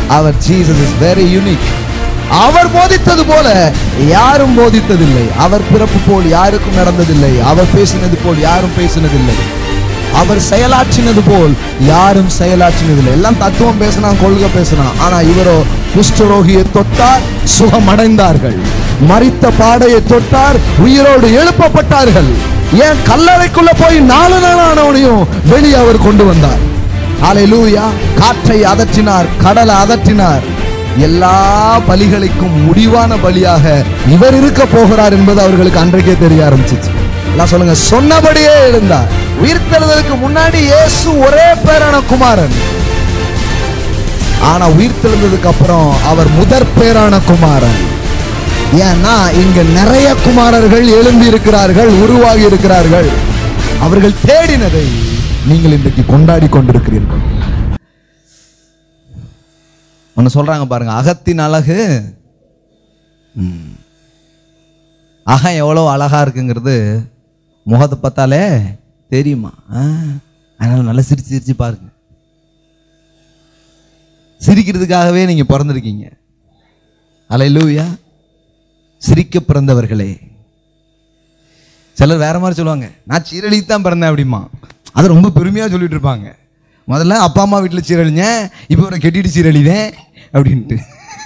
Our Jesus is very unique அவர் போதித்தது போல யாரும் போதித்ததில்லை அவர் பிறப்பு போல் யாருக்கும் நடந்ததில்லை அவர் பேசினது போல் யாரும் பேசினதில்லை அவர் செயலாற்றினது போல் யாரும் செயலாற்றினதில்லை எல்லாம் தத்துவம் பேசினான் கொள்கை பேசினான் ஆனா இவரோ குஷ்டரோகியை தொட்டார் சுகமடைந்தார்கள் மரித்த பாடையை தொட்டார் உயிரோடு எழுப்பப்பட்டார்கள் ஏன் கல்லறைக்குள்ள போய் நாலு நாள் ஆனவனையும் வெளியே அவர் கொண்டு வந்தார் ஹalleluya காற்றை அதற்றினார் கடலை அதற்றினார் எல்லா பலிகளுக்கும் முடிவான பலியாக இவர் இருக்க போகிறார் என்பது அவர்களுக்கு அன்றைக்கே தெரிய ஆரம்பிச்சிச்சு எல்லாம் சொல்லுங்க சொன்னபடியே இருந்தார் உயிர்த்தெழுதலுக்கு முன்னாடி இயேசு ஒரே பேரான குமாரன் ஆனா உயிர்த்தெழுந்ததுக்கு அப்புறம் அவர் முதற் பேரான குமாரன் ஏன்னா இங்க நிறைய குமாரர்கள் எழும்பி இருக்கிறார்கள் உருவாகி இருக்கிறார்கள் அவர்கள் தேடினதை நீங்கள் இன்றைக்கு கொண்டாடி கொண்டிருக்கிறீர்கள் ஒன்னு சொல்றாங்க பாருங்க அகத்தின் அழகு ம். அகம் எவ்வளவு அழகா இருக்குங்கிறது முகத்தை பார்த்தாலே தெரியுமா ஆ, அதனால நல்லா சிரிச்சு சிரிச்சு பாருங்க சிரிக்கிறதுக்காகவே நீங்க பிறந்திருக்கீங்க அலையிலூயா சிரிக்க பிறந்தவர்களே சிலர் வேற மாதிரி சொல்லுவாங்க நான் சீரழி தான் பிறந்தேன் அப்படிமா அது ரொம்ப பெருமையா சொல்லிட்டு இருப்பாங்க முதல்ல அப்பா அம்மா வீட்டில் சீரழிஞ்சேன் இப்போ ஒரு கெட்டிட்டு சீரழிதேன் அப்படின்ட்டு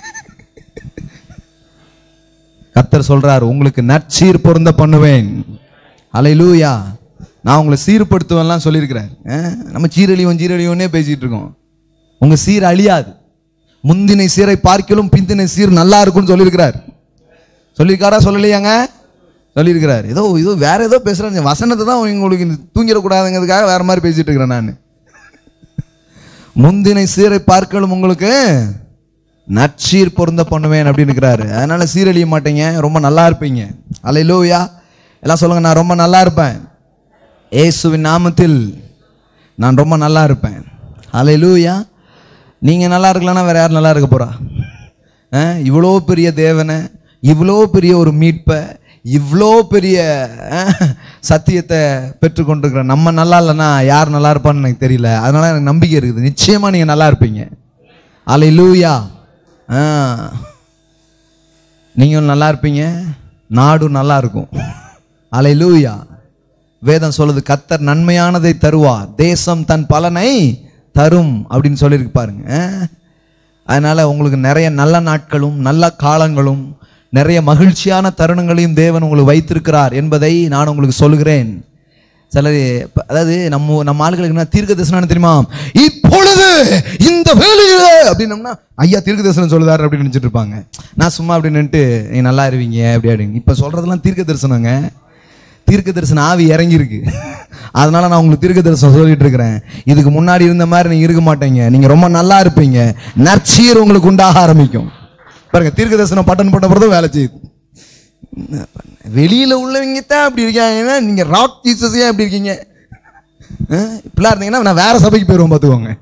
கத்தர் சொல்றார் உங்களுக்கு நற்சீர் பொருந்த பண்ணுவேன் அலையிலூயா நான் உங்களை சீர்படுத்துவேன்லாம் சொல்லியிருக்கிறார் அஹ், நம்ம சீரழிவோம் சீரழிவோன்னே பேசிட்டு இருக்கோம் உங்க சீர் அழியாது முந்தினை சீரை பார்க்கலும் பிந்தினை சீர் நல்லா இருக்கும்னு சொல்லியிருக்கிறார் சொல்லியிருக்காரா சொல்லலையாங்க சொல்லியிருக்கிறார் ஏதோ ஏதோ வேற ஏதோ பேசுறாங்க வசனத்தை தான் உங்களுக்கு தூங்கிடக்கூடாதுங்கிறதுக்காக வேற மாதிரி பேசிட்டு இருக்கிறேன் நான் முந்தினை சீரை பார்க்கலும் உங்களுக்கு நற்சீர் பொருந்த பண்ணுவேன் அப்படின்னு இருக்கிறாரு அதனால சீரழிய மாட்டீங்க ரொம்ப நல்லா இருப்பீங்க அல்லையிலூயா எல்லாம் சொல்லுங்க நான் ரொம்ப நல்லா இருப்பேன் இயேசுவின் நாமத்தில் நான் ரொம்ப நல்லா இருப்பேன் அல்லையிலூயா நீங்க நல்லா இருக்கலன்னா வேற யார் நல்லா இருக்க போறா அஹ், இவ்வளோ பெரிய தேவனை இவ்வளோ பெரிய ஒரு மீட்பை இவ்வளோ பெரிய அஹ், சத்தியத்தை பெற்றுக்கொண்டிருக்கிற நம்ம நல்லா இல்லைன்னா யார் நல்லா இருப்பான்னு எனக்கு தெரியல அதனால எனக்கு நம்பிக்கை இருக்குது நிச்சயமா நீங்க நல்லா இருப்பீங்க அலையிலூயா ஆ நீங்களும் நல்லா இருப்பீங்க நாடும் நல்லா இருக்கும் அலையிலூயா வேதம் சொல்லுது கத்தர் நன்மையானதை தருவார் தேசம் தன் பலனை தரும் அப்படின்னு சொல்லியிருக்கு பாருங்க ஆ? அதனால உங்களுக்கு நிறைய நல்ல நாட்களும் நல்ல காலங்களும் நிறைய மகிழ்ச்சியான தருணங்களையும் தேவன் உங்களுக்கு வைத்திருக்கிறார் என்பதை நான் உங்களுக்கு சொல்கிறேன் சிலர் இப்ப- அதாவது நம்ம நம்ம ஆளுகளுக்கு என்ன தீர்க்க தரிசனம் தெரியுமா இப்பொழுது இந்த வேலையில அப்படின்னம்னா ஐயா தீர்க்க தரிசனம் சொல்லுதாரு அப்படின்னு நினைச்சிட்டு இருப்பாங்க நான் சும்மா அப்படி நின்னுட்டு நீங்க நல்லா இருவீங்க அப்படி அப்படின்னு இப்ப சொல்றதெல்லாம் தீர்க்க தரிசனங்க தீர்க்க தரிசனம் ஆவி இறங்கியிருக்கு அதனால நான் உங்களுக்கு தீர்க்க தரிசனம் சொல்லிட்டு இருக்கிறேன் இதுக்கு முன்னாடி இருந்த மாதிரி நீங்க இருக்க மாட்டீங்க நீங்க ரொம்ப நல்லா இருப்பீங்க நற்சீர் உங்களுக்கு உண்டாக ஆரம்பிக்கும் பாருங்க தீர்க்க தரிசனம் பட்டன் போட்ட பிறகு வேலை செய்யுது வெளியில உள்ளவங்க தான் அப்படி இருக்காங்கன்னா நீங்க ராக் ஜீசஸ் ஏன் அப்படி இருக்கீங்க அஹ், இப்படிலாம் இருந்தீங்கன்னா நான் வேற சபைக்கு போயிருவோம் பார்த்துக்கோங்க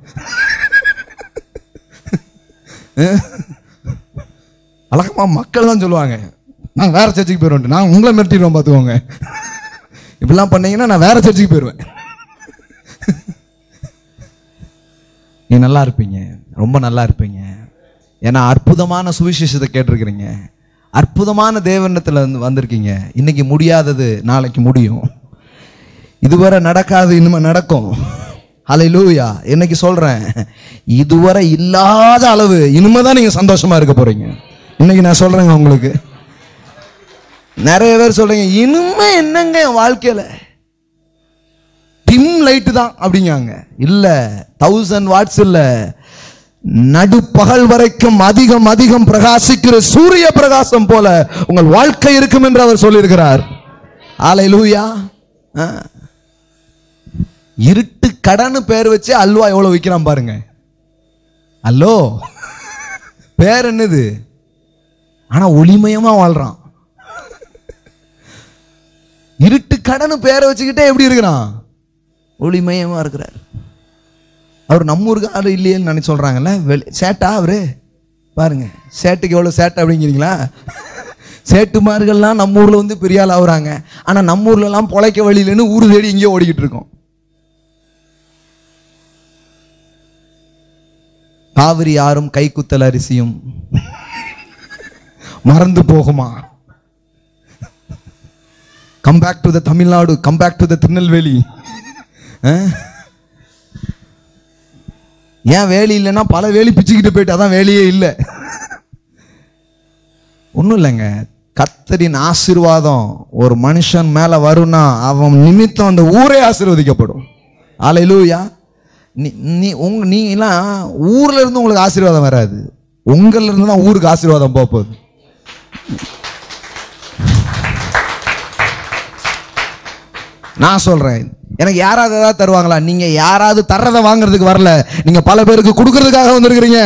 அஹ், வழக்கமா மக்கள் தான் சொல்லுவாங்க நான் வேற சர்ச்சுக்கு போயிடுவேன் நான் உங்களை மிரட்டிடுவோம் பார்த்துக்கோங்க இப்படிலாம் பண்ணீங்கன்னா நான் வேற சர்ச்சுக்கு போயிடுவேன் நீ நல்லா இருப்பீங்க ரொம்ப நல்லா இருப்பீங்க ஏன்னா அற்புதமான சுவிசேஷத்தை கேட்டிருக்கிறீங்க அற்புதமான தேவனத்தில் வந்து வந்திருக்கீங்க இன்னைக்கு முடியாதது நாளைக்கு முடியும் இதுவரை நடக்காது இனிமே நடக்கும் ஹalleluya இன்னைக்கு சொல்றேன் இதுவரை இல்லாத அளவு இனிமே தான் நீங்க சந்தோஷமா இருக்க போறீங்க இன்னைக்கு நான் சொல்றேங்க உங்களுக்கு நிறைய பேர் சொல்றீங்க இனிமே என்னங்க என் வாழ்க்கையில டிம் லைட் தான் அப்படிங்காங்க இல்ல தௌசண்ட் வாட்ஸ் இல்ல நடுப்பகல் வரைக்கும் அதிகம் அதிகம் பிரகாசிக்கிற சூரிய பிரகாசம் போல உங்கள் வாழ்க்கை இருக்கும் என்று அவர் சொல்லியிருக்கிறார் ஆலை லூயா இருட்டு கடன்னு பேர் வச்சு அல்வா எவ்வளவு விற்கிறான் பாருங்க அல்லோ பேர் என்னது ஆனா ஒளிமயமா வாழ்றான் இருட்டு கடனு பேரை வச்சுக்கிட்டே எப்படி இருக்கிறான் ஒளிமயமா இருக்கிறார் அவர் நம்ம ஊருக்கு ஆளு இல்லையேன்னு நினைச்சு சொல்றாங்கல்ல வெளி- சேட்டா அவரு பாருங்க சேட்டுக்கு எவ்வளவு சேட்டை அப்படிங்கிறீங்களா சேட்டுமார்கள்லாம் நம்ம ஊர்ல வந்து பெரிய ஆள் ஆகுறாங்க ஆனா நம்ம ஊர்ல எல்லாம் பொழைக்க வழியிலன்னு ஊரு தேடி இங்கேயே ஓடிக்கிட்டு இருக்கோம் காவிரி யாரும் கைக்குத்தல் அரிசியும் மறந்து போகுமா come back to the Tamil Nadu come back to the Tirunelveli அஹ்? ஏன் வேலி இல்லைன்னா பல வேலி பிச்சுக்கிட்டு போயிட்டு அதான் வேலையே இல்லை ஒன்றும் இல்லைங்க கத்தரின் ஆசீர்வாதம் ஒரு மனுஷன் மேல வரும்னா அவன் நிமித்தம் அந்த ஊரே ஆசீர்வதிக்கப்படும் அலையிலூயா நீ நீ உங்க நீங்களாம் ஊர்ல இருந்து உங்களுக்கு ஆசீர்வாதம் வராது உங்கள்ல இருந்து தான் ஊருக்கு ஆசீர்வாதம் போக போகுது நான் சொல்றேன் எனக்கு யாராவது ஏதாவது தருவாங்களா நீங்க யாராவது தர்றதை வாங்குறதுக்கு வரல நீங்க பல பேருக்கு கொடுக்கறதுக்காக வந்திருக்கிறீங்க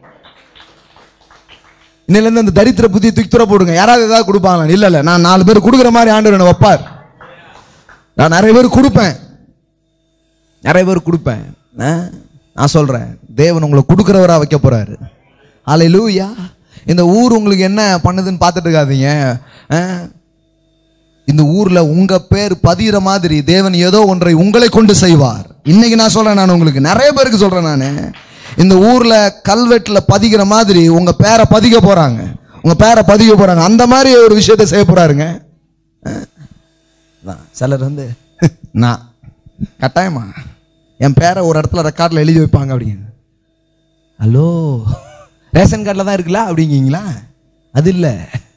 இன்னிலேருந்து அந்த தரித்திர புத்தி துக்கித்துற போடுங்க யாராவது ஏதாவது கொடுப்பாங்களா இல்ல இல்ல நான் நாலு பேர் கொடுக்குற மாதிரி ஆண்டவர் என்ன வைப்பார் நான் நிறைய பேர் கொடுப்பேன் நிறைய பேர் கொடுப்பேன் ஆ? நான் சொல்றேன் தேவன் உங்களை கொடுக்குறவரா வைக்க போறாரு ஆலை லூயா இந்த ஊர் உங்களுக்கு என்ன பண்ணுதுன்னு பார்த்துட்டு இருக்காதீங்க ஆ? இந்த ஊர்ல உங்க பேர் பதிகிற மாதிரி தேவன் ஏதோ ஒன்றை உங்களை கொண்டு செய்வார் இன்னைக்கு நான் சொல்றேன் நான் உங்களுக்கு நிறைய பேருக்கு சொல்றேன் நான் இந்த ஊர்ல கல்வெட்டுல பதிகிற மாதிரி உங்க பேரை பதிக்க போறாங்க உங்க பேரை பதிக்க போறாங்க அந்த மாதிரி ஒரு விஷயத்தை செய்ய போறாருங்க அஹ். அதான் சிலர் வந்து நான் கட்டாயமா என் பேரை ஒரு இடத்துல ரெக்கார்டில் எழுதி வைப்பாங்க அப்படிங்க ஹலோ ரேஷன் கார்டில் தான் இருக்குல்ல அப்படிங்கீங்களா அது இல்லை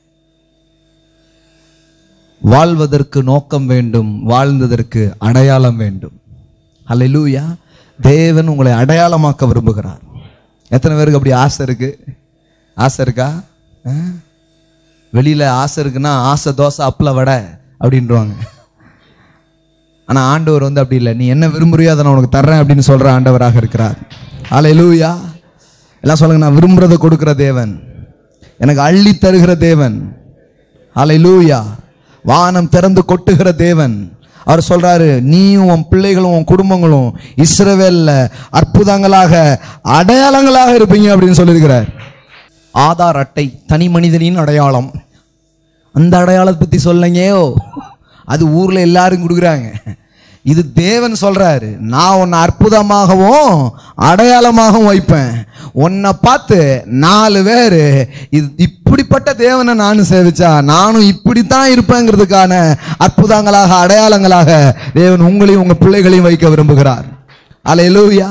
வாழ்வதற்கு நோக்கம் வேண்டும் வாழ்ந்ததற்கு அடையாளம் வேண்டும் அல்லேலூயா தேவன் உங்களை அடையாளமாக்க விரும்புகிறார் எத்தனை பேருக்கு அப்படி ஆசை இருக்கு ஆசை இருக்கா ஆ? வெளியில ஆசை இருக்குன்னா ஆசை தோசை அப்பள வடை அப்படின்றவாங்க ஆனா ஆண்டவர் வந்து அப்படி இல்லை நீ என்ன விரும்புறியோ அதை நான் உனக்கு தர்றேன் அப்படின்னு சொல்ற ஆண்டவராக இருக்கிறார் அல்லேலூயா எல்லாம் சொல்லுங்க நான் விரும்புறதை கொடுக்கிற தேவன் எனக்கு அள்ளி தருகிற தேவன் அல்லேலூயா வானம் திறந்து கொட்டுகிற தேவன் அவர் சொல்றாரு நீயும் உன் பிள்ளைகளும் உன் குடும்பங்களும் இஸ்ரவேல்ல அற்புதங்களாக அடையாளங்களாக இருப்பீங்க அப்படின்னு சொல்லியிருக்கிறார் ஆதார் அட்டை தனி மனிதனின் அடையாளம் அந்த அடையாளத்தை பத்தி சொல்லலைங்கயோ அது ஊர்ல எல்லாரும் கொடுக்குறாங்க இது தேவன் சொல்றாரு நான் உன்னை அற்புதமாகவும் அடையாளமாகவும் வைப்பேன் உன்னை பார்த்து நாலு பேர் இது இப்படிப்பட்ட தேவனை நானும் சேவிச்சா நானும் இப்படித்தான் இருப்பேங்கிறதுக்கான அற்புதங்களாக அடையாளங்களாக தேவன் உங்களையும் உங்க பிள்ளைகளையும் வைக்க விரும்புகிறார் அலையலூயா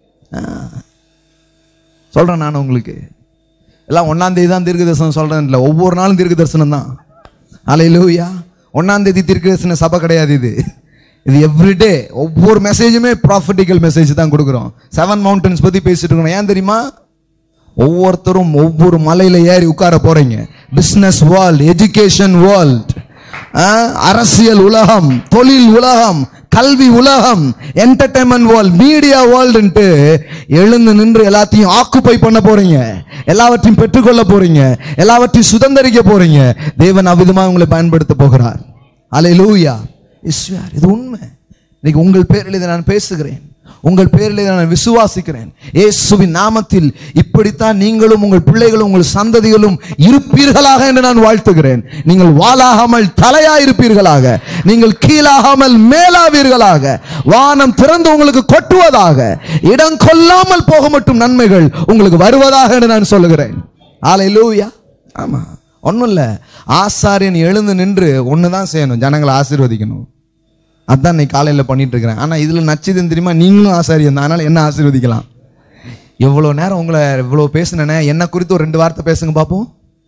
சொல்றேன் நான் உங்களுக்கு எல்லாம் ஒன்னாம் தேதி தான் தீர்க்க தரிசனம் சொல்றேன் இல்லை ஒவ்வொரு நாளும் தீர்க்க தரிசனம் தான் அலையிலூயா ஒன்னாம் தேதி தீர்க்க தரிசன சபை கிடையாது இது இது எவ்ரிடே ஒவ்வொரு மெசேஜுமே ப்ராஃபிட்டிக்கல் மெசேஜ் தான் கொடுக்குறோம் செவன் மவுண்டன்ஸ் பத்தி பேசிட்டு இருக்கோம் ஏன் தெரியுமா ஒவ்வொருத்தரும் ஒவ்வொரு மலையில ஏறி உட்கார போறீங்க பிசினஸ் வேர்ல்ட் எஜுகேஷன் வேர்ல்ட் அரசியல் உலகம் தொழில் உலகம் கல்வி உலகம் என்டர்டைன்மெண்ட் வேர்ல்ட் மீடியா வேர்ல்டுன்ட்டு எழுந்து நின்று எல்லாத்தையும் ஆக்குப்பை பண்ண போறீங்க எல்லாவற்றையும் பெற்றுக்கொள்ள போறீங்க எல்லாவற்றையும் சுதந்திரிக்க போறீங்க தேவன் அவ்விதமாக உங்களை பயன்படுத்த போகிறார் அலை லூயா இஸ்வார் இது உண்மை இன்னைக்கு உங்கள் பேரில் இதை நான் பேசுகிறேன் உங்கள் பேரில் இதை நான் விசுவாசிக்கிறேன் இயேசுவின் நாமத்தில் இப்படித்தான் நீங்களும் உங்கள் பிள்ளைகளும் உங்கள் சந்ததிகளும் இருப்பீர்களாக என்று நான் வாழ்த்துகிறேன் நீங்கள் வாலாகாமல் தலையாயிருப்பீர்களாக நீங்கள் கீழாகாமல் மேலாவீர்களாக வானம் திறந்து உங்களுக்கு கொட்டுவதாக இடம் கொள்ளாமல் போக மட்டும் நன்மைகள் உங்களுக்கு வருவதாக என்று நான் சொல்லுகிறேன் ஆலை லூயா ஆமா ஒன்றும் இல்லை ஆசாரியன் எழுந்து நின்று ஒன்று தான் செய்யணும் ஜனங்களை ஆசீர்வதிக்கணும் அதான் இன்னைக்கு காலையில் பண்ணிட்டு இருக்கிறேன் ஆனால் இதில் நச்சுதுன்னு தெரியுமா நீங்களும் ஆசாரியன் தான் அதனால என்ன ஆசீர்வதிக்கலாம் எவ்வளோ நேரம் உங்களை இவ்வளோ பேசுனேனே என்ன குறித்து ஒரு ரெண்டு வார்த்தை பேசுங்க பார்ப்போம்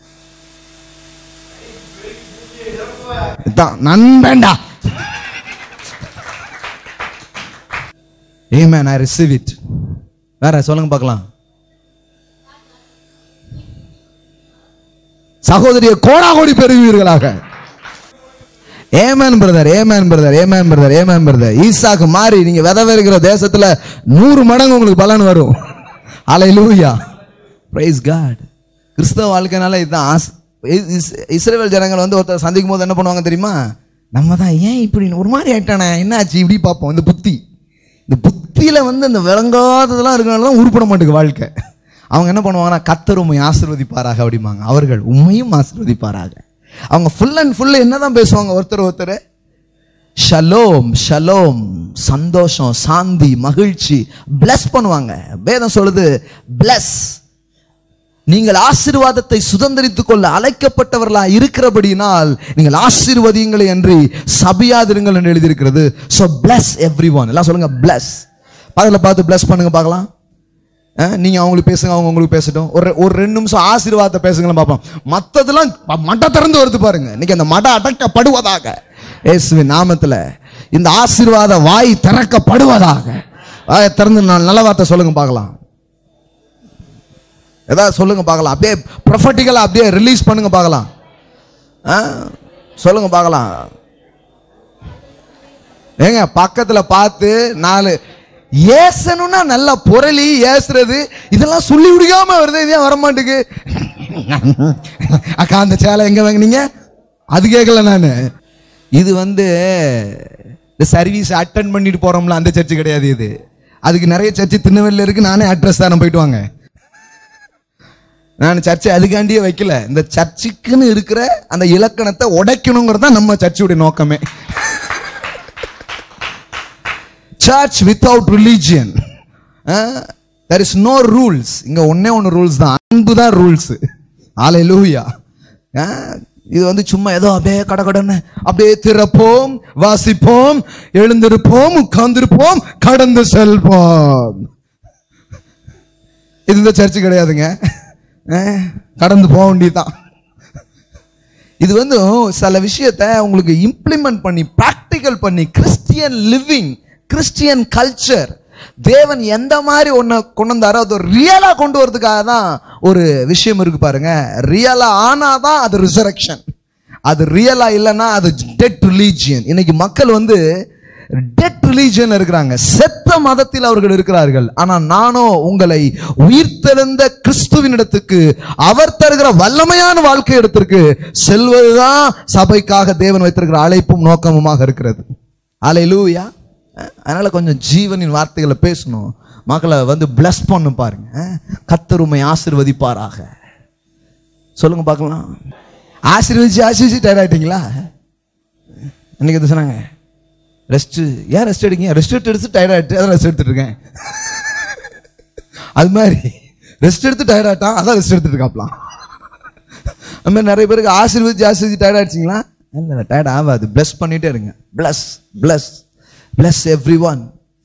இதான் நண்பேண்டா ஏமேன் ஐ ரிசீவ் இட் வேற சொல்லுங்க பார்க்கலாம் சகோதரியை கோடா கோடி பெறுவீர்களாக ஏமேன் பிரதர் ஏமேன் பிரதர் ஏமேன் பிரதர் ஏமேன் பிரதர் ஈசாக்கு மாறி நீங்க விதவை இருக்கிற தேசத்துல நூறு மடங்கு உங்களுக்கு பலன் வரும் அலை லூயா பிரைஸ் காட் கிறிஸ்தவ வாழ்க்கைனால இதுதான் ஆஸ்- இஸ்- இஸ்- இஸ்ரவேல் ஜனங்கள் வந்து ஒருத்தர் சந்திக்கும் போது என்ன பண்ணுவாங்க தெரியுமா நம்ம தான் ஏன் இப்படி ஒரு மாதிரி ஆயிட்டானே என்ன ஆச்சு இப்படி பார்ப்போம் இந்த புத்தி இந்த புத்தியில வந்து இந்த விளங்காததெல்லாம் இருக்கனால தான் உருப்பட மாட்டேங்குது வாழ்க்கை அவங்க என்ன பண்ணுவாங்கன்னா கத்தர் உண்மை ஆசீர்வதிப்பாராக அப்படிம்பாங்க அவர்கள் உண்மையும் ஆசீர்வதிப்பாராக அவங்க ஃபுல் அண்ட் ஃபுல் என்னதான் பேசுவாங்க ஒருத்தர் ஒருத்தர் ஷலோம் ஷலோம் சந்தோஷம் சாந்தி மகிழ்ச்சி பிளஸ் பண்ணுவாங்க வேதம் சொல்லுது பிளஸ் நீங்கள் ஆசீர்வாதத்தை சுதந்திரித்துக் கொள்ள அழைக்கப்பட்டவர்களா இருக்கிறபடியினால் நீங்கள் ஆசீர்வதியுங்களை அன்றி சபியாதிருங்கள் என்று எழுதியிருக்கிறது ஸோ பிளஸ் எவ்ரி ஒன் எல்லாம் சொல்லுங்க பிளஸ் அதில் பார்த்து பிளஸ் பண்ணுங்க பார்க்கலாம் அஹ், நீங்க அவங்களுக்கு பேசுங்க அவங்க உங்களுக்கு பேசட்டும் ஒரு ஒரு ரெண்டு நிமிஷம் ஆசீர்வாதத்தை பேசுங்களேன் பார்ப்போம் மற்றதெல்லாம் மட திறந்து வருது பாருங்க இன்னைக்கு அந்த மட அடக்கப்படுவதாக இயேசுவின் நாமத்துல இந்த ஆசீர்வாத வாய் திறக்கப்படுவதாக வாயை திறந்து நான் நல்ல வார்த்தை சொல்லுங்க பார்க்கலாம் ஏதாவது சொல்லுங்க பார்க்கலாம் அப்படியே ப்ரொஃபட்டிக்கலா அப்படியே ரிலீஸ் பண்ணுங்க பார்க்கலாம் ஆ சொல்லுங்க பார்க்கலாம் ஏங்க பக்கத்துல பார்த்து நாலு ஏசணும்னா நல்ல புரளி ஏசுறது இதெல்லாம் சொல்லி விடுக்காம வருது இதே வரமாட்டுக்கு அக்கா அந்த சேலை எங்க வாங்குனீங்க அது கேட்கல நான் இது வந்து இந்த சர்வீஸ் அட்டன் பண்ணிட்டு போறோம்ல அந்த சர்ச்சு கிடையாது இது அதுக்கு நிறைய சர்ச்சு திருநெல்வேலியில் இருக்கு நானே அட்ரஸ் தரேன் போயிட்டு வாங்க நான் சர்ச்சை அதுக்காண்டியே வைக்கல இந்த சர்ச்சுக்குன்னு இருக்கிற அந்த இலக்கணத்தை உடைக்கணுங்கிறது தான் நம்ம சர்ச்சுடைய நோக்கமே church without religion there is no rules இங்க ஒண்ணே ஒன்று ரூல்ஸ் தான் அன்பு தான் ரூல்ஸ் ஆலை லூயா இது வந்து சும்மா ஏதோ அப்படியே கடகடன்னு அப்படியே திறப்போம் வாசிப்போம் எழுந்திருப்போம் உட்கார்ந்திருப்போம் கடந்து செல்வோம் இது இந்த சர்ச்சு கிடையாதுங்க அஹ், கடந்து போக வேண்டியதுதான் இது வந்து சில விஷயத்தை உங்களுக்கு இம்ப்ளிமெண்ட் பண்ணி ப்ராக்டிக்கல் பண்ணி கிறிஸ்டியன் லிவிங் கிறிஸ்டியன் கல்ச்சர் தேவன் எந்த மாதிரி ஒன்று கொண்டு வந்தாரோ அது ரியலா கொண்டு வரதுக்காக தான் ஒரு விஷயம் இருக்கு பாருங்க ரியலா ஆனாதான் அது ரிசரக்ஷன் அது ரியலா இல்லைன்னா அது டெட் ரிலீஜியன் இன்னைக்கு மக்கள் வந்து டெட் ரிலீஜியன் இருக்கிறாங்க செத்த மதத்தில் அவர்கள் இருக்கிறார்கள் ஆனா நானோ உங்களை உயிர்த்தெழுந்த கிறிஸ்துவினிடத்துக்கு அவர் தருகிற வல்லமையான வாழ்க்கை இடத்திற்கு செல்வதுதான் சபைக்காக தேவன் வைத்திருக்கிற அழைப்பும் நோக்கமுமாக இருக்கிறது அலையிலூயா அதனால கொஞ்சம் ஜீவனின் வார்த்தைகளை பேசணும் மக்களை வந்து bless பண்ணு பாருங்க கத்தர் உம்மை ஆசீர்வதிப்பாராக சொல்லுங்க பார்க்கலாம் ஆசீர்வதிச்சு ஆசீர்வதிச்சு டயர்ட் ஆயிட்டீங்களா இன்னைக்கு எது சொன்னாங்க ரெஸ்ட் ஏன் ரெஸ்ட் எடுக்கீங்க ரெஸ்ட் எடுத்து எடுத்து டயர்ட் ஆயிட்டு அதான் ரெஸ்ட் எடுத்துட்டு இருக்கேன் அது மாதிரி ரெஸ்ட் எடுத்து டயர்ட் ஆயிட்டான் அதான் ரெஸ்ட் எடுத்துட்டு இருக்காப்லாம் அது மாதிரி நிறைய பேருக்கு ஆசீர்வதிச்சு ஆசீர்வதிச்சு டயர்ட் ஆயிடுச்சிங்களா இல்லை டயர்ட் ஆகாது பிளஸ் பண்ணிட்டே இருங்க plus plus plus every one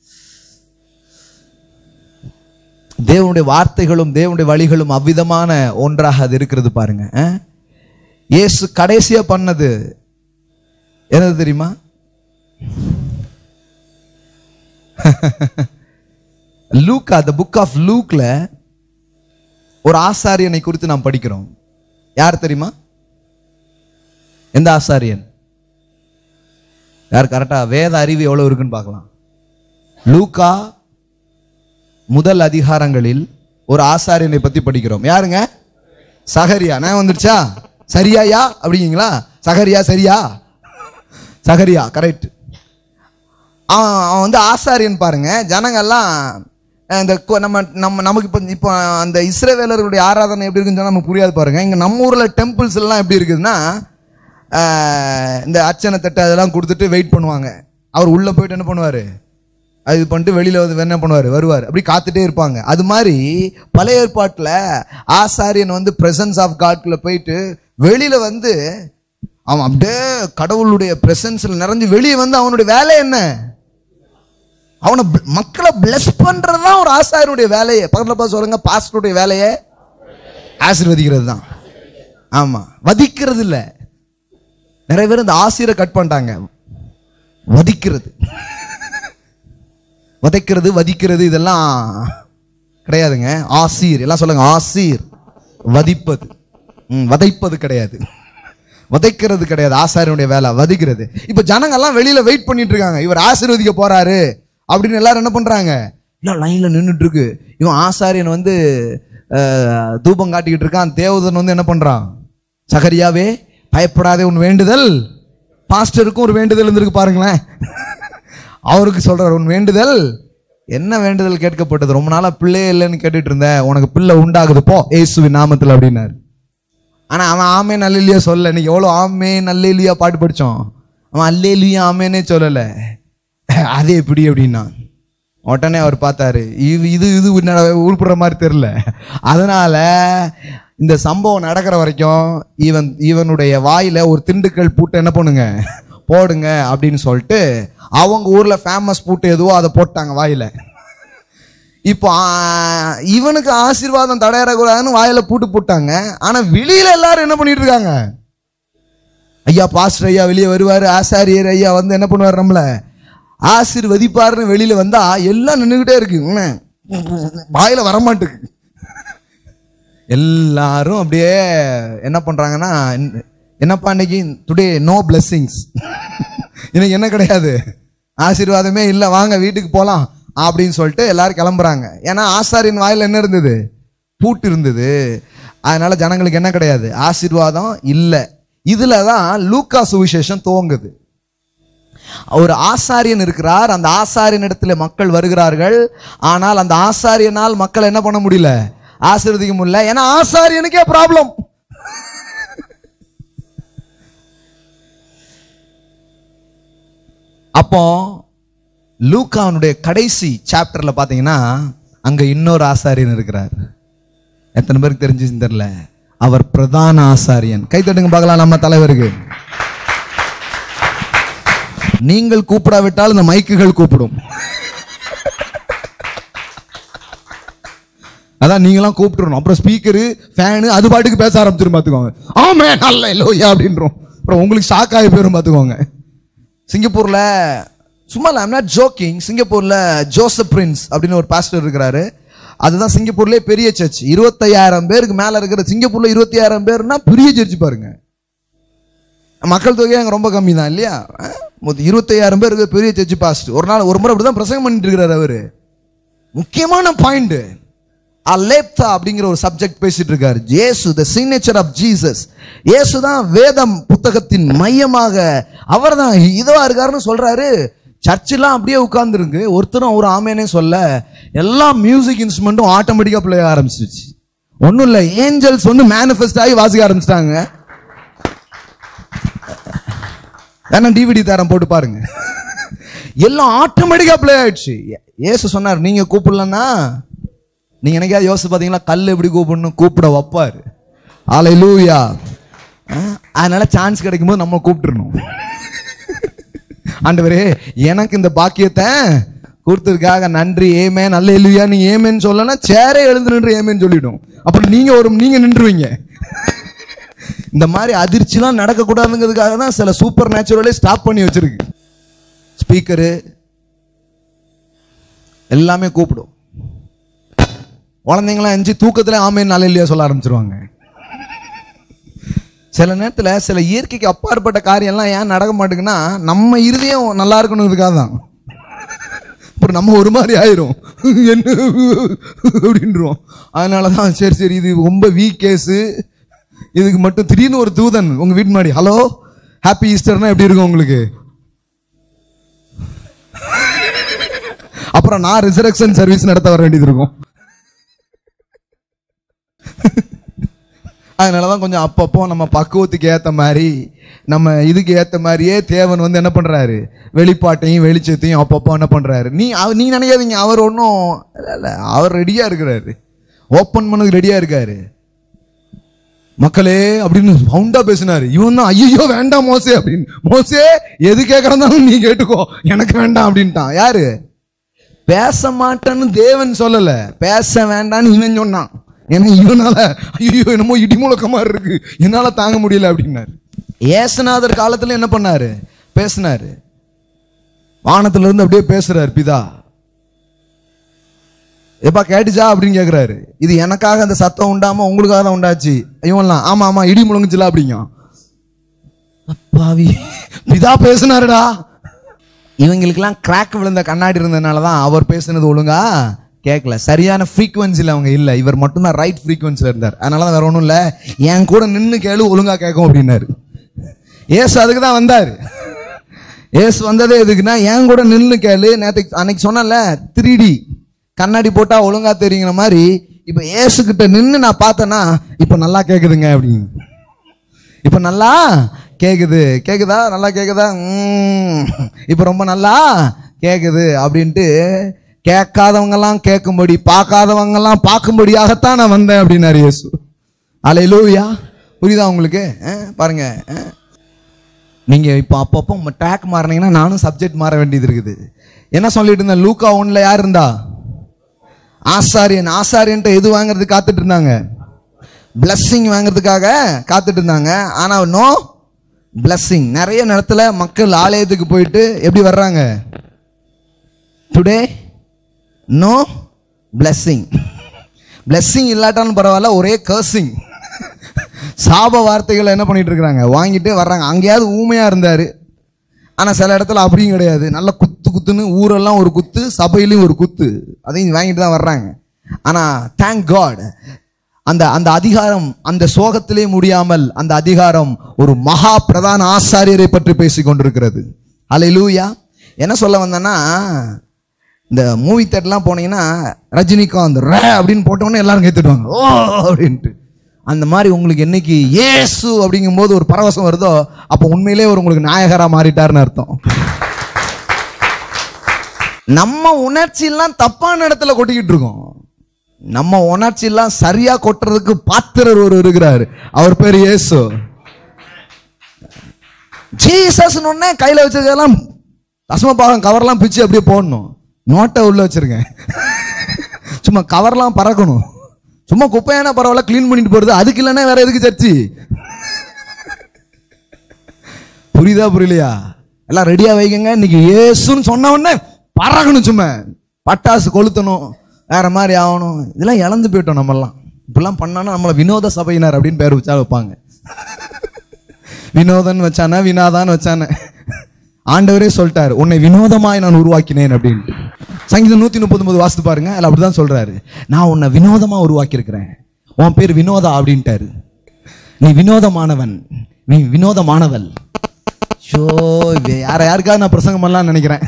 தேவனுடைய வார்த்தைகளும் தேவனுடைய வழிகளும் அவ்விதமான ஒன்றாக அது இருக்கிறது பாருங்க அஹ்? இயேசு கடைசியா பண்ணது என்னது தெரியுமா லூக்கா த புக் ஆஃப் லூக்ல ஒரு ஆசாரியனை குறித்து நாம் படிக்கிறோம் யார் தெரியுமா எந்த ஆசாரியன் யார் கரெக்டா வேத அறிவு எவ்வளவு இருக்குன்னு பார்க்கலாம் லூக்கா முதல் அதிகாரங்களில் ஒரு ஆசாரியனை பத்தி படிக்கிறோம் யாருங்க சகரியா நான் வந்துடுச்சா சரியாயா அப்படிங்களா சகரியா சரியா சகரியா கரெக்ட் அவன் அவன் வந்து ஆசாரியன் பாருங்க ஜனங்கள்லாம் அஹ், இந்த கொ- நம்ம நம்ம நமக்கு இப்போ இப்போ அந்த இஸ்ரவேலர்களுடைய ஆராதனை எப்படி இருக்குன்னு சொன்னா நமக்கு புரியாது பாருங்க இங்க நம்ம ஊர்ல டெம்பிள்ஸ் எல்லாம் எப்படி இருக்குதுன்னா அஹ், இந்த அர்ச்சனை தட்டு அதெல்லாம் கொடுத்துட்டு வெயிட் பண்ணுவாங்க அவர் உள்ள போயிட்டு என்ன பண்ணுவாரு அது இது பண்ணிட்டு வெளியில வந்து என்ன பண்ணுவார் வருவார் அப்படி காத்துட்டே இருப்பாங்க அது மாதிரி பழைய ஏற்பாட்டில் ஆசாரியன் வந்து பிரசன்ஸ் ஆஃப் காட்குள்ள போயிட்டு வெளியில வந்து அவன் அப்படியே கடவுளுடைய பிரசன்ஸ்ல நிறைஞ்சு வெளியே வந்து அவனுடைய வேலை என்ன அவனை bl- மக்களை பிளஸ் பண்றதுதான் ஒரு ஆசாரியனுடைய வேலையே பக்கத்துல பார்த்து சொல்லுங்க பாஸ்டருடைய வேலையே ஆசீர்வதிக்கிறது தான் ஆமா வதிக்கிறது இல்ல நிறைய பேர் இந்த ஆசிரியரை கட் பண்ணிட்டாங்க வதிக்கிறது வதைக்கிறது வதிக்கிறது இதெல்லாம் கிடையாதுங்க ஆசீர் எல்லாம் சொல்லுங்க ஆசீர் வதிப்பது ம், வதைப்பது கிடையாது வதைக்கிறது கிடையாது ஆசாரியனுடைய வேலை வதிக்கிறது இப்ப ஜனங்கெல்லாம் வெளியில வெயிட் பண்ணிட்டு இருக்காங்க இவர் ஆசீர்வதிக்க போறாரு அப்படின்னு எல்லாரும் என்ன பண்றாங்க எல்லாம் லைன்ல நின்னுட்டு இருக்கு இவன் ஆசாரியன் வந்து அஹ், தூபம் காட்டிக்கிட்டு இருக்கான் தேவதன் வந்து என்ன பண்றான் சகரியாவே பயப்படாதே உன் வேண்டுதல் பாஸ்டருக்கும் ஒரு வேண்டுதல் இருந்திருக்கு பாருங்களேன் அவருக்கு சொல்றார் உன் வேண்டுதல் என்ன வேண்டுதல் கேட்கப்பட்டது ரொம்ப நாளா பிள்ளையே இல்லைன்னு கேட்டுட்டு இருந்தேன் உனக்கு பிள்ளை உண்டாகுது போ ஏசுவின் நாமத்தில் அப்படின்னாரு ஆனா அவன் ஆமே நல்லிலியா சொல்ல இன்னைக்கு எவ்வளவு ஆமே நல்லிலியா பாட்டு படிச்சோம் அவன் அல்லேலியா ஆமேனே சொல்லலை அது எப்படி அப்படின்னா உடனே அவர் பார்த்தாரு இது இது இது உன்னோட உருப்புற மாதிரி தெரில அதனால இந்த சம்பவம் நடக்கிற வரைக்கும் இவன் இவனுடைய வாயில ஒரு திண்டுக்கல் பூட்டை என்ன பண்ணுங்க போடுங்க அப்படின்னு சொல்லிட்டு அவங்க ஊர்ல ஃபேமஸ் பூட்டு எதுவோ அதை போட்டாங்க வாயில இப்போ ஆ, இவனுக்கு ஆசீர்வாதம் தடையறக்கூடாதுன்னு வாயில பூட்டு போட்டாங்க ஆனா வெளியில எல்லாரும் என்ன பண்ணிட்டு இருக்காங்க ஐயா பாஸ்டர் ஐயா வெளியே வருவாரு ஆசாரியர் ஐயா வந்து என்ன பண்ணுவார் நம்மள ஆசீர்வதிப்பாருன்னு வெளியில வந்தா எல்லாம் நின்றுகிட்டே இருக்கு ம், வாயில வரமாட்டுக்கு எல்லாரும் அப்படியே என்ன பண்றாங்கன்னா என்ன- என்னப்பா இன்னைக்கு டுடே நோ blessings இன்னைக்கு என்ன கிடையாது ஆசீர்வாதமே இல்லை வாங்க வீட்டுக்கு போலாம் அப்படின்னு சொல்லிட்டு எல்லாரும் கிளம்புறாங்க ஏன்னா ஆசாரியின் வாயில என்ன இருந்தது பூட்டு இருந்தது அதனால ஜனங்களுக்கு என்ன கிடையாது ஆசீர்வாதம் இல்லை இதுல தான் லூக்கா சுவிசேஷம் துவங்குது ஒரு ஆசாரியன் இருக்கிறார் அந்த ஆசாரியன் இடத்துல மக்கள் வருகிறார்கள் ஆனால் அந்த ஆசாரியனால் மக்கள் என்ன பண்ண முடியல ஆசீர்வதிக்க முடியல ஏன்னா ஆசாரியனுக்கே ப்ராப்ளம் அப்போ லூக்காவுடைய கடைசி சாப்டர்ல பாத்தீங்கன்னா அங்க இன்னொரு ஆசாரியன் இருக்கிறார் எத்தனை பேருக்கு தெரிஞ்சு தெரியல அவர் பிரதான ஆசாரியன் கை தட்டுங்க பார்க்கலாம் நம்ம தலைவருக்கு நீங்கள் கூப்பிடாவிட்டால் இந்த மைக்குகள் கூப்பிடும் அதான் நீங்களாம் கூப்பிட்டுறணும் அப்புறம் ஸ்பீக்கரு ஃபேனு அது பாட்டுக்கு பேச ஆரம்பிச்சிரும் பார்த்துக்கோங்க ஆமே நல்ல இல்லையா அப்படின்றோம் அப்புறம் உங்களுக்கு ஷாக் ஆகி போயிரும் பார்த்துக்கோங்க சிங்கப்பூர்ல சும்மா இல்லை ஐம் நாட் ஜோக்கிங் சிங்கப்பூர்ல ஜோசப் பிரின்ஸ் அப்படின்னு ஒரு பாஸ்டர் இருக்கிறாரு அதுதான் சிங்கப்பூர்லேயே பெரிய சர்ச் இருபத்தையாயிரம் பேருக்கு மேல இருக்கிற சிங்கப்பூர்ல இருபத்தி ஆயிரம் பேர்னா பெரிய சர்ச் பாருங்க மக்கள் தொகை அங்கே ரொம்ப கம்மி தான் இல்லையா அஹ், மொத்தம் இருபத்தையாயிரம் பேர் இருக்கிற பெரிய சர்ச் பாஸ்ட் ஒரு நாள் ஒரு முறை அப்படிதான் பிரசங்கம் பண்ணிட்டு இருக்கிறாரு அவரு முக்கியமான பாயிண்ட் அலேப்தா அப்படிங்கிற ஒரு சப்ஜெக்ட் பேசிட்டு இருக்காரு இயேசு த சிக்னேச்சர் ஆஃப் ஜீசஸ் இயேசு தான் வேதம் புத்தகத்தின் மையமாக அவர் தான் இதுவா இருக்காருன்னு சொல்றாரு சர்ச்செல்லாம் அப்படியே உட்கார்ந்துருக்கு ஒருத்தரும் ஒரு ஆமேனே சொல்ல எல்லா மியூசிக் இன்ஸ்ட்ருமெண்ட்டும் ஆட்டோமேட்டிக்காக பிளே ஆரம்பிச்சிருச்சு ஒன்றும் இல்லை ஏஞ்சல்ஸ் வந்து மேனிஃபெஸ்ட் ஆகி வாசிக்க ஆரம்பிச்சிட்டாங்க வேணா டிவிடி தரம் போட்டு பாருங்க எல்லாம் ஆட்டோமேட்டிக்கா ப்ளே ஆயிடுச்சு ஏசு சொன்னார் நீங்க கூப்பிடலன்னா நீங்க என்னைக்காவது யோசிச்சு பாத்தீங்களா கல் எப்படி கூப்பிடணும் கூப்பிட வைப்பாரு ஆலை லூயா அதனால சான்ஸ் கிடைக்கும் போது நம்ம கூப்பிட்டுறணும் ஆண்டவரே எனக்கு இந்த பாக்கியத்தை கொடுத்ததுக்காக நன்றி ஏமே நல்ல இல்லையா நீ ஏமேன்னு சொல்லனா சேரே எழுந்து நின்று ஏமேன்னு சொல்லிடும் அப்புறம் நீங்க ஒரு நீங்க நின்றுவீங்க இந்த மாதிரி அதிர்ச்சிலாம் நடக்கக்கூடாதுங்கிறதுக்காக தான் சில சூப்பர் நேச்சுரலே ஸ்டாப் பண்ணி வச்சிருக்கு ஸ்பீக்கரு எல்லாமே கூப்பிடும் குழந்தைங்களாம் எஞ்சி தூக்கத்துல ஆமேன் நல்ல இல்லையா சொல்ல ஆரம்பிச்சிருவாங்க சில நேரத்துல சில இயற்கைக்கு அப்பாற்பட்ட காரியம்லாம் ஏன் நடக்க மாட்டேங்குன்னா நம்ம இருதயம் நல்லா இருக்கணுங்கிறதுக்காக தான் அப்புறம் நம்ம ஒரு மாதிரி ஆயிரும் என்ன அப்படின்றோம் அதனால தான் சரி சரி இது ரொம்ப வீக் கேஸு இதுக்கு மட்டும் திடீர்னு ஒரு தூதன் உங்க வீட்டு முன்னாடி ஹலோ ஹாப்பி ஈஸ்டர்னா எப்படி இருக்கும் உங்களுக்கு அப்புறம் நான் ரிசரக்ஷன் சர்வீஸ் நடத்த வர வேண்டியது இருக்கும் அதனால தான் கொஞ்சம் அப்பப்போ நம்ம பக்குவத்துக்கு ஏற்ற மாதிரி நம்ம இதுக்கு ஏற்ற மாதிரியே தேவன் வந்து என்ன பண்ணுறாரு வெளிப்பாட்டையும் வெளிச்சத்தையும் அப்பப்போ என்ன பண்ணுறாரு நீ அவ நீ நினைக்காதீங்க அவர் ஒன்றும் இல்லை இல்லை அவர் ரெடியாக இருக்கிறாரு ஓப்பன் பண்ணதுக்கு ரெடியாக இருக்காரு மக்களே அப்படின்னு சவுண்டா பேசினாரு இவன் தான் ஐயோ வேண்டாம் மோசே அப்படின்னு மோசே எது கேட்கறதாலும் நீ கேட்டுக்கோ எனக்கு வேண்டாம் அப்படின்ட்டான் யாரு பேச மாட்டேன்னு தேவன் சொல்லல பேச வேண்டாம்னு இவன் சொன்னான் ஏன்னா இவனால ஐயோ என்னமோ இடி முழக்க மாதிரி இருக்கு என்னால தாங்க முடியல அப்படின்னாரு ஏசுநாதர் காலத்துல என்ன பண்ணாரு பேசினாரு வானத்துல இருந்து அப்படியே பேசுறாரு பிதா எப்பா கேட்டுச்சா அப்படின்னு கேக்குறாரு இது எனக்காக அந்த சத்தம் உண்டாம உங்களுக்காக தான் உண்டாச்சு இவன்லாம் ஆமா ஆமா இடி முழங்குச்சுல அப்படிங்க அப்பாவி பிதா பேசினாருடா இவங்களுக்கெல்லாம் கிராக் விழுந்த கண்ணாடி இருந்ததுனால தான் அவர் பேசுனது ஒழுங்கா கேட்கல சரியான ஃப்ரீக்குவன்சியில் அவங்க இல்லை இவர் மட்டும்தான் ரைட் ஃப்ரீக்குவன்சியில் இருந்தார் அதனால தான் வேற ஒன்றும் இல்லை என் கூட நின்று கேளு ஒழுங்கா கேட்கும் அப்படின்னாரு ஏசு அதுக்கு தான் வந்தார் ஏசு வந்ததே எதுக்குன்னா என் கூட நின்று கேளு நேற்றுக்கு அன்னைக்கு சொன்னல த்ரீ டி கண்ணாடி போட்டா ஒழுங்கா தெரியுங்கிற மாதிரி இப்போ ஏசு கிட்ட நின்று நான் பார்த்தேன்னா இப்போ நல்லா கேட்குதுங்க அப்படின்னு இப்போ நல்லா கேக்குது கேக்குதா நல்லா கேக்குதா ம். இப்ப ரொம்ப நல்லா கேக்குது அப்படின்ட்டு கேட்காதவங்கெல்லாம் கேட்கும்படி பார்க்காதவங்கெல்லாம் பார்க்கும்படியாகத்தான் நான் வந்தேன் அப்படின்னாரு இயேசு அலையிலூயா புரியுதா உங்களுக்கு அஹ், பாருங்க அஹ். நீங்க இப்போ அப்பப்போ ட்ராக் மாறினீங்கன்னா நானும் சப்ஜெக்ட் மாற வேண்டியது இருக்குது என்ன சொல்லிட்டு இருந்தேன் லூக்கா ஒன்ல யார் இருந்தா ஆசாரியன் ஆசாரியன்ட்ட எது வாங்குறதுக்கு காத்துட்டு இருந்தாங்க blessing வாங்குறதுக்காக காத்துட்டு இருந்தாங்க ஆனா நோ blessing நிறைய நேரத்துல மக்கள் ஆலயத்துக்கு போயிட்டு எப்படி வர்றாங்க டுடே நோ blessing blessing இல்லாட்டாலும் பரவாயில்ல ஒரே கர்சிங் சாப வார்த்தைகளை என்ன பண்ணிட்டு இருக்கிறாங்க வாங்கிட்டு வர்றாங்க அங்கேயாவது ஊமையா இருந்தாரு ஆனா சில இடத்துல அப்படியும் கிடையாது நல்ல குத்து குத்துன்னு ஊரெல்லாம் ஒரு குத்து சபையிலையும் ஒரு குத்து அதையும் வாங்கிட்டு தான் வர்றாங்க ஆனா தேங்க் காட் அந்த அந்த அதிகாரம் அந்த சோகத்திலே முடியாமல் அந்த அதிகாரம் ஒரு மகா பிரதான ஆசாரியரை பற்றி பேசிக் கொண்டிருக்கிறது அல்லேலூயா என்ன சொல்ல வந்தேன்னா இந்த மூவி தேட்டர்லாம் போனீங்கன்னா ரஜினிகாந்த் ரே அப்படின்னு போட்டோன்னே எல்லாரும் கேத்துடுவாங்க ஓ அப்படின்ட்டு அந்த மாதிரி உங்களுக்கு என்னைக்கு இயேசு அப்படிங்கும்போது ஒரு பரவசம் வருதோ அப்போ உண்மையிலே ஒரு உங்களுக்கு நாயகரா மாறிட்டாருன்னு அர்த்தம் நம்ம உணர்ச்சி எல்லாம் தப்பான இடத்துல கொட்டிக்கிட்டு இருக்கோம் நம்ம உணர்ச்சி எல்லாம் சரியா கொட்டுறதுக்கு பாத்திரர் ஒரு இருக்கிறாரு அவர் பேர் இயேசு ஜீசஸ் உடனே கையில வச்சிருக்கெல்லாம் தசமபாகம் கவர்லாம் பிச்சு அப்படியே போடணும் நோட்டை உள்ள வச்சிருக்கேன் சும்மா கவர்லாம் பறக்கணும் சும்மா குப்பையான பரவாயில்ல க்ளீன் பண்ணிட்டு போறது அதுக்கு இல்லைன்னா வேற எதுக்கு சர்ச்சு புரியுதா புரியலையா எல்லாம் ரெடியா வைக்கங்க இன்னைக்கு ஏசுன்னு சொன்ன உடனே பறக்கணும் சும்மா பட்டாசு கொளுத்தணும் வேற மாதிரி ஆகணும் இதெல்லாம் இழந்து போயிட்டோம் நம்மெல்லாம் இப்படிலாம் பண்ணோன்னா நம்மளை வினோத சபையினர் அப்படின்னு பேர் வச்சா வைப்பாங்க வினோதன் வச்சானே வினாதான்னு வச்சானே ஆண்டவரே சொல்லிட்டாரு உன்னை வினோதமாய் நான் உருவாக்கினேன் அப்படின்ட்டு சங்கீதம் நூத்தி முப்பத்தி வாசித்து பாருங்க அதில் அப்படிதான் சொல்றாரு நான் உன்னை வினோதமா உருவாக்கி இருக்கிறேன் உன் பேர் வினோதா அப்படின்ட்டாரு நீ வினோதமானவன் நீ வினோதமானவள் ஷோ யார யாருக்காவது நான் பிரசங்கம் பண்ணலாம்னு நினைக்கிறேன்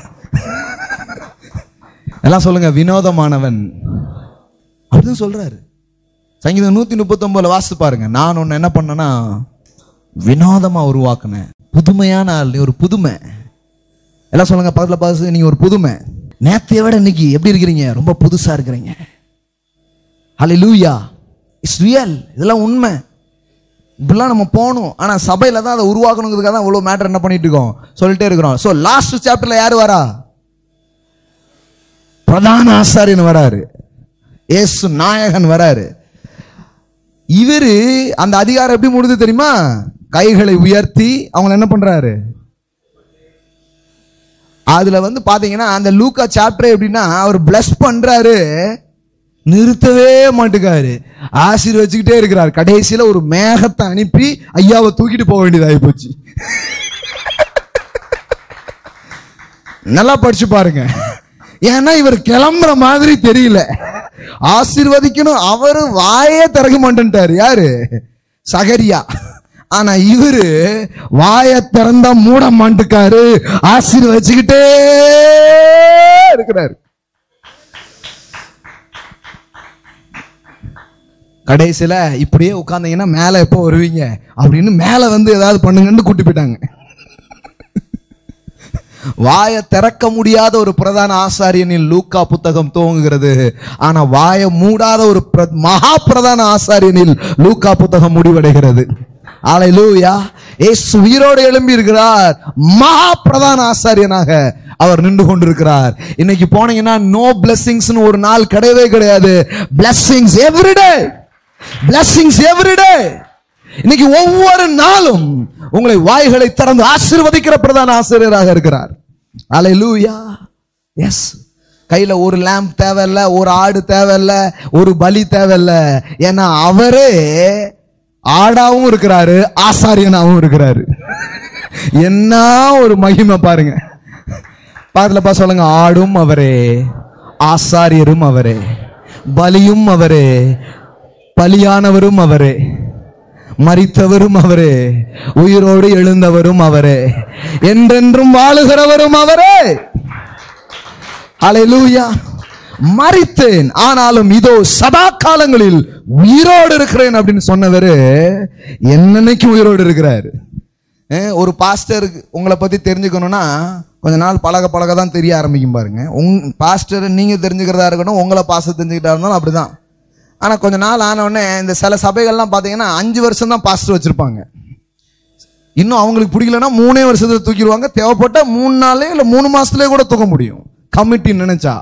எல்லாம் சொல்லுங்க வினோதமானவன் அப்படிதான் சொல்றாரு சங்கீதம் நூத்தி முப்பத்தி வாசித்து பாருங்க நான் உன்னை என்ன பண்ணேன்னா வினோதமா உருவாக்குனேன் புதுமையான ஆள் நீ ஒரு புதுமை எல்லாம் சொல்லுங்க பக்கத்துல பாசு நீங்க ஒரு புதுமை நேத்தைய விட இன்னைக்கு எப்படி இருக்கிறீங்க ரொம்ப புதுசா இருக்கிறீங்க ஹலே லூயா இட்ஸ் ரியல் இதெல்லாம் உண்மை இப்படிலாம் நம்ம போகணும் ஆனா சபையில தான் அதை உருவாக்கணுங்கிறதுக்காக தான் இவ்வளவு மேட்டர் என்ன பண்ணிட்டு இருக்கோம் சொல்லிட்டே இருக்கிறோம் ஸோ லாஸ்ட் சாப்டர்ல யார் வரா பிரதான ஆசாரியன் வராரு ஏசு நாயகன் வராரு இவரு அந்த அதிகாரம் எப்படி முடிஞ்சது தெரியுமா கைகளை உயர்த்தி அவங்கள என்ன பண்றாரு அதுல வந்து பாத்தீங்கன்னா அந்த லூக்கா சாப்டர் எப்படின்னா அவர் பிளஸ் பண்றாரு நிறுத்தவே மாட்டுக்காரு ஆசீர்வச்சுக்கிட்டே இருக்கிறார் கடைசியில ஒரு மேகத்தை அனுப்பி ஐயாவை தூக்கிட்டு போக வேண்டியதாகி போச்சு நல்லா படிச்சு பாருங்க ஏன்னா இவர் கிளம்புற மாதிரி தெரியல ஆசீர்வதிக்கணும் அவரு வாயே திறக்க மாட்டேன்ட்டாரு யாரு சகரியா ஆனா இவரு வாயை திறந்தா மூட மாட்டுக்காரு ஆசீர்வச்சுக்கிட்டே இருக்கிறாரு கடைசியில இப்படியே உட்கார்ந்தீங்கன்னா மேல எப்போ வருவீங்க அப்படின்னு மேல வந்து ஏதாவது பண்ணுங்கன்னு கூட்டி போயிட்டாங்க வாயை திறக்க முடியாத ஒரு பிரதான ஆசாரியனில் லூக்கா புத்தகம் துவங்குகிறது ஆனா வாயை மூடாத ஒரு பிர- மகா பிரதான ஆசாரியனில் லூக்கா புத்தகம் முடிவடைகிறது ஆலையிலூயா ஏசு உயிரோடு எழும்பி இருக்கிறார் மகா பிரதான ஆசாரியனாக அவர் நின்று கொண்டிருக்கிறார் இன்னைக்கு போனீங்கன்னா நோ பிளெஸிங்ஸ்னு ஒரு நாள் கிடையவே கிடையாது பிளெஸிங்ஸ் எவ்ரிடே பிளெஸிங்ஸ் எவ்ரிடே இன்னைக்கு ஒவ்வொரு நாளும் உங்களை வாய்களை திறந்து ஆசீர்வதிக்கிற பிரதான ஆசிரியராக இருக்கிறார் அல்லேலூயா எஸ் கையில ஒரு லேம்ப் தேவையில்ல ஒரு ஆடு தேவையில்ல ஒரு பலி தேவையில்ல ஏன்னா அவரே ஆடாவும் இருக்கிறாரு ஆசாரியனாவும் இருக்கிறாரு என்ன ஒரு மகிமை பாருங்க பாதுலப்பா சொல்லுங்க ஆடும் அவரே ஆசாரியரும் அவரே பலியும் அவரே பலியானவரும் அவரே மரித்தவரும் அவரே உயிரோடு எழுந்தவரும் அவரே என்றென்றும் வாழுகிறவரும் அவரே ஹalleluya மரித்தேன் ஆனாலும் இதோ சதா காலங்களில் உயிரோடு இருக்கிறேன் அப்படின்னு சொன்னவரு என்னன்னைக்கு உயிரோடு இருக்கிறாரு அஹ், ஒரு பாஸ்டருக்கு உங்களை பற்றி தெரிஞ்சுக்கணும்னா கொஞ்ச நாள் பழக பழக தான் தெரிய ஆரம்பிக்கும் பாருங்க உங் பாஸ்டர் நீங்கள் தெரிஞ்சுக்கிறதா இருக்கட்டும் உங்களை பாஸ்டர் தெரிஞ்சுக்கிட்டா இருந்தாலும் அப்படிதான் ஆனால் கொஞ்ச நாள் ஆன உடனே இந்த சில சபைகள்லாம் பார்த்தீங்கன்னா அஞ்சு வருஷம் தான் பாஸ்டர் வச்சுருப்பாங்க இன்னும் அவங்களுக்கு பிடிக்கலன்னா மூணே வருஷத்துல தூக்கிடுவாங்க தேவைப்பட்டா மூணு நாளே இல்லை மூணு மாசத்துலயே கூட தூக்க முடியும் கமிட்டி நினைச்சா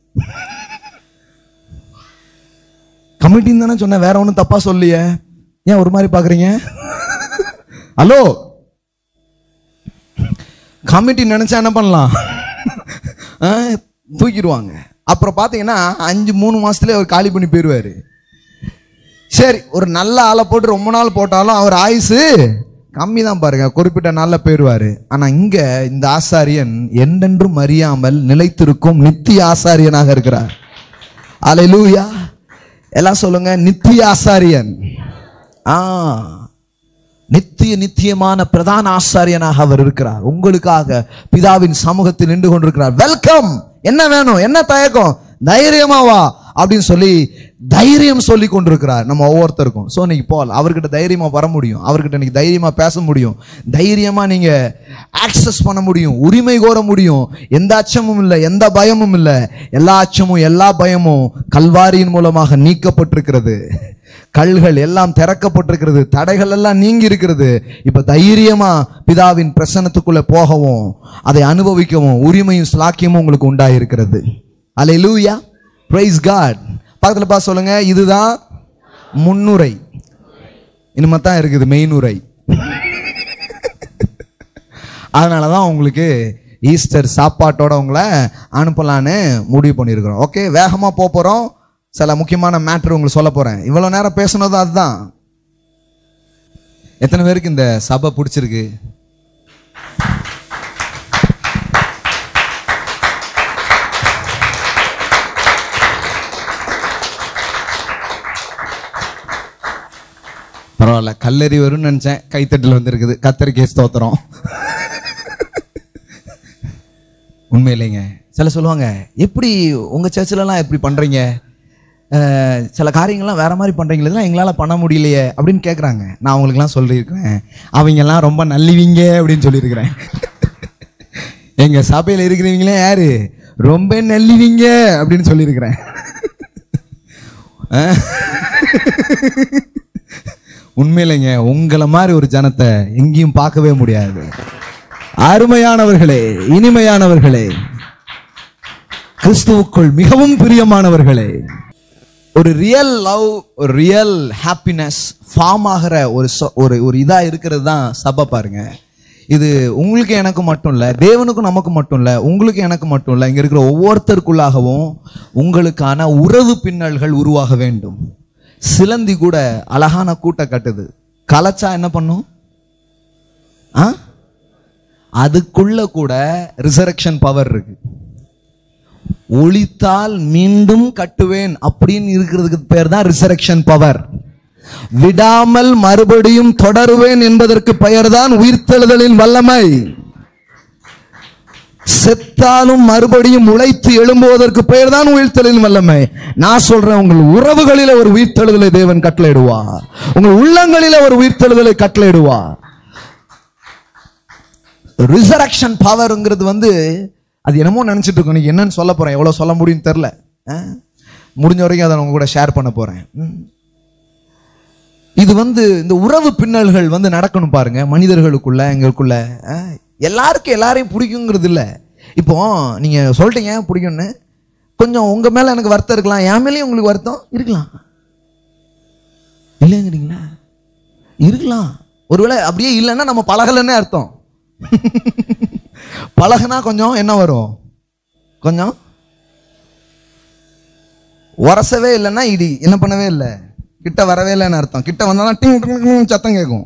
கமிட்டின்னு தானே சொன்னேன் வேற ஒன்றும் தப்பா சொல்லியே ஏன் ஒரு மாதிரி பாக்குறீங்க ஹலோ கமிட்டி நினைச்சா என்ன பண்ணலாம் ஆ, தூக்கிடுவாங்க அப்புறம் பார்த்தீங்கன்னா அஞ்சு மூணு மாசத்துலயே அவர் காலி பண்ணி போயிடுவாரு சரி ஒரு நல்ல ஆளை போட்டு ரொம்ப நாள் போட்டாலும் அவர் ஆயுசு கம்மி தான் பாருங்க குறிப்பிட்ட நாள்ல போயிடுவாரு ஆனா இங்க இந்த ஆசாரியன் என்றென்றும் அறியாமல் நிலைத்திருக்கும் நித்திய ஆசாரியனாக இருக்கிறார் அல்லேலூயா எல்லாம் சொல்லுங்க நித்திய ஆசாரியன் ஆ நித்திய நித்தியமான பிரதான ஆசாரியனாக அவர் இருக்கிறார் உங்களுக்காக பிதாவின் சமூகத்தில் நின்று கொண்டிருக்கிறார் வெல்கம் என்ன வேணும் என்ன தயக்கம் தைரியமா வா அப்படின்னு சொல்லி தைரியம் சொல்லி கொண்டிருக்கிறார் நம்ம ஒவ்வொருத்தருக்கும் ஸோ இன்னைக்கு போல் அவர்கிட்ட தைரியமா வர முடியும் அவர்கிட்ட இன்னைக்கு தைரியமா பேச முடியும் தைரியமா நீங்க ஆக்சஸ் பண்ண முடியும் உரிமை கோர முடியும் எந்த அச்சமும் இல்லை எந்த பயமும் இல்லை எல்லா அச்சமும் எல்லா பயமும் கல்வாரியின் மூலமாக நீக்கப்பட்டிருக்கிறது கல்கள் எல்லாம் திறக்கப்பட்டிருக்கிறது தடைகள் எல்லாம் நீங்கி இருக்கிறது இப்ப தைரியமா பிதாவின் பிரசன்னத்துக்குள்ள போகவும் அதை அனுபவிக்கவும் உரிமையும் ஸ்லாக்கியமும் உங்களுக்கு உண்டாயிருக்கிறது அல்லேலூயா பிரைஸ் காட் பக்கத்துல பார்த்து சொல்லுங்க இதுதான் முன்னுரை இனிமே தான் இருக்குது மெயினுரை அதனால தான் உங்களுக்கு ஈஸ்டர் சாப்பாட்டோட உங்களை அனுப்பலான்னு முடிவு பண்ணியிருக்கிறோம் ஓகே வேகமாக போக போகிறோம் சில முக்கியமான மேட்ரு உங்களுக்கு சொல்ல போகிறேன் இவ்வளோ நேரம் பேசுனது அதுதான் எத்தனை பேருக்கு இந்த சபை பிடிச்சிருக்கு பரவாயில்ல கல்லறி வரும்னு நினைச்சேன் கைத்தட்டில் வந்திருக்குது கத்தரிக்கை ஸ்தோத்திரம் உண்மை இல்லைங்க சில சொல்லுவாங்க எப்படி உங்க சர்ச்சிலலாம் எப்படி பண்றீங்க அஹ், சில காரியங்கள்லாம் வேற மாதிரி பண்றீங்களே இதெல்லாம் எங்களால் பண்ண முடியலையே அப்படின்னு கேட்குறாங்க நான் அவங்களுக்குலாம் சொல்லியிருக்கிறேன் அவங்கெல்லாம் ரொம்ப நல்லிவீங்க அப்படின்னு சொல்லியிருக்கிறேன் எங்க சபையில் இருக்கிறவங்களே யாரு ரொம்ப நல்லிவீங்க அப்படின்னு சொல்லியிருக்கிறேன் அஹ். உண்மையிலைங்க உங்களை மாதிரி ஒரு ஜனத்தை எங்கேயும் பார்க்கவே முடியாது அருமையானவர்களே இனிமையானவர்களே கிறிஸ்துவுக்குள் மிகவும் பிரியமானவர்களே ஒரு ரியல் லவ் ஒரு ரியல் ஹாப்பினஸ் ஃபார்ம் ஆகிற ஒரு சொ- ஒரு ஒரு இதா இருக்கிறது தான் சபை பாருங்க இது உங்களுக்கு எனக்கு மட்டும் இல்ல தேவனுக்கும் நமக்கு மட்டும் இல்ல உங்களுக்கு எனக்கு மட்டும் இல்ல இங்க இருக்கிற ஒவ்வொருத்தருக்குள்ளாகவும் உங்களுக்கான உறவு பின்னல்கள் உருவாக வேண்டும் சிலந்தி கூட அழகான கூட்டை கட்டுது கலைச்சா என்ன பண்ணும் ஆ அதுக்குள்ள கூட ரிசரக்ஷன் பவர் இருக்கு ஒளித்தால் மீண்டும் கட்டுவேன் அப்படின்னு இருக்கிறதுக்கு பேர் தான் ரிசரக்ஷன் பவர் விடாமல் மறுபடியும் தொடருவேன் என்பதற்கு பெயர்தான் உயிர்த்தெழுதலின் வல்லமை செத்தாலும் மறுபடியும் உழைத்து எழும்புவதற்கு பெயர் தான் உயிர்த்தெழுதலின் வல்லமை நான் சொல்றேன் உங்கள் உறவுகளில ஒரு உயிர்த்தெழுதலை தேவன் கட்டளையிடுவார் உங்கள் உள்ளங்களில ஒரு உயிர்த்தெழுதலை கட்டளையிடுவார் ரிசரக்ஷன் பவர்ங்கிறது வந்து அது என்னமோ நினைச்சிட்டு இருக்கோம் நீங்க என்னன்னு சொல்ல போறேன் எவ்வளவு சொல்ல முடியும்னு தெரில முடிஞ்ச வரைக்கும் அதை உங்க கூட ஷேர் பண்ண போறேன் ம். இது வந்து இந்த உறவு பின்னல்கள் வந்து நடக்கணும் பாருங்க மனிதர்களுக்குள்ள எங்களுக்குள்ள அஹ், எல்லாருக்கும் எல்லாரையும் பிடிக்குங்கிறது இல்ல இப்போ நீங்க சொல்லிட்டீங்க பிடிக்கும்னு கொஞ்சம் உங்க மேல எனக்கு வருத்தம் இருக்கலாம் என் மேலேயும் உங்களுக்கு வருத்தம் இருக்கலாம் இல்லைங்கிறீங்களா இருக்கலாம் ஒருவேளை அப்படியே இல்லைன்னா நம்ம பழகலைன்னே அர்த்தம் பழகுனா கொஞ்சம் என்ன வரும் கொஞ்சம் உரசவே இல்லைன்னா இடி என்ன பண்ணவே இல்லை கிட்ட வரவே இல்லைன்னு அர்த்தம் கிட்ட வந்தாலும் டிங் டிங் டிங் சத்தம் கேட்கும்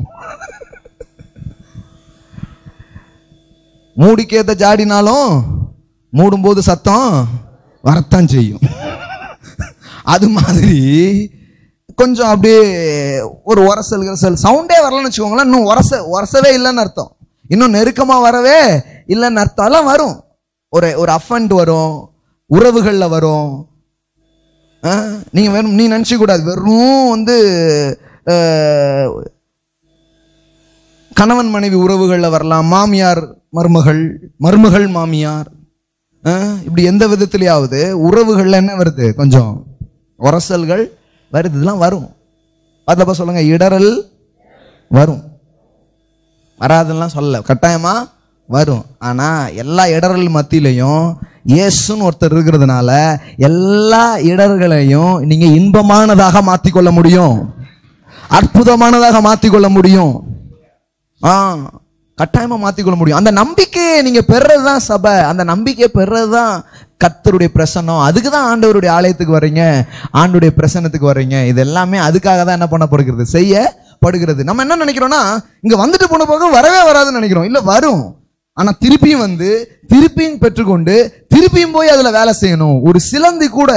மூடிக்கேத்த ஜாடினாலும் மூடும்போது சத்தம் வரத்தான் செய்யும் அது மாதிரி கொஞ்சம் அப்படியே ஒரு உரசல் கிரசல் சவுண்டே வரலன்னு வச்சுக்கோங்களேன் இன்னும் உரச உரசவே இல்லைன்னு அர்த்தம் இன்னும் நெருக்கமா வரவே இல்லைன்னு அர்த்தம் எல்லாம் வரும் ஒரு ஒரு அஃபண்ட் வரும் உறவுகளில் வரும் ஆ, நீங்க வெறும் நீ நினைச்ச கூடாது வெறும் வந்து அஹ், கணவன் மனைவி உறவுகளில் வரலாம் மாமியார் மருமகள் மருமகள் மாமியார் அஹ், இப்படி எந்த விதத்திலேயாவது உறவுகள்ல என்ன வருது கொஞ்சம் உரசல்கள் வருது இதெல்லாம் வரும் பார்த்தப்ப சொல்லுங்க இடரல் வரும் வராதுலாம் சொல்லல கட்டாயமா வரும் ஆனா எல்லா இடர்கள் மத்தியிலையும் இயேசுன்னு ஒருத்தர் இருக்கிறதுனால எல்லா இடர்களையும் நீங்க இன்பமானதாக மாத்திக்கொள்ள முடியும் அற்புதமானதாக மாத்திக்கொள்ள முடியும் ஆ கட்டாயமா மாத்திக்கொள்ள முடியும் அந்த நம்பிக்கையை நீங்க பெறதுதான் சபை அந்த நம்பிக்கையை பெறதுதான் கர்த்தருடைய பிரசன்னம் அதுக்கு தான் ஆண்டவருடைய ஆலயத்துக்கு வர்றீங்க ஆண்டுடைய பிரசன்னத்துக்கு வர்றீங்க இது எல்லாமே அதுக்காக தான் என்ன பண்ணப்படுகிறது செய்யப்படுகிறது நம்ம என்ன நினைக்கிறோம்னா இங்க வந்துட்டு போன போக வரவே வராதுன்னு நினைக்கிறோம் இல்ல வரும் ஆனா திருப்பியும் வந்து திருப்பியும் பெற்றுக்கொண்டு திருப்பியும் போய் அதுல வேலை செய்யணும் ஒரு சிலந்தி கூட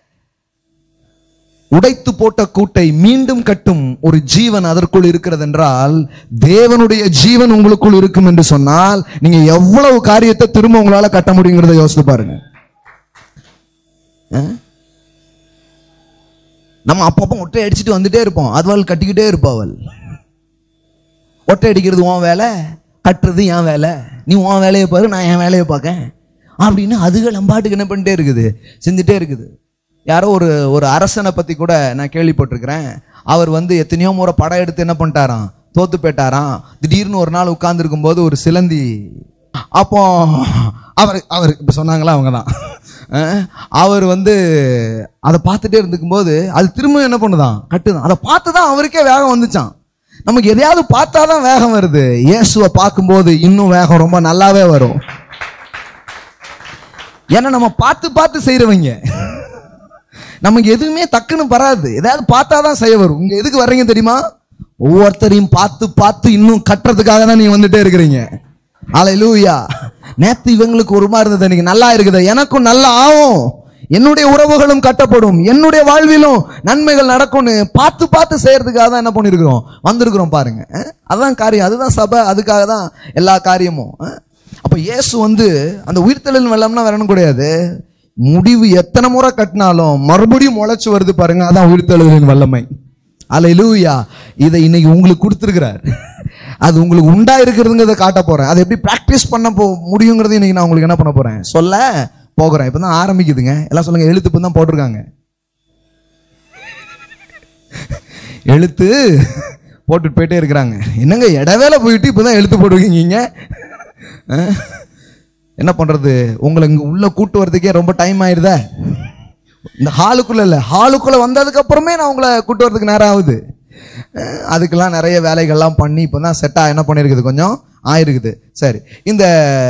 உடைத்து போட்ட கூட்டை மீண்டும் கட்டும் ஒரு ஜீவன் அதற்குள் இருக்கிறது என்றால் தேவனுடைய ஜீவன் உங்களுக்குள் இருக்கும் என்று சொன்னால் நீங்க எவ்வளவு காரியத்தை திரும்ப உங்களால கட்ட முடியுங்கிறத யோசித்து பாருங்க அஹ்? நம்ம அப்பப்போ ஒட்டை அடிச்சுட்டு வந்துட்டே இருப்போம் அதுவாள் கட்டிக்கிட்டே இருப்பாவள் ஒட்டை அடிக்கிறது உன் வேலை கட்டுறது என் வேலை நீ உன் வேலையை பாரு நான் என் வேலையை பார்க்கேன் அப்படின்னு அதுகள் அம்பாட்டுக்கு என்ன பண்ணிட்டே இருக்குது செஞ்சுட்டே இருக்குது யாரோ ஒரு ஒரு அரசனை பத்தி கூட நான் கேள்விப்பட்டிருக்கிறேன் அவர் வந்து எத்தனையோ முறை படம் எடுத்து என்ன பண்ணிட்டாராம் தோத்து போயிட்டாராம் திடீர்னு ஒரு நாள் உட்கார்ந்துருக்கும் போது ஒரு சிலந்தி அப்போ அவர் அவர் இப்போ சொன்னாங்களா அவங்க தான் அவர் வந்து அதை பார்த்துட்டே இருந்துக்கும் போது அது திரும்ப என்ன பண்ணுதான் கட்டுதான் அதை பார்த்து தான் அவருக்கே வேகம் வந்துச்சான் நமக்கு எதையாவது பார்த்தா தான் வேகம் வருது இயேசுவை பார்க்கும்போது இன்னும் வேகம் ரொம்ப நல்லாவே வரும் ஏன்னா நம்ம பார்த்து பார்த்து செய்யறவங்க நமக்கு எதுவுமே டக்குன்னு வராது எதாவது பார்த்தா தான் செய்ய வரும் இங்க எதுக்கு வர்றீங்க தெரியுமா ஒவ்வொருத்தரையும் பார்த்து பார்த்து இன்னும் கட்டுறதுக்காக தான் நீங்க வந்துட்டே இருக்கிறீங்க அலையிலூயா நேத்து இவங்களுக்கு ஒரு மாதிரி இருந்தது இன்னைக்கு நல்லா இருக்குது எனக்கும் நல்லா ஆகும் என்னுடைய உறவுகளும் கட்டப்படும் என்னுடைய வாழ்விலும் நன்மைகள் நடக்கும்னு பார்த்து பார்த்து செய்யறதுக்காக தான் என்ன பண்ணிருக்கிறோம் வந்திருக்கிறோம் பாருங்க அஹ்? அதுதான் காரியம் அதுதான் சபை அதுக்காக தான் எல்லா காரியமும் அஹ்? அப்ப இயேசு வந்து அந்த உயிர்த்தெழுதல் வெள்ளம்னா வரணும் கிடையாது முடிவு எத்தனை முறை கட்டினாலும் மறுபடியும் முளைச்சு வருது பாருங்க அதான் உயிர்த்தெழுதலின் வல்லமை அல்லேலூயா இதை இன்னைக்கு உங்களுக்கு கொடுத்துருக்கிறார் அது உங்களுக்கு உண்டா இருக்கிறதுங்கிறத காட்ட போறேன் அதை எப்படி பிராக்டிஸ் பண்ண போ முடியுங்கிறது இன்னைக்கு நான் உங்களுக்கு என்ன பண்ண போறேன் சொல்ல போகிறேன் இப்போ தான் ஆரம்பிக்குதுங்க எல்லாம் சொல்லுங்க எழுத்து இப்போ தான் போட்டிருக்காங்க எழுத்து போட்டுட்டு போயிட்டே இருக்கிறாங்க என்னங்க இடவேளை போயிட்டு இப்போ தான் எழுத்து போட்டுருக்கீங்க அஹ்? என்ன பண்றது உங்களை இங்க உள்ள கூட்டு வரதுக்கே ரொம்ப டைம் ஆயிருதா இந்த ஹாலுக்குள்ள இல்ல ஹாலுக்குள்ள வந்ததுக்கு அப்புறமே நான் உங்களை கூட்டு வரதுக்கு நேரம் ஆகுது அஹ் அதுக்கெல்லாம் நிறைய வேலைகள்லாம் பண்ணி இப்போ தான் செட்டாக என்ன பண்ணியிருக்குது கொஞ்சம் ஆயிருக்குது சரி இந்த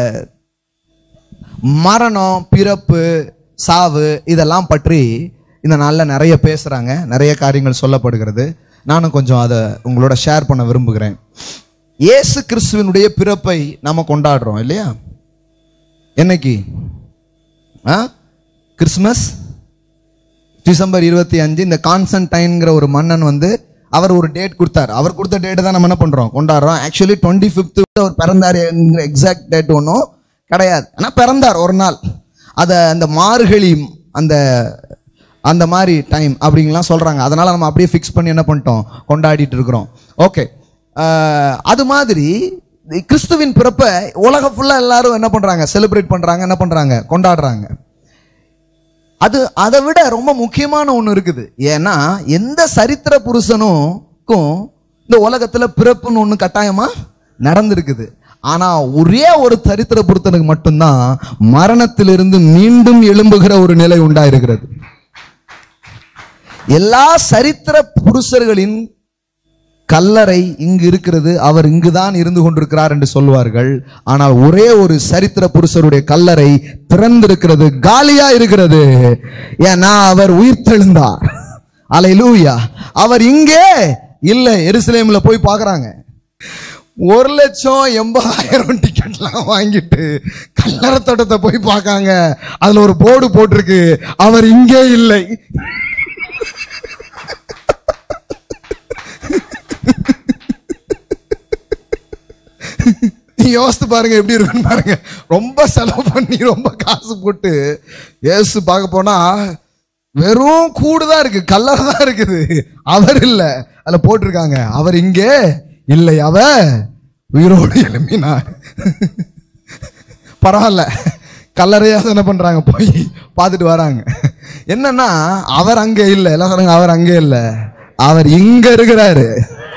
மரணம் பிறப்பு சாவு இதெல்லாம் பற்றி இந்த நாளில் நிறைய பேசுகிறாங்க நிறைய காரியங்கள் சொல்லப்படுகிறது நானும் கொஞ்சம் அதை உங்களோட ஷேர் பண்ண விரும்புகிறேன் இயேசு கிறிஸ்துவனுடைய பிறப்பை நம்ம கொண்டாடுறோம் இல்லையா என்னைக்கு ஆ கிறிஸ்மஸ் டிசம்பர் இருபத்தி அஞ்சு இந்த கான்சன்டைன்ங்கிற ஒரு மன்னன் வந்து அவர் ஒரு டேட் கொடுத்தார் அவர் கொடுத்த டேட் தான் நம்ம என்ன பண்றோம் கொண்டாடுறோம் ஆக்சுவலி டுவெண்ட்டி ஃபிஃப்த் அவர் பிறந்தார் எக்ஸாக்ட் டேட் ஒன்றும் கிடையாது ஆனால் பிறந்தார் ஒரு நாள் அதை அந்த மார்கழி அந்த அந்த மாதிரி டைம் அப்படிங்கலாம் சொல்றாங்க அதனால நம்ம அப்படியே ஃபிக்ஸ் பண்ணி என்ன பண்ணிட்டோம் கொண்டாடிட்டு இருக்கிறோம் ஓகே அது மாதிரி கிறிஸ்துவின் பிறப்பை உலகம் ஃபுல்லாக எல்லாரும் என்ன பண்றாங்க செலிப்ரேட் பண்றாங்க என்ன பண்றாங்க கொண்டாடுறாங்க அது அதை விட ரொம்ப முக்கியமான ஒன்று இருக்குது ஏன்னா எந்த சரித்திர புருஷனுக்கும் இந்த உலகத்துல பிறப்புன்னு ஒன்று கட்டாயமா நடந்திருக்குது ஆனா ஒரே ஒரு சரித்திர புருஷனுக்கு மட்டும்தான் மரணத்திலிருந்து மீண்டும் எழும்புகிற ஒரு நிலை உண்டாயிருக்கிறது எல்லா சரித்திர புருஷர்களின் கல்லறை இங்கு இருக்கிறது அவர் இங்குதான் இருந்து கொண்டிருக்கிறார் என்று சொல்வார்கள் ஆனால் ஒரே ஒரு சரித்திர புருஷருடைய கல்லறை திறந்திருக்கிறது காலியா இருக்கிறது ஏன்னா அவர் உயிர்த்தெழுந்தார் அலையிலூயா அவர் இங்கே இல்லை எருசலேம்ல போய் பார்க்கறாங்க ஒரு லட்சம் எண்பதாயிரம் டிக்கெட்லாம் வாங்கிட்டு கல்லறை தோட்டத்தை போய் பார்க்காங்க அதுல ஒரு போர்டு போட்டிருக்கு அவர் இங்கே இல்லை நீ யோசித்து பாருங்க எப்படி இருக்குன்னு பாருங்க ரொம்ப செலவு பண்ணி ரொம்ப காசு போட்டு ஏசு பார்க்க போனா வெறும் கூடு தான் இருக்கு கல்லறை தான் இருக்குது அவர் இல்ல அதுல போட்டிருக்காங்க அவர் இங்கே இல்லை அவர் உயிரோடு எழுப்பினார் பரவாயில்ல கல்லறையாக என்ன பண்றாங்க போய் பார்த்துட்டு வராங்க என்னன்னா அவர் அங்கே இல்லை எல்லாம் சொல்றாங்க அவர் அங்கே இல்லை அவர் இங்க இருக்கிறாரு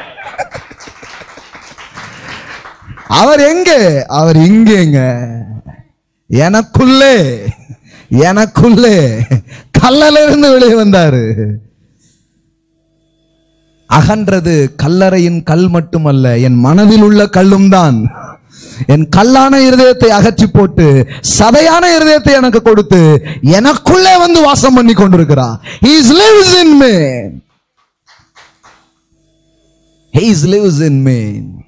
அவர் எங்க அவர் இங்கேங்க எனக்குள்ளே எனக்குள்ளே கல்லல இருந்து வெளியே வந்தாரு அகன்றது கல்லறையின் கல் மட்டுமல்ல என் மனதில் உள்ள கல்லும் தான் என் கல்லான இருதயத்தை அகற்றி போட்டு சதையான இருதயத்தை எனக்கு கொடுத்து எனக்குள்ளே வந்து வாசம் பண்ணி கொண்டிருக்கிறார் he lives in me he lives in me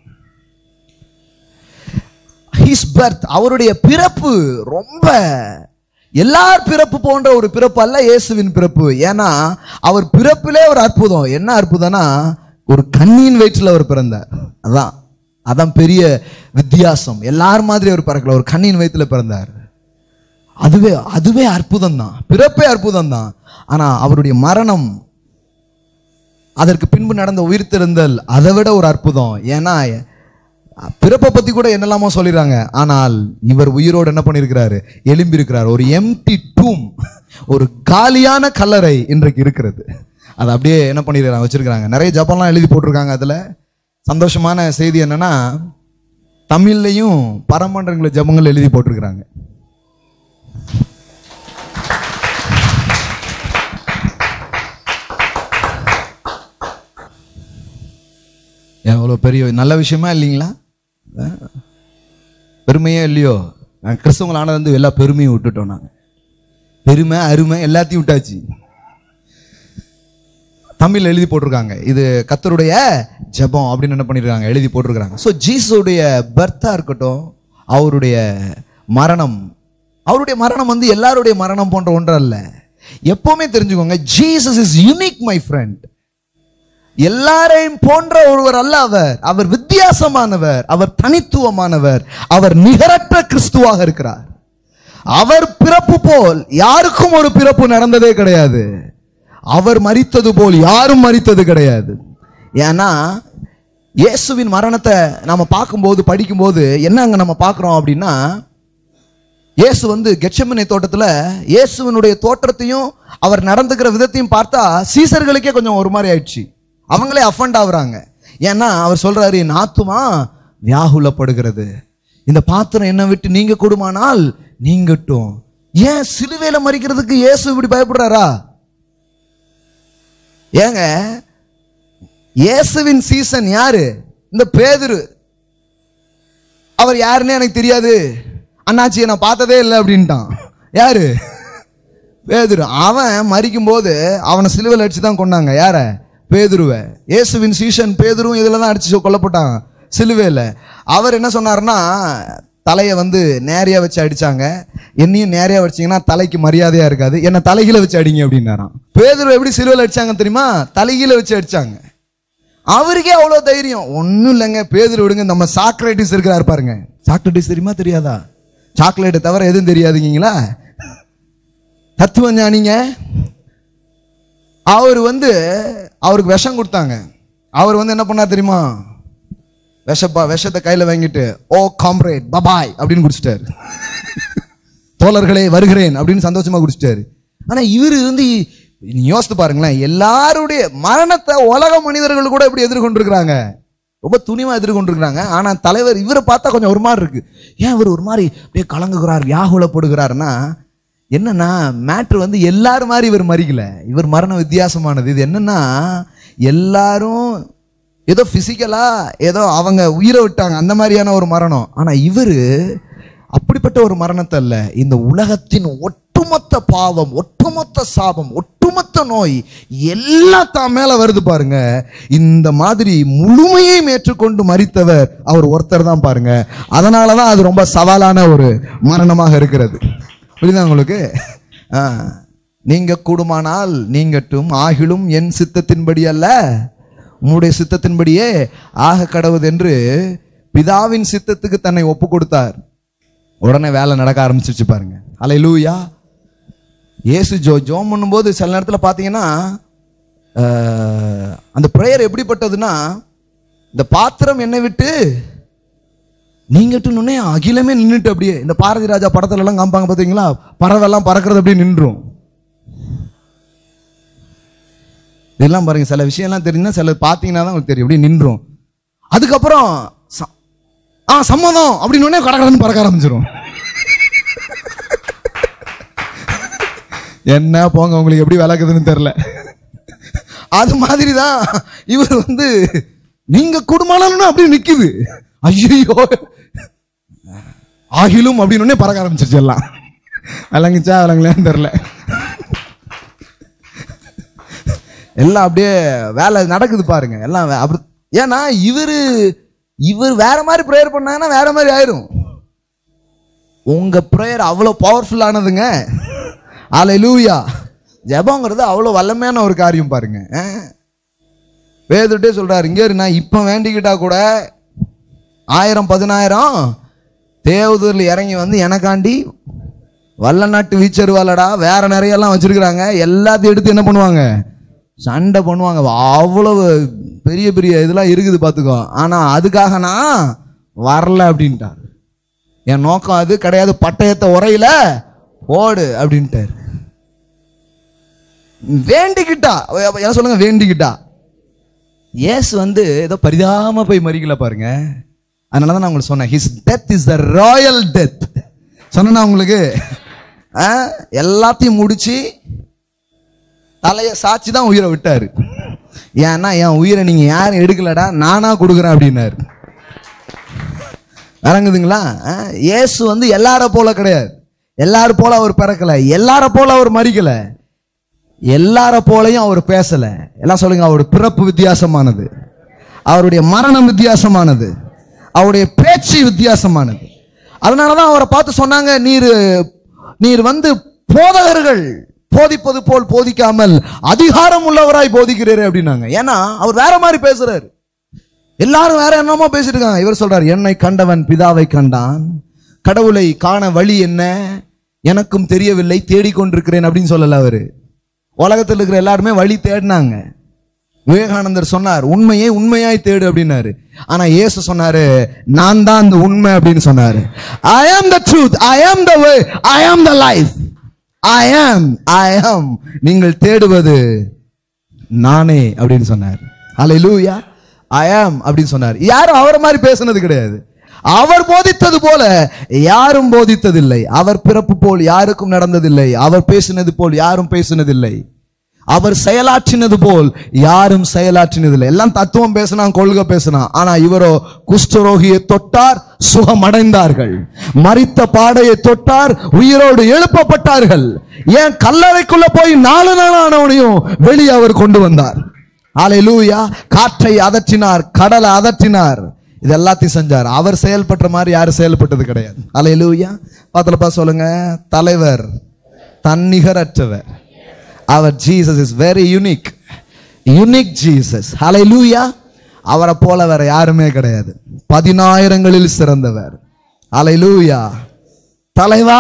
his birth அவருடைய பிறப்பு ரொம்ப எல்லார் பிறப்பு போன்ற ஒரு பிறப்பு அல்ல இயேசுவின் பிறப்பு ஏன்னா அவர் பிறப்பிலே ஒரு அற்புதம் என்ன அற்புதம்னா ஒரு கண்ணியின் வயிற்றில் அவர் பிறந்தார் அதான் அதான் பெரிய வித்தியாசம் எல்லார் மாதிரி அவர் பிறக்கல ஒரு கண்ணியின் வயிற்றில் பிறந்தார் அதுவே அதுவே அற்புதம் தான் பிறப்பே அற்புதம் தான் ஆனா அவருடைய மரணம் அதற்கு பின்பு நடந்த உயிர்த்தெழுந்தல் அதை விட ஒரு அற்புதம் ஏன்னா பிறப்பை பத்தி கூட என்னெல்லாமோ சொல்லிடுறாங்க ஆனால் இவர் உயிரோடு என்ன பண்ணியிருக்கிறாரு எலும்பி இருக்கிறார் ஒரு எம்டி டூம் ஒரு காலியான கல்லறை இன்றைக்கு இருக்கிறது அதை அப்படியே என்ன பண்ணிருக்காங்க வச்சிருக்காங்க நிறைய ஜபம்லாம் எழுதி போட்டிருக்காங்க அதுல சந்தோஷமான செய்தி என்னன்னா தமிழ்லையும் பரமண்டங்கள ஜபங்கள் எழுதி போட்டிருக்கிறாங்க எவ்வளோ பெரிய நல்ல விஷயமா இல்லைங்களா அஹ். பெருமையே இல்லையோ நான் கிறிஸ்தவங்கள் ஆனது வந்து எல்லா பெருமையும் விட்டுட்டோம் நாங்கள் பெருமை அருமை எல்லாத்தையும் விட்டாச்சு தமிழ்ல எழுதி போட்டிருக்காங்க இது கத்தருடைய ஜெபம் அப்படின்னு என்ன பண்ணிருக்காங்க எழுதி போட்டிருக்காங்க ஸோ ஜீசஸுடைய பர்த்தா இருக்கட்டும் அவருடைய மரணம் அவருடைய மரணம் வந்து எல்லாருடைய மரணம் போன்ற ஒன்று அல்ல எப்பவுமே தெரிஞ்சுக்கோங்க Jesus is unique my friend எல்லாரையும் போன்ற ஒருவர் அல்ல அவர் அவர் வித்தியாசமானவர் அவர் தனித்துவமானவர் அவர் நிகரற்ற கிறிஸ்துவாக இருக்கிறார் அவர் பிறப்பு போல் யாருக்கும் ஒரு பிறப்பு நடந்ததே கிடையாது அவர் மரித்தது போல் யாரும் மரித்தது கிடையாது ஏன்னா இயேசுவின் மரணத்தை நாம பார்க்கும்போது படிக்கும்போது என்ன அங்க நம்ம பார்க்குறோம் அப்படின்னா இயேசு வந்து கெட்சமனை தோட்டத்துல இயேசுவினுடைய தோற்றத்தையும் அவர் நடந்துக்கிற விதத்தையும் பார்த்தா சீசர்களுக்கே கொஞ்சம் ஒரு மாதிரி ஆயிடுச்சு அவங்களே அஃபண்ட் ஆகுறாங்க ஏன்னா அவர் சொல்றாரு என் ஆத்துமா வியாகுலப்படுகிறது இந்த பாத்திரம் என்ன விட்டு நீங்க கொடுமானால் நீங்கட்டும் ஏன் சிலுவையில மறிக்கிறதுக்கு இயேசு இப்படி பயப்படுறாரா ஏங்க இயேசுவின் சீசன் யாரு இந்த பேதுரு அவர் யாருன்னே எனக்கு தெரியாது அண்ணாச்சியை நான் பார்த்ததே இல்லை அப்படின்ட்டான் யாரு பேதுரு அவன் மறிக்கும் போது அவனை சிலுவையில் அடிச்சு தான் கொண்டாங்க யார பேதுருவை இயேசுவின் சீஷன் பேதுருவும் இதில் தான் அடிச்சு கொல்லப்பட்டான் சிலுவையில் அவர் என்ன சொன்னாருன்னா தலையை வந்து நேரையா வச்சு அடிச்சாங்க என்னையும் நேரையா வச்சீங்கன்னா தலைக்கு மரியாதையா இருக்காது என்ன தலைகீழ வச்சு அடிங்க அப்படின்னாராம் பேதுரு எப்படி சிலுவையில் அடிச்சாங்க தெரியுமா தலைகீழ வச்சு அடிச்சாங்க அவருக்கே அவ்வளோ தைரியம் ஒன்றும் இல்லைங்க பேதுரு விடுங்க நம்ம சாக்ரட்டிஸ் இருக்கிறாரு பாருங்க சாக்ரட்டிஸ் தெரியுமா தெரியாதா சாக்லேட்டை தவிர எதுவும் தெரியாதுங்களா தத்துவ ஞானிங்க அவர் வந்து அவருக்கு விஷம் கொடுத்தாங்க அவர் வந்து என்ன பண்ணார் தெரியுமா விஷப்பா விஷத்தை கையில வாங்கிட்டு ஓ காம்ரேட் பபாய் அப்படின்னு குடிச்சிட்டாரு தோழர்களே வருகிறேன் அப்படின்னு சந்தோஷமா குடிச்சிட்டாரு ஆனா இவர் வந்து நீ யோசித்து பாருங்களேன் எல்லாருடைய மரணத்தை உலக மனிதர்கள் கூட எப்படி எதிர்கொண்டிருக்கிறாங்க ரொம்ப துணிவா எதிர்கொண்டிருக்கிறாங்க ஆனா தலைவர் இவரை பார்த்தா கொஞ்சம் ஒரு மாதிரி இருக்கு ஏன் இவர் ஒரு மாதிரி அப்படியே கலங்குகிறார் வியாகுலப்படுகிறாருன்னா என்னன்னா மேட்ரு வந்து எல்லாரும் மாதிரி இவர் மறிக்கல இவர் மரணம் வித்தியாசமானது இது என்னன்னா எல்லாரும் ஏதோ பிசிக்கலா ஏதோ அவங்க உயிரை விட்டாங்க அந்த மாதிரியான ஒரு மரணம் ஆனா இவரு அப்படிப்பட்ட ஒரு மரணத்தை அல்ல இந்த உலகத்தின் ஒட்டுமொத்த பாவம் ஒட்டுமொத்த சாபம் ஒட்டுமொத்த நோய் எல்லாம் தான் மேல வருது பாருங்க இந்த மாதிரி முழுமையையும் ஏற்றுக்கொண்டு மறித்தவர் அவர் ஒருத்தர் தான் பாருங்க அதனாலதான் அது ரொம்ப சவாலான ஒரு மரணமாக இருக்கிறது புரியுதா உங்களுக்கு ஆ. நீங்க கூடுமானால் நீங்கட்டும் ஆகிலும் என் சித்தத்தின்படி அல்ல உம்முடைய சித்தத்தின்படியே ஆக கடவுது என்று பிதாவின் சித்தத்துக்கு தன்னை ஒப்பு கொடுத்தார் உடனே வேலை நடக்க ஆரம்பிச்சிருச்சு பாருங்க அலை லூயா இயேசு ஜோ ஜோம் பண்ணும்போது சில நேரத்தில் பார்த்தீங்கன்னா அஹ், அந்த ப்ரேயர் எப்படிப்பட்டதுன்னா இந்த பாத்திரம் என்னை விட்டு நீங்கட்டுன்னே அகிலமே நின்றுட்டு அப்படியே இந்த பாரதி ராஜா படத்துல எல்லாம் காமிப்பாங்க பார்த்தீங்களா பறவைலாம் பறக்கிறது அப்படியே நின்றும் இதெல்லாம் பாருங்க சில விஷயம்லாம் தெரிஞ்சுன்னா சில பார்த்தீங்கன்னா தான் உங்களுக்கு தெரியும் அப்படியே நின்றும் அதுக்கப்புறம் ச- ஆ சம்மதம் அப்படின்னு உடனே கடகடன்னு பறக்க ஆரம்பிச்சிரும் என்ன போங்க உங்களுக்கு எப்படி விளக்குதுன்னு தெரில அது மாதிரி தான் இவர் வந்து நீங்க குடும்பம்னு அப்படி நிக்குது ஐயோ ஆகிலும் அப்படின்னு உடனே பறக்க ஆரம்பிச்சிருச்சு எல்லாம் விளங்குச்சா விளங்கலையான்னு தெரில எல்லாம் அப்படியே வேலை நடக்குது பாருங்க எல்லாம் வே- அப்படி ஏன்னா இவரு இவர் வேற மாதிரி ப்ரேயர் பண்ணாங்கன்னா வேற மாதிரி ஆயிரும் உங்க ப்ரேயர் அவ்வளோ பவர்ஃபுல்லானதுங்க அல்லேலூயா ஜெபங்கிறது அவ்வளோ வல்லமையான ஒரு காரியம் பாருங்க அஹ். வேதட்டே சொல்றாரு இங்கே இரு, நான் இப்போ வேண்டிக்கிட்டா கூட ஆயிரம் பதினாயிரம் தேவதூர்ல இறங்கி வந்து எனக்காண்டி வல்ல நாட்டு வீச்சருவாலடா வேற நிறைய எல்லாம் வச்சிருக்கிறாங்க எல்லாத்தையும் எடுத்து என்ன பண்ணுவாங்க சண்டை பண்ணுவாங்க அவ்வளவு பெரிய பெரிய இதெல்லாம் இருக்குது பார்த்துக்கோ ஆனா அதுக்காக நான் வரல அப்படின்ட்டார் என் நோக்கம் அது கிடையாது பட்டயத்தை உரையில போடு அப்படின்ட்டார் வேண்டிக்கிட்டா என்ன சொல்லுங்க வேண்டிக்கிட்டா இயேசு வந்து ஏதோ பரிதாம போய் மறிக்கல பாருங்க அதனால தான் நான் உங்களுக்கு சொன்னேன் his death is the royal death சொன்னா உங்களுக்கு ஆ, எல்லாத்தையும் முடிச்சு தலையை சாட்சி தான் உயிரை விட்டாரு ஏன்னா என் உயிரை நீங்க யாரும் எடுக்கலடா நானா கொடுக்குறேன் அப்படின்னாரு இறங்குதுங்களா ஆ, இயேசு வந்து எல்லார போல கிடையாது எல்லாரும் போல அவர் பிறக்கல எல்லார போல அவர் மறிக்கல எல்லார போலையும் அவர் பேசல எல்லாம் சொல்லுங்க அவருடைய பிறப்பு வித்தியாசமானது அவருடைய மரணம் வித்தியாசமானது அவருடைய பேச்சு வித்தியாசமானது அதனாலதான் அவரை பார்த்து சொன்னாங்க நீர் நீர் வந்து போதகர்கள் போதிப்பது போல் போதிக்காமல் அதிகாரம் உள்ளவராய் போதிக்கிறீரே அப்படின்னாங்க ஏன்னா அவர் வேற மாதிரி பேசுறாரு எல்லாரும் வேற என்னமோ பேசிட்டு இருக்காங்க இவர் சொல்றாரு என்னை கண்டவன் பிதாவை கண்டான் கடவுளை காண வழி என்ன எனக்கும் தெரியவில்லை தேடிக்கொண்டிருக்கிறேன் அப்படின்னு சொல்லல அவரு உலகத்தில் இருக்கிற எல்லாருமே வழி தேடினாங்க விவேகானந்தர் சொன்னார் உண்மையை உண்மையாய் தேடு அப்படின்னாரு ஆனா இயேசு சொன்னாரு நான் தான் அந்த உண்மை அப்படின்னு சொன்னாரு ஐ ஆம் த ட்ரூத் ஐ ஆம் த வே ஐ ஆம் த லைஃப் ஐ ஆம் ஐ ஆம் நீங்கள் தேடுவது நானே அப்படின்னு சொன்னார் அல்லேலூயா ஐ ஆம் அப்படின்னு சொன்னார் யாரும் அவரை மாதிரி பேசுனது கிடையாது அவர் போதித்தது போல யாரும் போதித்ததில்லை அவர் பிறப்பு போல் யாருக்கும் நடந்ததில்லை அவர் பேசினது போல் யாரும் பேசினதில்லை அவர் செயலாற்றினது போல் யாரும் செயலாற்றினதில்லை எல்லாம் தத்துவம் பேசினான் கொள்கை பேசினான் ஆனா இவரோ குஷ்டரோகியை தொட்டார் சுகமடைந்தார்கள் மரித்த பாடையை தொட்டார் உயிரோடு எழுப்பப்பட்டார்கள் ஏன் கல்லறைக்குள்ள போய் நாலு நாள் ஆனவனையும் வெளியே அவர் கொண்டு வந்தார் ஆலையிலூயா காற்றை அதற்றினார் கடலை அதற்றினார் இது எல்லாத்தையும் செஞ்சார் அவர் செயல்பட்ட மாதிரி யாரும் செயல்பட்டது கிடையாது அலையிலூயா பாத்தலப்பா சொல்லுங்க தலைவர் தன்னிகரற்றவர் அவர் Jesus is very unique unique Jesus ஹalleluya அவரை போல வேற யாருமே கிடையாது பதினாயிரங்களில் சிறந்தவர் ஹalleluya தலைவா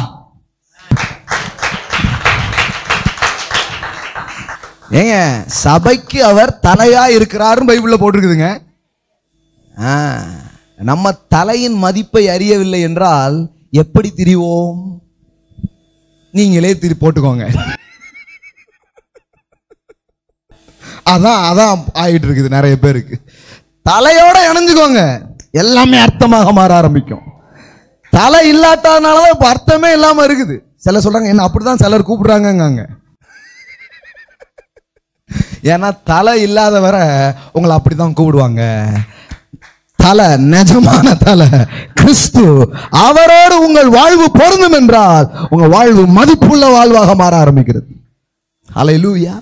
ஏங்க சபைக்கு அவர் தலையா இருக்கிறாருன்னு பைபிள்ல போட்டிருக்குதுங்க ஆ, நம்ம தலையின் மதிப்பை அறியவில்லை என்றால் எப்படி திரிவோம் நீங்களே திரி போட்டுக்கோங்க அதான் அதான் ஆயிட்டு இருக்குது நிறைய பேருக்கு தலையோட இணைஞ்சுக்கோங்க எல்லாமே அர்த்தமாக மாற ஆரம்பிக்கும் தலை இல்லாததுனாலதான் இப்ப அர்த்தமே இல்லாம இருக்குது சில சொல்றாங்க என்ன அப்படிதான் சிலர் கூப்பிடுறாங்கங்க ஏன்னா தலை இல்லாதவரை உங்களை அப்படிதான் கூப்பிடுவாங்க தலை நிஜமான தலை கிறிஸ்து அவரோடு உங்கள் வாழ்வு பொருந்தும் என்றால் உங்க வாழ்வு மதிப்புள்ள வாழ்வாக மாற ஆரம்பிக்கிறது ஹalleluya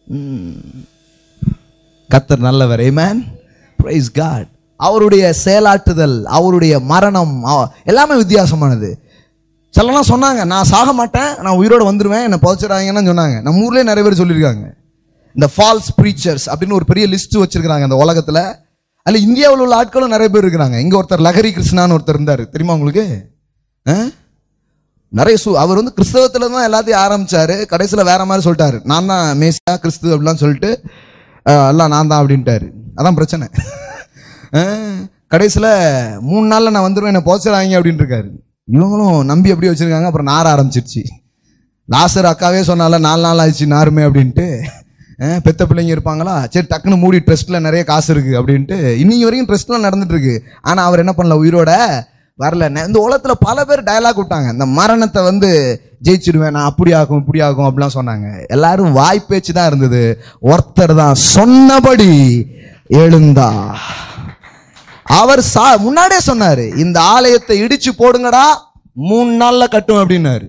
கத்தர் நல்லவர் ஏமேன் பிரைஸ் காட் அவருடைய செயலாற்றுதல் அவருடைய மரணம் அவ- எல்லாமே வித்தியாசமானது சிலலாம் சொன்னாங்க நான் சாக மாட்டேன் நான் உயிரோட வந்துருவேன் என்னை புதைச்சிடாங்கன்னு சொன்னாங்க நம்ம ஊர்லயே நிறைய பேர் சொல்லியிருக்காங்க இந்த ஃபால்ஸ் ப்ரீச்சர்ஸ் அப்படின்னு ஒரு பெரிய லிஸ்ட் வச்சிருக்காங்க அந்த உலகத்துல அதுல இந்தியாவில் உள்ள ஆட்களும் நிறைய பேர் இருக்கிறாங்க இங்க ஒருத்தர் லகரி கிருஷ்ணான்னு ஒருத்தர் இருந்தார் தெரியுமா உங்களுக்கு ஆ? நிறைய சு அவர் வந்து கிறிஸ்தவத்துல தான் எல்லாத்தையும் ஆரம்பிச்சாரு கடைசியில் வேற மாதிரி சொல்லிட்டாரு நான் தான் மேசியா கிறிஸ்து அப்படிலாம் சொல்லிட்டு அஹ், எல்லாம் நான் தான் அப்படின்ட்டாரு அதான் பிரச்சனை அஹ், கடைசியில் மூணு நாளில் நான் வந்துடுவேன் என்னை போச்சிடாங்க அப்படின்னு இருக்காரு இவங்களும் நம்பி அப்படியே வச்சிருக்காங்க அப்புறம் நார ஆரம்பிச்சிருச்சு லாசர் அக்காவே சொன்னால நாலு நாள் ஆயிடுச்சு நாருமே அப்படின்ட்டு அஹ், பெத்த பிள்ளைங்க இருப்பாங்களா சரி டக்குன்னு மூடி ட்ரெஸ்ட்டில் நிறைய காசு இருக்குது அப்படின்ட்டு இன்னைக்கு வரைக்கும் ட்ரெஸ்ட்லாம் நடந்துட்டு இருக்கு ஆனால் அவர் என்ன பண்ணல உயிரோட வரல நெ- இந்த உலகத்தில் பல பேர் டயலாக் விட்டாங்க இந்த மரணத்தை வந்து ஜெயிச்சிடுவேன் நான் அப்படி ஆகும் இப்படி ஆகும் அப்படிலாம் சொன்னாங்க எல்லாரும் வாய் பேச்சு தான் இருந்தது ஒருத்தர் தான் சொன்னபடி எழுந்தா அவர் சா முன்னாடியே சொன்னாரு இந்த ஆலயத்தை இடிச்சு போடுங்கடா மூணு நாள்ல கட்டும் அப்படின்னாரு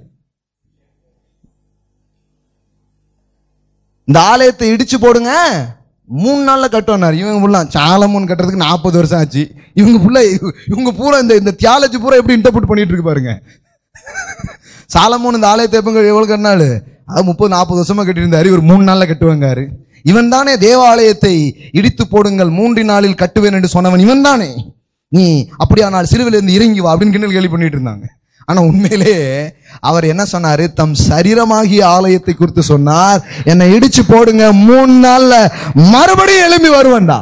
இந்த ஆலயத்தை இடிச்சு போடுங்க மூணு நாள்ல கட்டும்னாரு இவங்க ஃபுல்லா சாலமோன் கட்டுறதுக்கு நாற்பது வருஷம் ஆச்சு இவங்க ஃபுல்லா இவங்க பூரா இந்த இந்த தியாலஜி பூரா எப்படி இன்டர்பிரட் பண்ணிட்டு இருக்கு பாருங்க சாலமோன் இந்த ஆலயத்தை எப்போ எவ்வளவு கட்டினாலு அது முப்பது நாற்பது வருஷமா கட்டியிருந்தாரு இவர் மூணு நாள்ல கட்டுவாங்காரு இவன் தானே தேவாலயத்தை இடித்து போடுங்கள் மூன்று நாளில் கட்டுவேன் என்று சொன்னவன் இவன் தானே நீ அப்படியானால் சிறுவிலிருந்து இறங்கி வா அப்படின்னு கிண்டல் கேள்வி பண்ணிட்டு இருந்தாங்க ஆனா உண்மையிலே அவர் என்ன சொன்னாரு தம் சரீரமாகிய ஆலயத்தை குறித்து சொன்னார் என்னை இடிச்சு போடுங்க மூணு நாள்ல மறுபடியும் எழும்பி வருவேன்டா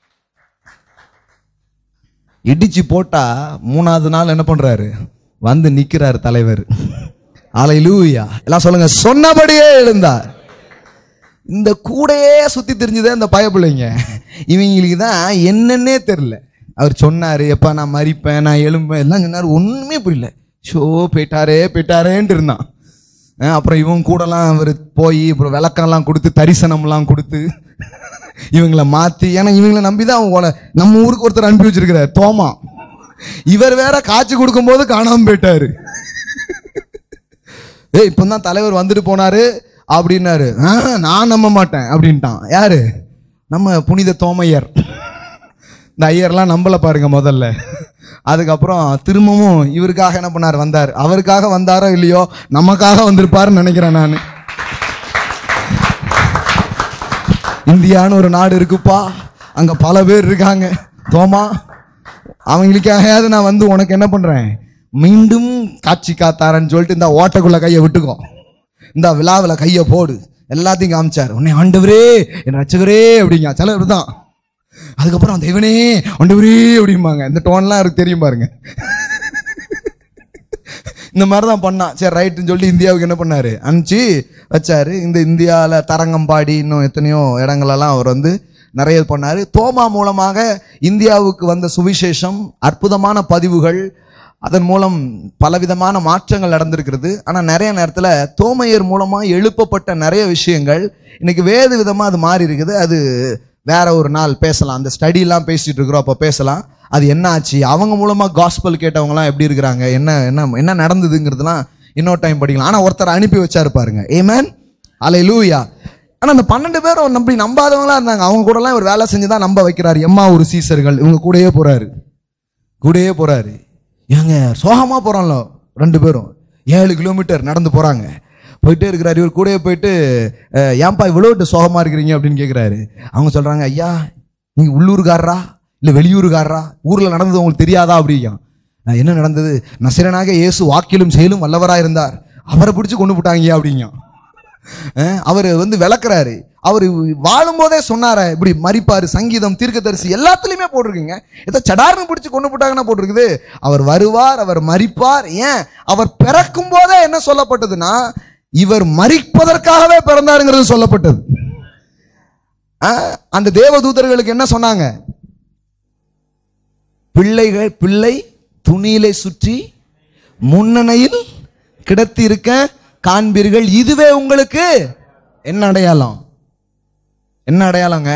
இடிச்சு போட்டா மூணாவது நாள் என்ன பண்றாரு வந்து நிக்கிறார் தலைவர் ஆலை லூயா எல்லாம் சொல்லுங்க சொன்னபடியே எழுந்தார் இந்த கூடையே சுத்தி தெரிஞ்சதே அந்த பயப்பிள்ளைங்க இவங்களுக்கு தான் என்னன்னே தெரில அவர் சொன்னாரு எப்ப நான் மறிப்பேன் நான் எழும்பேன் எல்லாம் சொன்னாரு ஒண்ணுமே புரியல ஷோ போயிட்டாரே போயிட்டாரேன்ட்டு இருந்தான் அஹ் அப்புறம் இவங்க கூடலாம் அவர் போய் அப்புறம் விளக்கம்லாம் கொடுத்து தரிசனம்லாம் கொடுத்து இவங்கள மாத்தி ஏன்னா இவங்களை நம்பி தான் அவங்க உல- நம்ம ஊருக்கு ஒருத்தர் அனுப்பி வச்சிருக்கிறார் தோமா இவர் வேற காய்ச்சி கொடுக்கும்போது காணாம போயிட்டாரு ஏய் இப்போ தான் தலைவர் வந்துட்டு போனாரு அப்படின்னாரு "ஆ, நான் நம்ப மாட்டேன் அப்படின்ட்டான் யாரு நம்ம புனித தோமையர் இந்த ஐயர்லாம் நம்பல பாருங்க முதல்ல அதுக்கப்புறம் திரும்பவும் இவருக்காக என்ன பண்ணார் வந்தார் அவருக்காக வந்தாரோ இல்லையோ நமக்காக வந்திருப்பாருன்னு நினைக்கிறேன் நான் இந்தியான்னு ஒரு நாடு இருக்குப்பா அங்க பல பேர் இருக்காங்க தோமா அவங்களுக்காகயாவது நான் வந்து உனக்கு என்ன பண்றேன் மீண்டும் காட்சி காத்தாரன்னு சொல்லிட்டு இந்த ஓட்டைக்குள்ள கையை விட்டுக்கோ இந்த விழாவில் கையை போடு எல்லாத்தையும் காமிச்சார் உன்னை ஆண்டவரே என் ரட்சகரே அப்படிங்க சிலர் தான் அதுக்கப்புறம் தெய்வனே ஆண்டவரே அப்படிம்பாங்க இந்த டோன்லாம் அவருக்கு தெரியும் பாருங்க இந்த மாதிரி தான் பண்ணான் சரி ரைட்டுன்னு சொல்லி இந்தியாவுக்கு என்ன பண்ணாரு அனுப்பிச்சு வச்சாரு இந்த இந்தியாவில் தரங்கம்பாடி இன்னும் எத்தனையோ இடங்களெல்லாம் அவர் வந்து நிறைய இது பண்ணாரு தோமா மூலமாக இந்தியாவுக்கு வந்த சுவிசேஷம் அற்புதமான பதிவுகள் அதன் மூலம் பலவிதமான மாற்றங்கள் நடந்திருக்கிறது ஆனால் நிறைய நேரத்தில் தோமையர் மூலமாக எழுப்பப்பட்ட நிறைய விஷயங்கள் இன்னைக்கு வேறு விதமாக அது மாறி இருக்குது அது வேற ஒரு நாள் பேசலாம் அந்த ஸ்டடிலாம் பேசிட்டு இருக்கிறோம் அப்போ பேசலாம் அது என்ன ஆச்சு அவங்க மூலமா காஸ்பல் கேட்டவங்கலாம் எப்படி இருக்கிறாங்க என்ன என்ன என்ன நடந்ததுங்கிறதுலாம் இன்னொரு டைம் படிக்கலாம் ஆனா ஒருத்தர் அனுப்பி வச்சாரு பாருங்க ஏமேன் அலை லூயா ஆனா அந்த பன்னெண்டு பேரும் நம்பி நம்பாதவங்களா இருந்தாங்க அவங்க கூடலாம் இவர் வேலை செஞ்சு தான் நம்ப வைக்கிறாரு எம்மா ஒரு சீசர்கள் இவங்க கூடயே போறாரு கூடயே போறாரு ஏங்க சோகமா போறான்ல ரெண்டு பேரும் ஏழு கிலோமீட்டர் நடந்து போறாங்க போயிட்டே இருக்கிறாரு இவர் கூடயே போயிட்டு அஹ், ஏன்பா இவ்வளோ சோகமா இருக்கிறீங்க அப்படின்னு கேட்குறாரு அவங்க சொல்றாங்க ஐயா நீங்க உள்ளூர்காரரா இல்ல வெளியூர்காரரா ஊர்ல நடந்தது உங்களுக்கு தெரியாதா அப்படிங்க "அஹ், என்ன நடந்தது நசிரனாக இயேசு வாக்கிலும் செயலும் வல்லவரா இருந்தார் அவரை பிடிச்சு கொண்டு போட்டாங்க அப்படிங்க அஹ், அவர் வந்து விளக்குறாரு அவர் வாழும்போதே சொன்னாரே இப்படி மறிப்பாரு சங்கீதம் தீர்க்கதரிசி எல்லாத்துலயுமே போட்டிருக்குங்க ஏதோ சடார்னு பிடிச்சு கொண்டு போட்டாங்கன்னா போட்டிருக்குது அவர் வருவார் அவர் மறிப்பார் ஏன் அவர் பிறக்கும் போதே என்ன சொல்லப்பட்டதுன்னா இவர் மறிப்பதற்காகவே பிறந்தாருங்கிறது சொல்லப்பட்டது அஹ், அந்த தேவதூதர்களுக்கு என்ன சொன்னாங்க பிள்ளைகள் பிள்ளை துணியிலே சுற்றி முன்னணையில் கிடத்தி இருக்க காண்பீர்கள் இதுவே உங்களுக்கு என்ன அடையாளம் என்ன அடையாளங்க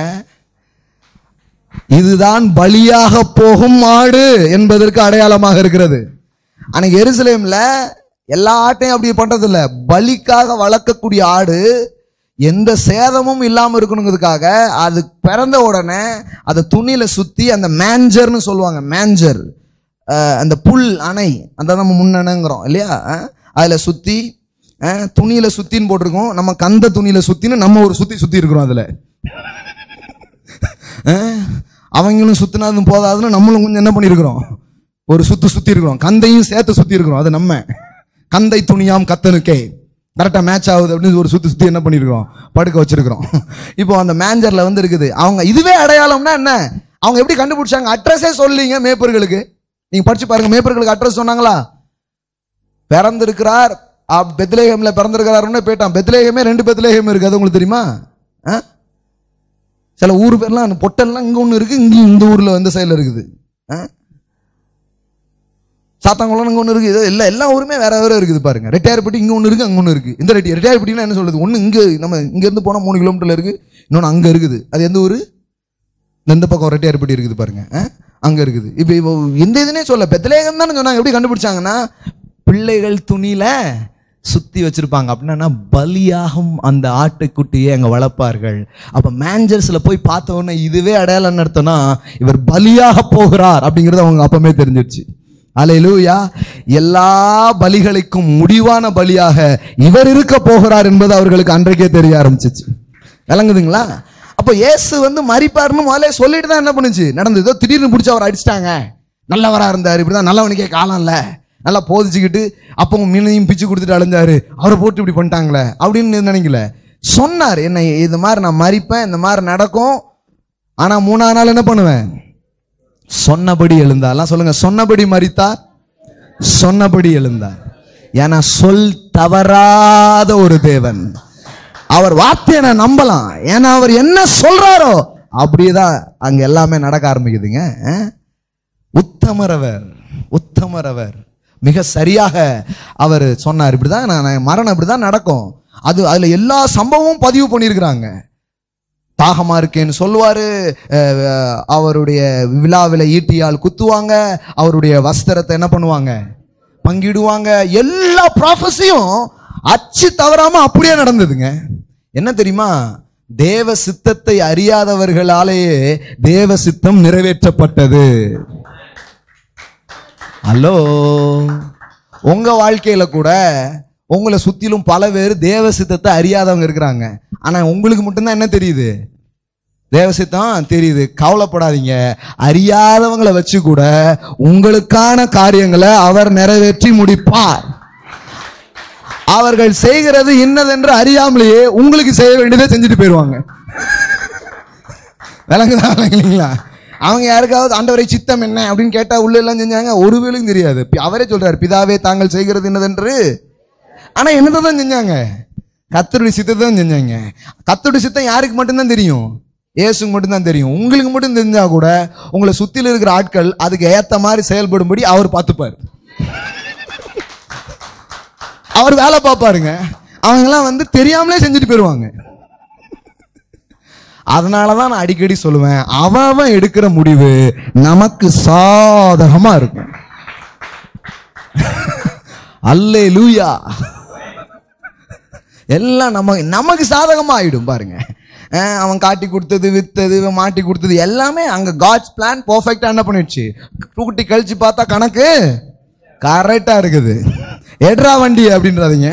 இதுதான் பலியாக போகும் ஆடு என்பதற்கு அடையாளமாக இருக்கிறது அன்னைக்கு எருசலேம்ல எல்லா ஆட்டையும் அப்படி பண்றது இல்ல பலிக்காக வளர்க்கக்கூடிய ஆடு எந்த சேதமும் இல்லாம இருக்கணுங்கிறதுக்காக அது பிறந்த உடனே அதை துணியில சுத்தி அந்த மேஞ்சர்னு சொல்லுவாங்க மேஞ்சர் அஹ் அந்த புல் அணை அந்த நம்ம முன்னணைங்கிறோம் இல்லையா அஹ் அதுல சுத்தி அஹ் துணியில சுத்தின்னு போட்டிருக்கோம் நம்ம கந்த துணியில சுத்தின்னு நம்ம ஒரு சுத்தி சுத்தி இருக்கிறோம் அதுல அஹ் அவங்களும் சுத்தினதும் போதாதுன்னு நம்மளும் கொஞ்சம் என்ன பண்ணியிருக்கிறோம் ஒரு சுத்து சுத்தி இருக்கிறோம் கந்தையும் சேர்த்து சுத்தி இருக்கிறோம் அது நம்ம கந்தை துணியாம் கத்தனுக்கே கரெக்டாக மேட்ச் ஆகுது அப்படின்னு ஒரு சுத்தி சுத்தி என்ன பண்ணியிருக்கிறோம் படுக்க வச்சிருக்கிறோம் இப்போ அந்த மேஞ்சர்ல வந்து இருக்குது அவங்க இதுவே அடையாளம்னா என்ன அவங்க எப்படி கண்டுபிடிச்சாங்க அட்ரஸே சொல்லீங்க மேய்ப்பர்களுக்கு நீங்க படிச்சு பாருங்க மேய்ப்பர்களுக்கு அட்ரஸ் சொன்னாங்களா பிறந்திருக்கிறார் அப் பெத்லேஹேம்ல பிறந்திருக்கிறாருன்னு போயிட்டான் பெத்லேஹேமே ரெண்டு பெத்லேஹேம் இருக்கு அது உங்களுக்கு தெரியுமா ஆ? சில ஊர் பேர்லாம் அந்த பொட்டெல்லாம் இங்க ஒன்று இருக்கு இங்க இந்த ஊர்ல வந்து சைடில் இருக்குது ஆ? சாத்தாங்குளம் இங்க ஒன்று இருக்கு இது எல்லா எல்லா ஊருமே வேற வேற இருக்குது பாருங்க ரெட்டையார்பட்டி இங்க ஒன்று இருக்கு அங்க ஒன்று இருக்கு இந்த ரெட்டி ரெட்டையார்பட்டினா என்ன சொல்றது ஒன்று இங்க நம்ம இங்க இருந்து போனா மூணு கிலோமீட்டர்ல இருக்கு இன்னொன்று அங்க இருக்குது அது எந்த ஊரு இந்த இந்த பக்கம் ரெட்டையார்பட்டி இருக்குது பாருங்க ஆ? அங்க இருக்குது இப்போ இப்போ எந்த இதுனே சொல்ல பெத்தலேகம் தானே சொன்னாங்க எப்படி கண்டுபிடிச்சாங்கன்னா பிள்ளைகள் துணியில சுத்தி வச்சிருப்பாங்க அப்படின்னா பலியாகும் அந்த ஆட்டுக்குட்டியை அங்க வளர்ப்பார்கள் அப்ப மேஞ்சர்ஸ்ல போய் பார்த்த உடனே இதுவே அடையாளம் நடத்தினா இவர் பலியாக போகிறார் அப்படிங்கிறது அவங்க அப்பமே தெரிஞ்சிருச்சு அலையிலூயா எல்லா பலிகளுக்கும் முடிவான பலியாக இவர் இருக்க போகிறார் என்பது அவர்களுக்கு அன்றைக்கே தெரிய ஆரம்பிச்சிச்சு விளங்குதுங்களா அப்போ இயேசு வந்து மறிப்பாருன்னு முதல்ல சொல்லிட்டு தான் என்ன பண்ணுச்சு நடந்தது ஏதோ திடீர்னு பிடிச்சி அவர் அடிச்சிட்டாங்க நல்லவரா இருந்தார் இப்படிதான் நல்லவனுக்கே காலம் இல்ல நல்லா போதிச்சுக்கிட்டு அப்போ மீனையும் பிச்சு கொடுத்துட்டு அழிஞ்சாரு அவரை போட்டு இப்படி பண்ணிட்டாங்களே அப்படின்னு நினைக்கல சொன்னார் என்ன இது மாதிரி நான் மறிப்பேன் இந்த மாதிரி நடக்கும் ஆனா மூணாவது நாள் என்ன பண்ணுவேன் சொன்னபடி எழுந்தாலாம் சொல்லுங்க சொன்னபடி மறித்தார் சொன்னபடி எழுந்தார் ஏன்னா சொல் தவறாத ஒரு தேவன் அவர் வார்த்தையை நான் நம்பலாம் ஏன்னா அவர் என்ன சொல்றாரோ அப்படியேதான் அங்க எல்லாமே நடக்க ஆரம்பிக்குதுங்க அஹ்? உத்தமரவர் உத்தமரவர் மிக சரியாக அவர் சொன்னார் இப்படிதான் நான் நான் மரணம் இப்படிதான் நடக்கும் அது அதுல எல்லா சம்பவமும் பதிவு பண்ணியிருக்கிறாங்க தாகமா இருக்கேன்னு சொல்லுவாரு அஹ், அஹ், அவருடைய விழாவில் ஈட்டியால் குத்துவாங்க அவருடைய வஸ்திரத்தை என்ன பண்ணுவாங்க பங்கிடுவாங்க எல்லா ப்ராஃபஸையும் அச்சு தவறாம அப்படியே நடந்ததுங்க என்ன தெரியுமா தேவ சித்தத்தை அறியாதவர்களாலேயே தேவ சித்தம் நிறைவேற்றப்பட்டது ஹலோ உங்க வாழ்க்கையில கூட உங்களை சுத்திலும் பல பேர் தேவ சித்தத்தை அறியாதவங்க இருக்கிறாங்க ஆனா உங்களுக்கு மட்டும்தான் என்ன தெரியுது தேவ சித்தம் தெரியுது கவலைப்படாதீங்க அறியாதவங்களை வச்சு கூட உங்களுக்கான காரியங்களை அவர் நிறைவேற்றி முடிப்பார் அவர்கள் செய்கிறது இன்னதென்று அறியாமலேயே உங்களுக்கு செய்ய வேண்டியதை செஞ்சுட்டு போயிடுவாங்க விளங்குதா விளங்குங்களா அவங்க யாருக்காவது ஆண்டவரை சித்தம் என்ன அப்படின்னு கேட்டா உள்ள எல்லாம் செஞ்சாங்க ஒரு வேலையும் தெரியாது பி- அவரே சொல்றாரு பிதாவே தாங்கள் செய்கிறது என்னதென்று ஆனா என்னதை தான் செஞ்சாங்க கத்தருடைய சித்தத்தை தான் செஞ்சாங்க கத்தருடைய சித்தம் யாருக்கு மட்டும்தான் தெரியும் இயேசுக்கு மட்டும்தான் தெரியும் உங்களுக்கு மட்டும் தெரிஞ்சா கூட உங்களை சுத்தில இருக்கிற ஆட்கள் அதுக்கு ஏத்த மாதிரி செயல்படும்படி அவர் பார்த்துப்பார் அவர் வேலை பார்ப்பாருங்க அவங்கெல்லாம் வந்து தெரியாமலே செஞ்சுட்டு போயிடுவாங்க அதனால தான் நான் அடிக்கடி சொல்லுவேன் அவன் அவன் எடுக்கிற முடிவு நமக்கு சாதகமா இருக்கும் அல்லே லூயா எல்லாம் நம்ம நமக்கு சாதகமா ஆயிடும் பாருங்க அஹ் அவன் காட்டி கொடுத்தது வித்தது இவன் மாட்டி கொடுத்தது எல்லாமே அங்க காட்ஸ் பிளான் பர்ஃபெக்டா என்ன பண்ணிடுச்சு கூட்டி கழிச்சு பார்த்தா கணக்கு கரெக்டா இருக்குது எட்ரா வண்டி அப்படின்றாதீங்க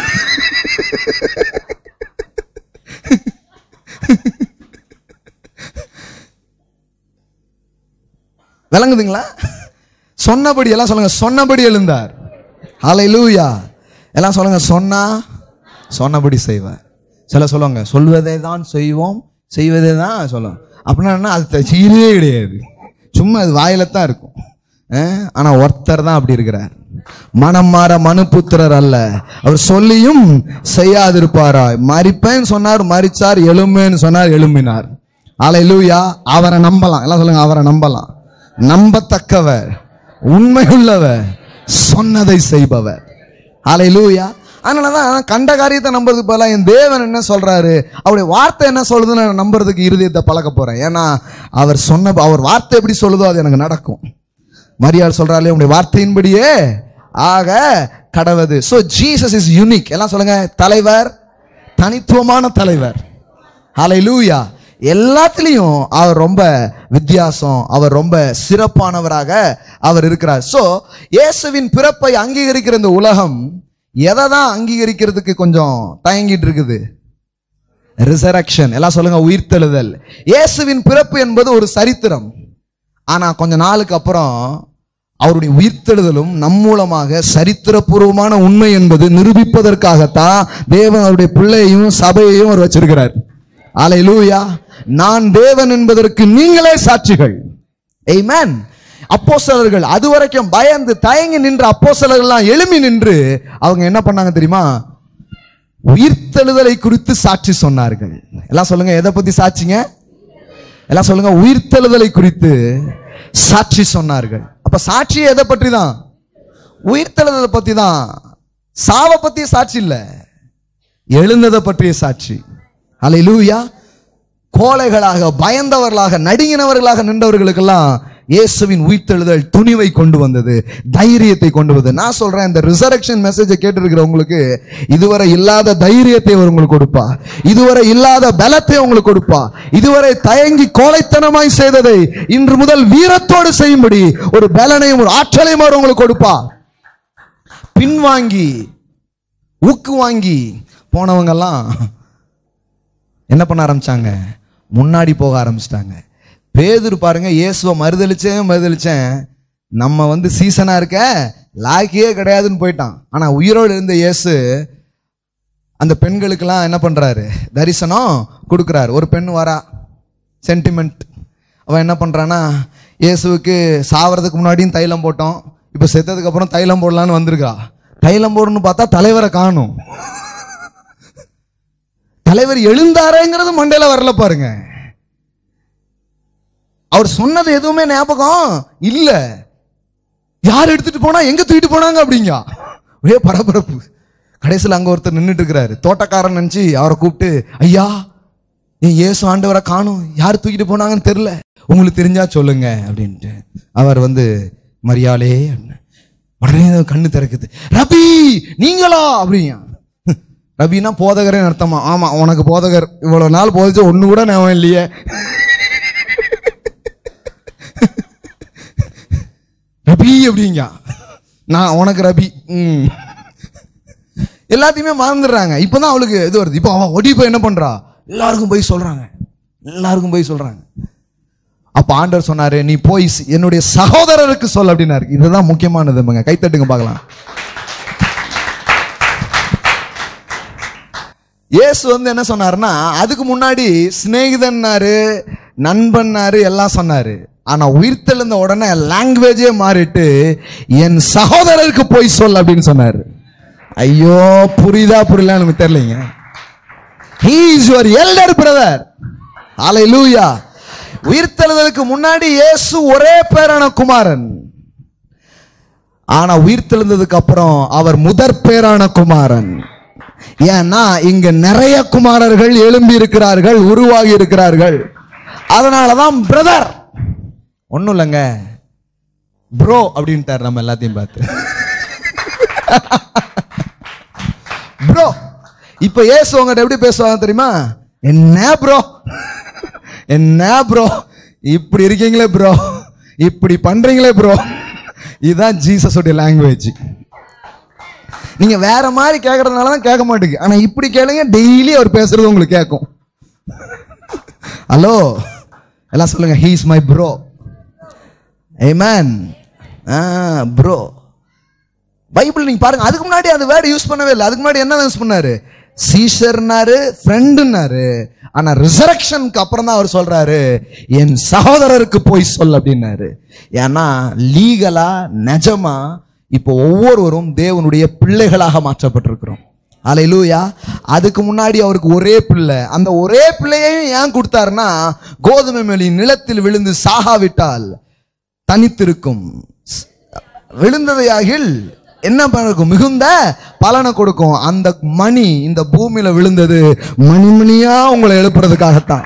விளங்குதுங்களா சொன்னபடி எல்லாம் சொல்லுங்க சொன்னபடி எழுந்தார் ஹalleluya எல்லாம் சொல்லுங்க சொன்னா சொன்னபடி செய்வார் சில சொல்லுவாங்க சொல்வதை தான் செய்வோம் செய்வதே தான் சொல்லுவோம் அப்படின்னா என்ன, அது செய்யவே கிடையாது சும்மா அது வாயில தான் இருக்கும் அஹ், ஆனா ஒருத்தர் தான் அப்படி இருக்கிறார் மனம் மாற மனுபுத்திரர் அல்ல அவர் சொல்லியும் செய்யாதிருப்பாரா மறிப்பேன்னு சொன்னார் மறிச்சார் எழும்பேன்னு சொன்னார் எழும்பினார் அலையிலூயா அவரை நம்பலாம் எல்லாம் சொல்லுங்க அவரை நம்பலாம் நம்பத்தக்கவர் உண்மையுள்ளவர் சொன்னதை செய்பவர் அலையிலூயா அதனாலதான் கண்ட காரியத்தை நம்புறதுக்கு பதிலா என் தேவன் என்ன சொல்றாரு அவருடைய வார்த்தை என்ன சொல்லுதுன்னு நான் நம்புறதுக்கு இருதயத்தை பழக்க போறேன் ஏன்னா அவர் சொன்ன அவர் வார்த்தை எப்படி சொல்லுதோ அது எனக்கு நடக்கும் மரியாள் சொல்றாலே உங்களுடைய வார்த்தையின்படியே ஆக கடவது சோ ஜீசஸ் இஸ் யூனிக் எல்லாம் சொல்லுங்க தலைவர் தனித்துவமான தலைவர் ஹalleluya எல்லாத்துலேயும் அவர் ரொம்ப வித்தியாசம் அவர் ரொம்ப சிறப்பானவராக அவர் இருக்கிறார் சோ இயேசுவின் பிறப்பை அங்கீகரிக்கிற இந்த உலகம் எதை தான் அங்கீகரிக்கிறதுக்கு கொஞ்சம் தயங்கிட்டு இருக்குது ரிசரக்ஷன் எல்லாம் சொல்லுங்க உயிர்த்தெழுதல் இயேசுவின் பிறப்பு என்பது ஒரு சரித்திரம் ஆனா கொஞ்ச நாளுக்கு அப்புறம் அவருடைய உயிர்த்தெழுதலும் நம் மூலமாக சரித்திரபூர்வமான உண்மை என்பது நிரூபிப்பதற்காகத்தான் தேவன் அவருடைய பிள்ளையையும் சபையையும் அவர் வச்சிருக்கிறார் ஹalleluya நான் தேவன் என்பதற்கு நீங்களே சாட்சிகள் ஆமென் அப்போஸ்தலர்கள் அதுவரைக்கும் பயந்து தயங்கி நின்ற அப்போஸ்தலர்கள்லாம் எழும்பி நின்று அவங்க என்ன பண்ணாங்க தெரியுமா உயிர்த்தெழுதலை குறித்து சாட்சி சொன்னார்கள் எல்லாம் சொல்லுங்க எதை பத்தி சாட்சிங்க எல்லாம் சொல்லுங்க உயிர்த்தெழுதலை குறித்து சாட்சி சொன்னார்கள் அப்ப சாட்சி எதை பற்றி தான் உயிர்த்தெழுதலை பத்தி தான் சாவை பத்திய சாட்சி இல்ல எழுந்ததை பற்றிய சாட்சி அல்லேலூயா கோழைகளாக பயந்தவர்களாக நடுங்கினவர்களாக நின்றவர்களுக்கெல்லாம் இயேசுவின் உயிர்த்தெழுதல் துணிவை கொண்டு வந்தது தைரியத்தை கொண்டு வந்தது நான் சொல்றேன் இந்த ரிசரக்ஷன் மெசேஜை கேட்டிருக்கிற உங்களுக்கு இதுவரை இல்லாத தைரியத்தை அவர் உங்களுக்கு கொடுப்பா இதுவரை இல்லாத பலத்தை உங்களுக்கு கொடுப்பா இதுவரை தயங்கி கோழைத்தனமாய் செய்ததை இன்று முதல் வீரத்தோடு செய்யும்படி ஒரு பலனையும் ஒரு ஆற்றலையும் அவர் உங்களுக்கு கொடுப்பா பின்வாங்கி ஊக்கு வாங்கி போனவங்கெல்லாம் என்ன பண்ண ஆரம்பிச்சாங்க முன்னாடி போக ஆரம்பிச்சிட்டாங்க பேதுரு பாருங்க இயேசுவை மறுதளிச்சேன் மறுதளிச்சேன் நம்ம வந்து சீசனா இருக்க லாக்கியே கிடையாதுன்னு போயிட்டான் ஆனா உயிரோடு இருந்த இயேசு அந்த பெண்களுக்கெல்லாம் என்ன பண்றாரு தரிசனம் கொடுக்குறாரு ஒரு பெண் வரா சென்டிமெண்ட் அவன் என்ன பண்றானா இயேசுவுக்கு சாவறதுக்கு முன்னாடியும் தைலம் போட்டோம் இப்போ செத்ததுக்கு அப்புறம் தைலம் போடலான்னு வந்திருக்கா தைலம் போடணும்னு பார்த்தா தலைவரை காணும் தலைவர் எழுந்தாரேங்கிறது மண்டையில வரல பாருங்க அவர் சொன்னது எதுவுமே ஞாபகம் இல்ல யார் எடுத்துட்டு போனா எங்க தூக்கிட்டு போனாங்க அப்படிங்க ஒரே பரபரப்பு கடைசியில் அங்க ஒருத்தர் நின்றுட்டு இருக்கிறாரு தோட்டக்காரன் நினைச்சு அவரை கூப்பிட்டு ஐயா என் இயேசு ஆண்டவரை காணும் யார் தூக்கிட்டு போனாங்கன்னு தெரியல உங்களுக்கு தெரிஞ்சா சொல்லுங்க அப்படின்ட்டு அவர் வந்து மரியாளே அப்படின்னு. உடனே கண்ணு திறக்குது ரபி நீங்களா அப்படிங்க ரபின்னா போதகரே அர்த்தமா ஆமா உனக்கு போதகர் இவ்வளவு நாள் போதிச்சு ஒண்ணு கூட ஞாபகம் இல்லையே ரபி அப்படிங்க நான் உனக்கு ரபி ம். எல்லாத்தையுமே மறந்துடுறாங்க இப்பதான் அவளுக்கு இது வருது இப்போ அவ ஒடி போய் என்ன பண்றா எல்லாருக்கும் போய் சொல்றாங்க எல்லாருக்கும் போய் சொல்றாங்க அப்ப ஆண்டவர் சொன்னாரு நீ போய் சி- என்னுடைய சகோதரருக்கு சொல் அப்படின்னாரு இதுதான் முக்கியமானது கைத்தட்டுங்க பார்க்கலாம் இயேசு வந்து என்ன சொன்னாருன்னா அதுக்கு முன்னாடி சிநேகிதன்னாரு நண்பன்னாரு எல்லாம் சொன்னாரு ஆனா உயிர்த்தெழுந்த உடனே லாங்குவேஜே மாறிட்டு என் சகோதரருக்கு போய் சொல் அப்படின்னு சொன்னாரு ஐயோ புரியுதா புரியல எனக்கு தெரியலைங்க he is your elder brother ஹalleluya உயிர்த்தெழுதலுக்கு முன்னாடி இயேசு ஒரே பேரான குமாரன் ஆனா உயிர்த்தெழுந்ததுக்கு அப்புறம் அவர் முதற் பேரான குமாரன் ஏன்னா இங்க நிறைய குமாரர்கள் எழும்பி இருக்கிறார்கள் உருவாகி இருக்கிறார்கள் அதனாலதான் பிரதர் ஒண்ணும் இல்லைங்க ப்ரோ அப்படின்ட்டார் நம்ம எல்லாத்தையும் பார்த்து ப்ரோ இப்ப இயேசு உங்ககிட்ட எப்படி பேசுவாங்க தெரியுமா என்ன ப்ரோ என்ன ப்ரோ இப்படி இருக்கீங்களே ப்ரோ இப்படி பண்றீங்களே ப்ரோ இதுதான் ஜீசஸோட லாங்குவேஜ் நீங்க வேற மாதிரி கேட்கறதுனால தான் கேட்க மாட்டேங்க ஆனா இப்படி கேளுங்க டெய்லி அவர் பேசுறது உங்களுக்கு கேட்கும் ஹலோ எல்லாம் சொல்லுங்க ஹீ இஸ் மை ப்ரோ ஏமேன் ப்ரோ பைபிள் நீங்க பாருங்க அதுக்கு முன்னாடி அந்த வேர்டு யூஸ் பண்ணவே இல்லை அதுக்கு முன்னாடி என்ன யூஸ் பண்ணாரு சீஷர்னாரு ஃப்ரெண்டுனாரு ஆனா ரிசரக்ஷனுக்கு அப்புறம் தான் அவர் சொல்றாரு என் சகோதரருக்கு போய் சொல் அப்படின்னாரு ஏன்னா லீகலா நிஜமா இப்போ ஒவ்வொருவரும் தேவனுடைய பிள்ளைகளாக மாற்றப்பட்டிருக்கிறோம் அலையிலூயா அதுக்கு முன்னாடி அவருக்கு ஒரே பிள்ளை அந்த ஒரே பிள்ளையையும் ஏன் கொடுத்தாருன்னா கோதுமை மேலி நிலத்தில் விழுந்து சாகாவிட்டால் தனித்திருக்கும் விழுந்ததையாகில் என்ன பண்ணும் மிகுந்த பலனை கொடுக்கும் அந்த மணி இந்த பூமியில விழுந்தது மணி மணியா உங்களை எழுப்புறதுக்காகத்தான்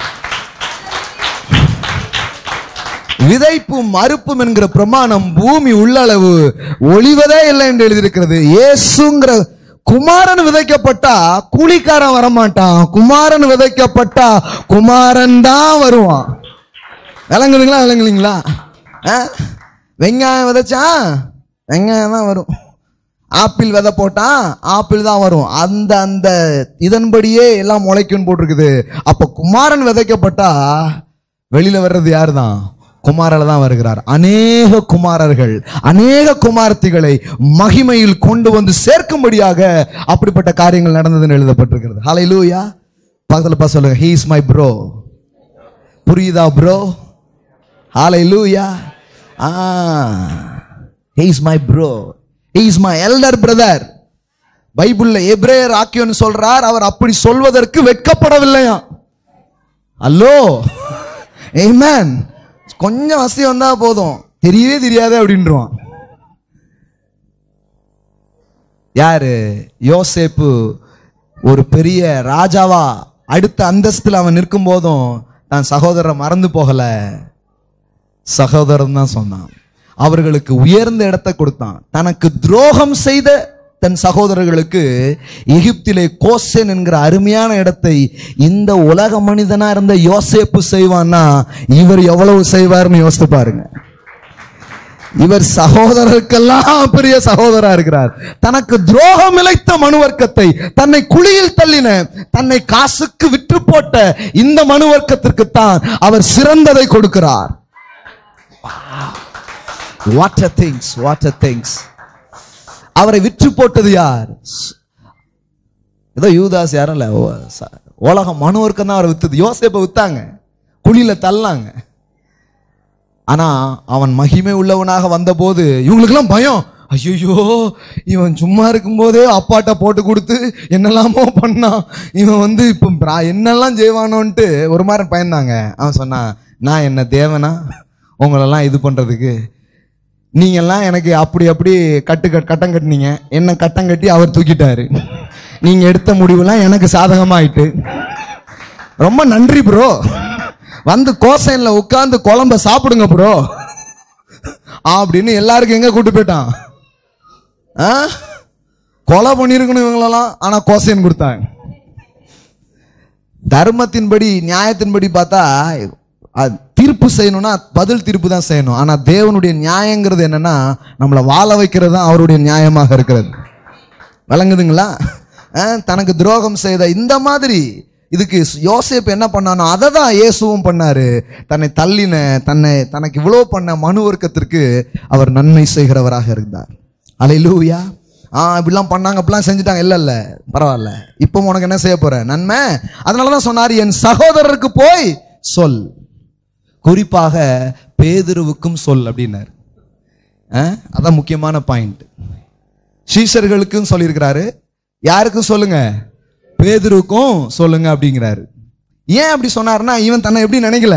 விதைப்பும் மறுப்பும் என்கிற பிரமாணம் பூமி உள்ளளவு ஒளிவதே இல்லை என்று எழுதியிருக்கிறது இயேசுங்கிற குமாரன் விதைக்கப்பட்டா கூலிக்காரன் வரமாட்டான் குமாரன் விதைக்கப்பட்டா குமாரன் தான் வருவான் விளங்குதுங்களா விளங்குலீங்களா ஆ? வெங்காயம் விதைச்சா வெங்காயம் தான் வரும் ஆப்பிள் விதை போட்டான் ஆப்பிள் தான் வரும் அந்த அந்த இதன்படியே எல்லாம் முளைக்கும்னு போட்டிருக்குது அப்ப குமாரன் விதைக்கப்பட்டா வெளியில வர்றது யார் தான் குமாரல தான் வருகிறார் அநேக குமாரர்கள் அநேக குமாரத்திகளை மகிமையில் கொண்டு வந்து சேர்க்கும்படியாக அப்படிப்பட்ட காரியங்கள் நடந்ததுன்னு எழுதப்பட்டிருக்கிறது ஹalleluya பக்கத்துல பார்த்து சொல்லுங்க ஹீ இஸ் மை ப்ரோ புரியுதா ப்ரோ ஹாலை லூயா ஆ he is my bro he is my elder brother பைபிள்ல எப்ரேயர் ஆக்கியோன்னு சொல்றார் அவர் அப்படி சொல்வதற்கு வெட்கப்படவில்லையா அல்லோ ஏமேன் கொஞ்சம் வசதி வந்தா போதும் தெரியவே தெரியாது அப்படின்றான் யாரு யோசேப்பு ஒரு பெரிய ராஜாவா அடுத்த அந்தஸ்துல அவன் நிற்கும் போதும் தான் சகோதரரை மறந்து போகல சகோதரன் தான் சொன்னான் அவர்களுக்கு உயர்ந்த இடத்தை கொடுத்தான் தனக்கு துரோகம் செய்த தன் சகோதரர்களுக்கு எகிப்திலே கோசேன் என்கிற அருமையான இடத்தை இந்த உலக மனிதனா இருந்த யோசேப்பு செய்வான்னா இவர் எவ்வளவு செய்வார்னு யோசித்து பாருங்க இவர் சகோதரருக்கெல்லாம் பெரிய சகோதரா இருக்கிறார் தனக்கு துரோகம் இழைத்த மனுவர்க்கத்தை தன்னை குழியில் தள்ளின தன்னை காசுக்கு விற்று போட்ட இந்த மனுவர்க்கத்திற்கு தான் அவர் சிறந்ததை கொடுக்கிறார் வாட் திங்ஸ் வாட் திங்ஸ் அவரை விற்று போட்டது யார் ஏதோ யூதாஸ் யாரும் இல்ல ஓ, ச- உலகம் மனுவர்க்கம் தான் அவரை வித்தது யோசேப்பை வித்தாங்க குழியில தள்ளாங்க ஆனா அவன் மகிமை உள்ளவனாக வந்தபோது இவங்களுக்கெல்லாம் பயம் ஐயோ இவன் சும்மா இருக்கும்போதே அப்பாட்ட போட்டு கொடுத்து என்னெல்லாமோ பண்ணான் இவன் வந்து இப்போ பிரா- என்னெல்லாம் செய்வானோன்ட்டு ஒரு மாதிரி பயந்தாங்க அவன் சொன்னான் நான் என்ன தேவனா உங்களெல்லாம் இது பண்றதுக்கு நீங்கெல்லாம் எனக்கு அப்படி அப்படி கட்டு கட்- கட்டம் கட்டினீங்க என்ன கட்டம் கட்டி அவர் தூக்கிட்டாரு நீங்க எடுத்த முடிவுலாம் எனக்கு சாதகமாயிட்டு ரொம்ப நன்றி ப்ரோ வந்து கோசைன்ல உட்கார்ந்து குழம்ப சாப்பிடுங்க ப்ரோ அப்படின்னு எல்லாருக்கும் எங்க கூட்டு போயிட்டான் ஆ? கொலை பண்ணிருக்கணும் இவங்களெல்லாம் ஆனா கோசைன் கொடுத்தாங்க தர்மத்தின்படி நியாயத்தின்படி பார்த்தா அது தீர்ப்பு செய்யணும்னா பதில் தீர்ப்பு தான் செய்யணும் ஆனா தேவனுடைய நியாயங்கிறது என்னன்னா நம்மளை வாழ வைக்கிறது தான் அவருடைய நியாயமாக இருக்கிறது விளங்குதுங்களா அஹ், தனக்கு துரோகம் செய்த இந்த மாதிரி இதுக்கு யோசேப்பு என்ன பண்ணானோ அதை தான் இயேசுவும் பண்ணாரு தன்னை தள்ளின தன்னை தனக்கு இவ்வளோ பண்ண மனு வர்க்கத்திற்கு அவர் நன்மை செய்கிறவராக இருந்தார் அலையிலூயா ஆ இப்படிலாம் பண்ணாங்க அப்படிலாம் செஞ்சுட்டாங்க இல்லை இல்லை பரவாயில்ல இப்போ உனக்கு என்ன செய்ய போற நன்மை அதனால தான் சொன்னார் என் சகோதரருக்கு போய் சொல் குறிப்பாக பேதுருவுக்கும் சொல் அப்படின்னாரு அஹ், அதான் முக்கியமான பாயிண்ட் சீஷர்களுக்கும் சொல்லியிருக்கிறாரு யாருக்கும் சொல்லுங்க பேதுருவுக்கும் சொல்லுங்க அப்படிங்கிறாரு ஏன் அப்படி சொன்னாருன்னா இவன் தன்னை எப்படி நினைக்கல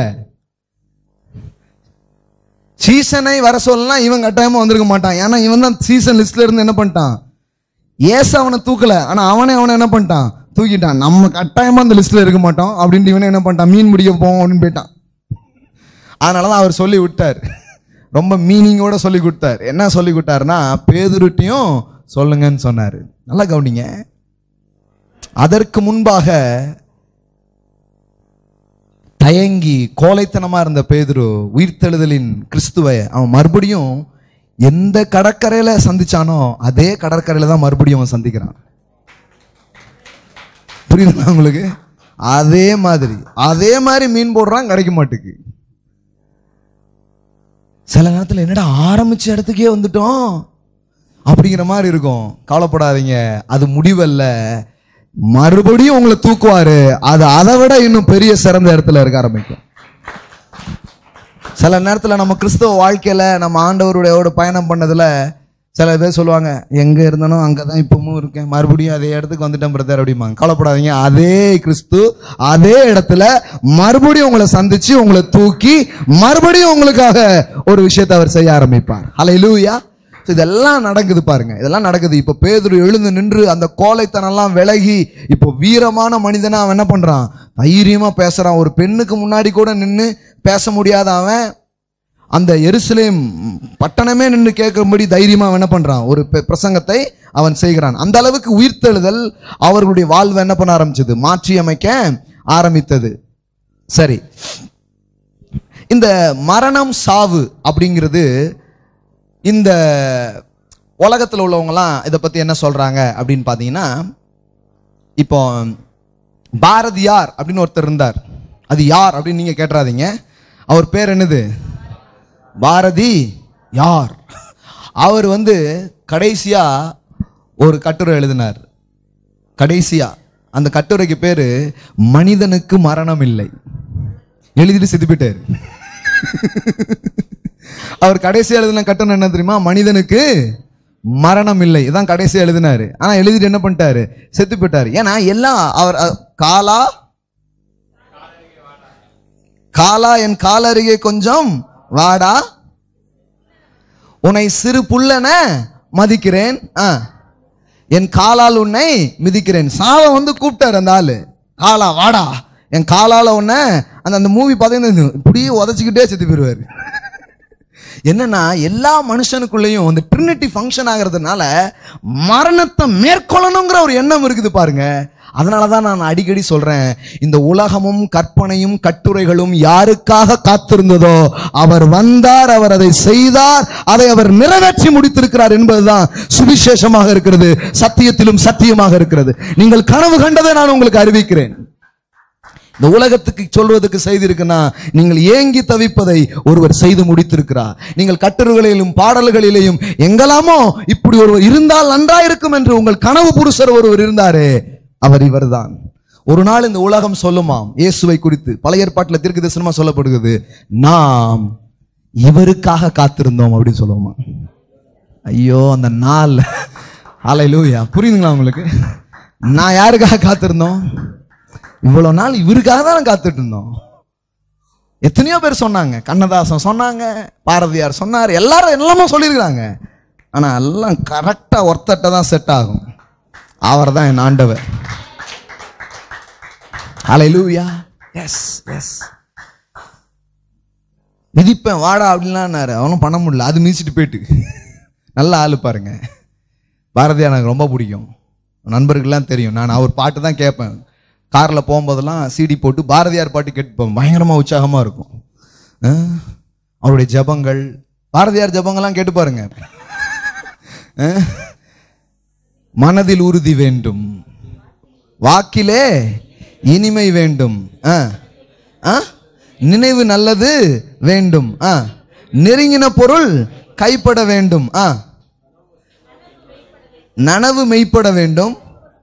சீசனை வர சொல்லலாம் இவன் கட்டாயமா வந்திருக்க மாட்டான் ஏன்னா இவன் தான் சீசன் லிஸ்ட்ல இருந்து என்ன பண்ணிட்டான் ஏசு அவனை தூக்கல ஆனா அவனே அவனை என்ன பண்ணிட்டான் தூக்கிட்டான் நம்ம கட்டாயமா அந்த லிஸ்ட்ல இருக்க மாட்டோம் அப்படின்ட்டு இவனே என்ன பண்ணிட்டான் மீன் பிடிக்க போவோம் அப்படின்னு போயிட்டான் அதனால தான் அவர் சொல்லி விட்டார் ரொம்ப மீனிங்கோட சொல்லி கொடுத்தார் என்ன சொல்லி கொடுத்தாருன்னா பேதுருட்டியும் சொல்லுங்கன்னு சொன்னார் நல்லா கவனிங்க அதற்கு முன்பாக தயங்கி கோழைத்தனமா இருந்த பேதுரு உயிர்த்தெழுதலின் கிறிஸ்துவை அவன் மறுபடியும் எந்த கடற்கரையில சந்திச்சானோ அதே கடற்கரையில தான் மறுபடியும் அவன் சந்திக்கிறான் புரியுதுங்களா உங்களுக்கு அதே மாதிரி அதே மாதிரி மீன் போடுறான் கிடைக்க மாட்டுக்கு சில நேரத்தில் என்னடா ஆரம்பிச்ச இடத்துக்கே வந்துட்டோம் அப்படிங்கிற மாதிரி இருக்கும் கவலைப்படாதீங்க அது முடிவல்ல மறுபடியும் உங்களை தூக்குவாரு அது அதை விட இன்னும் பெரிய சிறந்த இடத்துல இருக்க ஆரம்பிக்கும் சில நேரத்தில் நம்ம கிறிஸ்தவ வாழ்க்கையில நம்ம ஆண்டவருடையோட பயணம் பண்ணதுல சில பேர் சொல்லுவாங்க எங்க இருந்தாலும் அங்கே தான் இப்பவும் இருக்கேன் மறுபடியும் அதே இடத்துக்கு வந்துட்டேன் பிரதர் அப்படிம்பாங்க கவலைப்படாதீங்க அதே கிறிஸ்து அதே இடத்துல மறுபடியும் உங்களை சந்திச்சு உங்களை தூக்கி மறுபடியும் உங்களுக்காக ஒரு விஷயத்தை அவர் செய்ய ஆரம்பிப்பார் ஹலை லூயா இதெல்லாம் நடக்குது பாருங்க இதெல்லாம் நடக்குது இப்போ பேதுரு எழுந்து நின்று அந்த கோழைத்தனம்லாம் விலகி இப்போ வீரமான மனிதனா அவன் என்ன பண்றான் தைரியமா பேசுறான் ஒரு பெண்ணுக்கு முன்னாடி கூட நின்று பேச முடியாத அவன் அந்த எருசலேம் பட்டணமே நின்று கேட்கும்படி தைரியமா அவன் என்ன பண்றான் ஒரு பெ- பிரசங்கத்தை அவன் செய்கிறான் அந்த அளவுக்கு உயிர்த்தெழுதல் அவர்களுடைய வாழ்வை என்ன பண்ண ஆரம்பிச்சது மாற்றி அமைக்க ஆரம்பித்தது சரி இந்த மரணம் சாவு அப்படிங்கிறது இந்த உலகத்தில் உள்ளவங்கலாம் இதை பத்தி என்ன சொல்றாங்க அப்படின்னு பார்த்தீங்கன்னா இப்போ பாரதியார் அப்படின்னு ஒருத்தர் இருந்தார் அது யார் அப்படின்னு நீங்க கேட்டுறாதீங்க அவர் பேர் என்னது பாரதி யார் அவர் வந்து கடைசியா ஒரு கட்டுரை எழுதினார் கடைசியா அந்த கட்டுரைக்கு பேரு மனிதனுக்கு மரணம் இல்லை எழுதிட்டு செத்து போயிட்டாரு அவர் கடைசி எழுதின கட்டணம் என்ன தெரியுமா மனிதனுக்கு மரணம் இல்லை இதான் கடைசி எழுதினாரு ஆனா எழுதிட்டு என்ன பண்ணிட்டாரு செத்து போயிட்டாரு ஏன்னா எல்லாம் அவர் அ, காலா காலா என் காலருகே கொஞ்சம் வாடா உன்னை சிறு புல்லன மதிக்கிறேன் ஆ. என் காலால் உன்னை மிதிக்கிறேன் சாவ வந்து கூப்பிட்டாரு அந்த ஆளு காலா வாடா என் காலால உன்னை அந்த அந்த மூவி பார்த்தீங்கன்னா இப்படியே உதச்சிக்கிட்டே செத்து போயிடுவாரு என்னன்னா எல்லா மனுஷனுக்குள்ளேயும் அந்த ட்ரினிட்டி ஃபங்க்ஷன் ஆகிறதுனால மரணத்தை மேற்கொள்ளணுங்கிற ஒரு எண்ணம் இருக்குது பாருங்க அதனால தான் நான் அடிக்கடி சொல்றேன் இந்த உலகமும் கற்பனையும் கட்டுரைகளும் யாருக்காக காத்திருந்ததோ அவர் வந்தார் அவர் அதை செய்தார் அதை அவர் நிறைவேற்றி முடித்திருக்கிறார் என்பதுதான் சுவிசேஷமாக இருக்கிறது சத்தியத்திலும் சத்தியமாக இருக்கிறது நீங்கள் கனவு கண்டதை நான் உங்களுக்கு அறிவிக்கிறேன் இந்த உலகத்துக்கு சொல்வதற்கு செய்தி இருக்குன்னா நீங்கள் ஏங்கி தவிப்பதை ஒருவர் செய்து முடித்திருக்கிறார் நீங்கள் கட்டுரைகளிலும் பாடல்களிலேயும் எங்கெல்லாமோ இப்படி ஒருவர் இருந்தால் நன்றாயிருக்கும் என்று உங்கள் கனவு புருஷர் ஒருவர் இருந்தாரே அவர் இவர்தான் ஒரு நாள் இந்த உலகம் சொல்லுமாம் இயேசுவை குறித்து பழைய ஏற்பாட்டில் தீர்க்க தரிசனமா சொல்லப்படுகிறது நாம் இவருக்காக காத்திருந்தோம் அப்படின்னு சொல்லுவோமா ஐயோ அந்த நாள் அலையிலூயா புரியுதுங்களா உங்களுக்கு நான் யாருக்காக காத்திருந்தோம் இவ்வளவு நாள் இவருக்காக தான் காத்துட்டு இருந்தோம் எத்தனையோ பேர் சொன்னாங்க கண்ணதாசன் சொன்னாங்க பாரதியார் சொன்னார் எல்லாரும் எல்லாமே சொல்லியிருக்கிறாங்க ஆனா எல்லாம் கரெக்டா ஒருத்தட்ட தான் செட் ஆகும் அவர் தான் என் ஆண்டவர் அலையிலூயா எஸ் எஸ் மிதிப்பேன் வாடா அப்படின்லான்னாரு அவனும் பண்ண முடியல அது மிதிச்சிட்டு போயிட்டு நல்ல ஆளு பாருங்க பாரதியார் எனக்கு ரொம்ப பிடிக்கும் நண்பர்கள்லாம் தெரியும் நான் அவர் பாட்டு தான் கேட்பேன் காரில் போகும்போதெல்லாம் சிடி போட்டு பாரதியார் பாட்டு கேட்டுப்போம் பயங்கரமாக உற்சாகமாக இருக்கும் ஆ? அவருடைய ஜெபங்கள் பாரதியார் ஜெபங்கள்லாம் கேட்டு பாருங்க ஆ? மனதில் உறுதி வேண்டும் வாக்கிலே இனிமை வேண்டும் ஆ ஆ? நினைவு நல்லது வேண்டும் ஆ நெருங்கின பொருள் கைப்பட வேண்டும் ஆ நனவு மெய்ப்பட வேண்டும்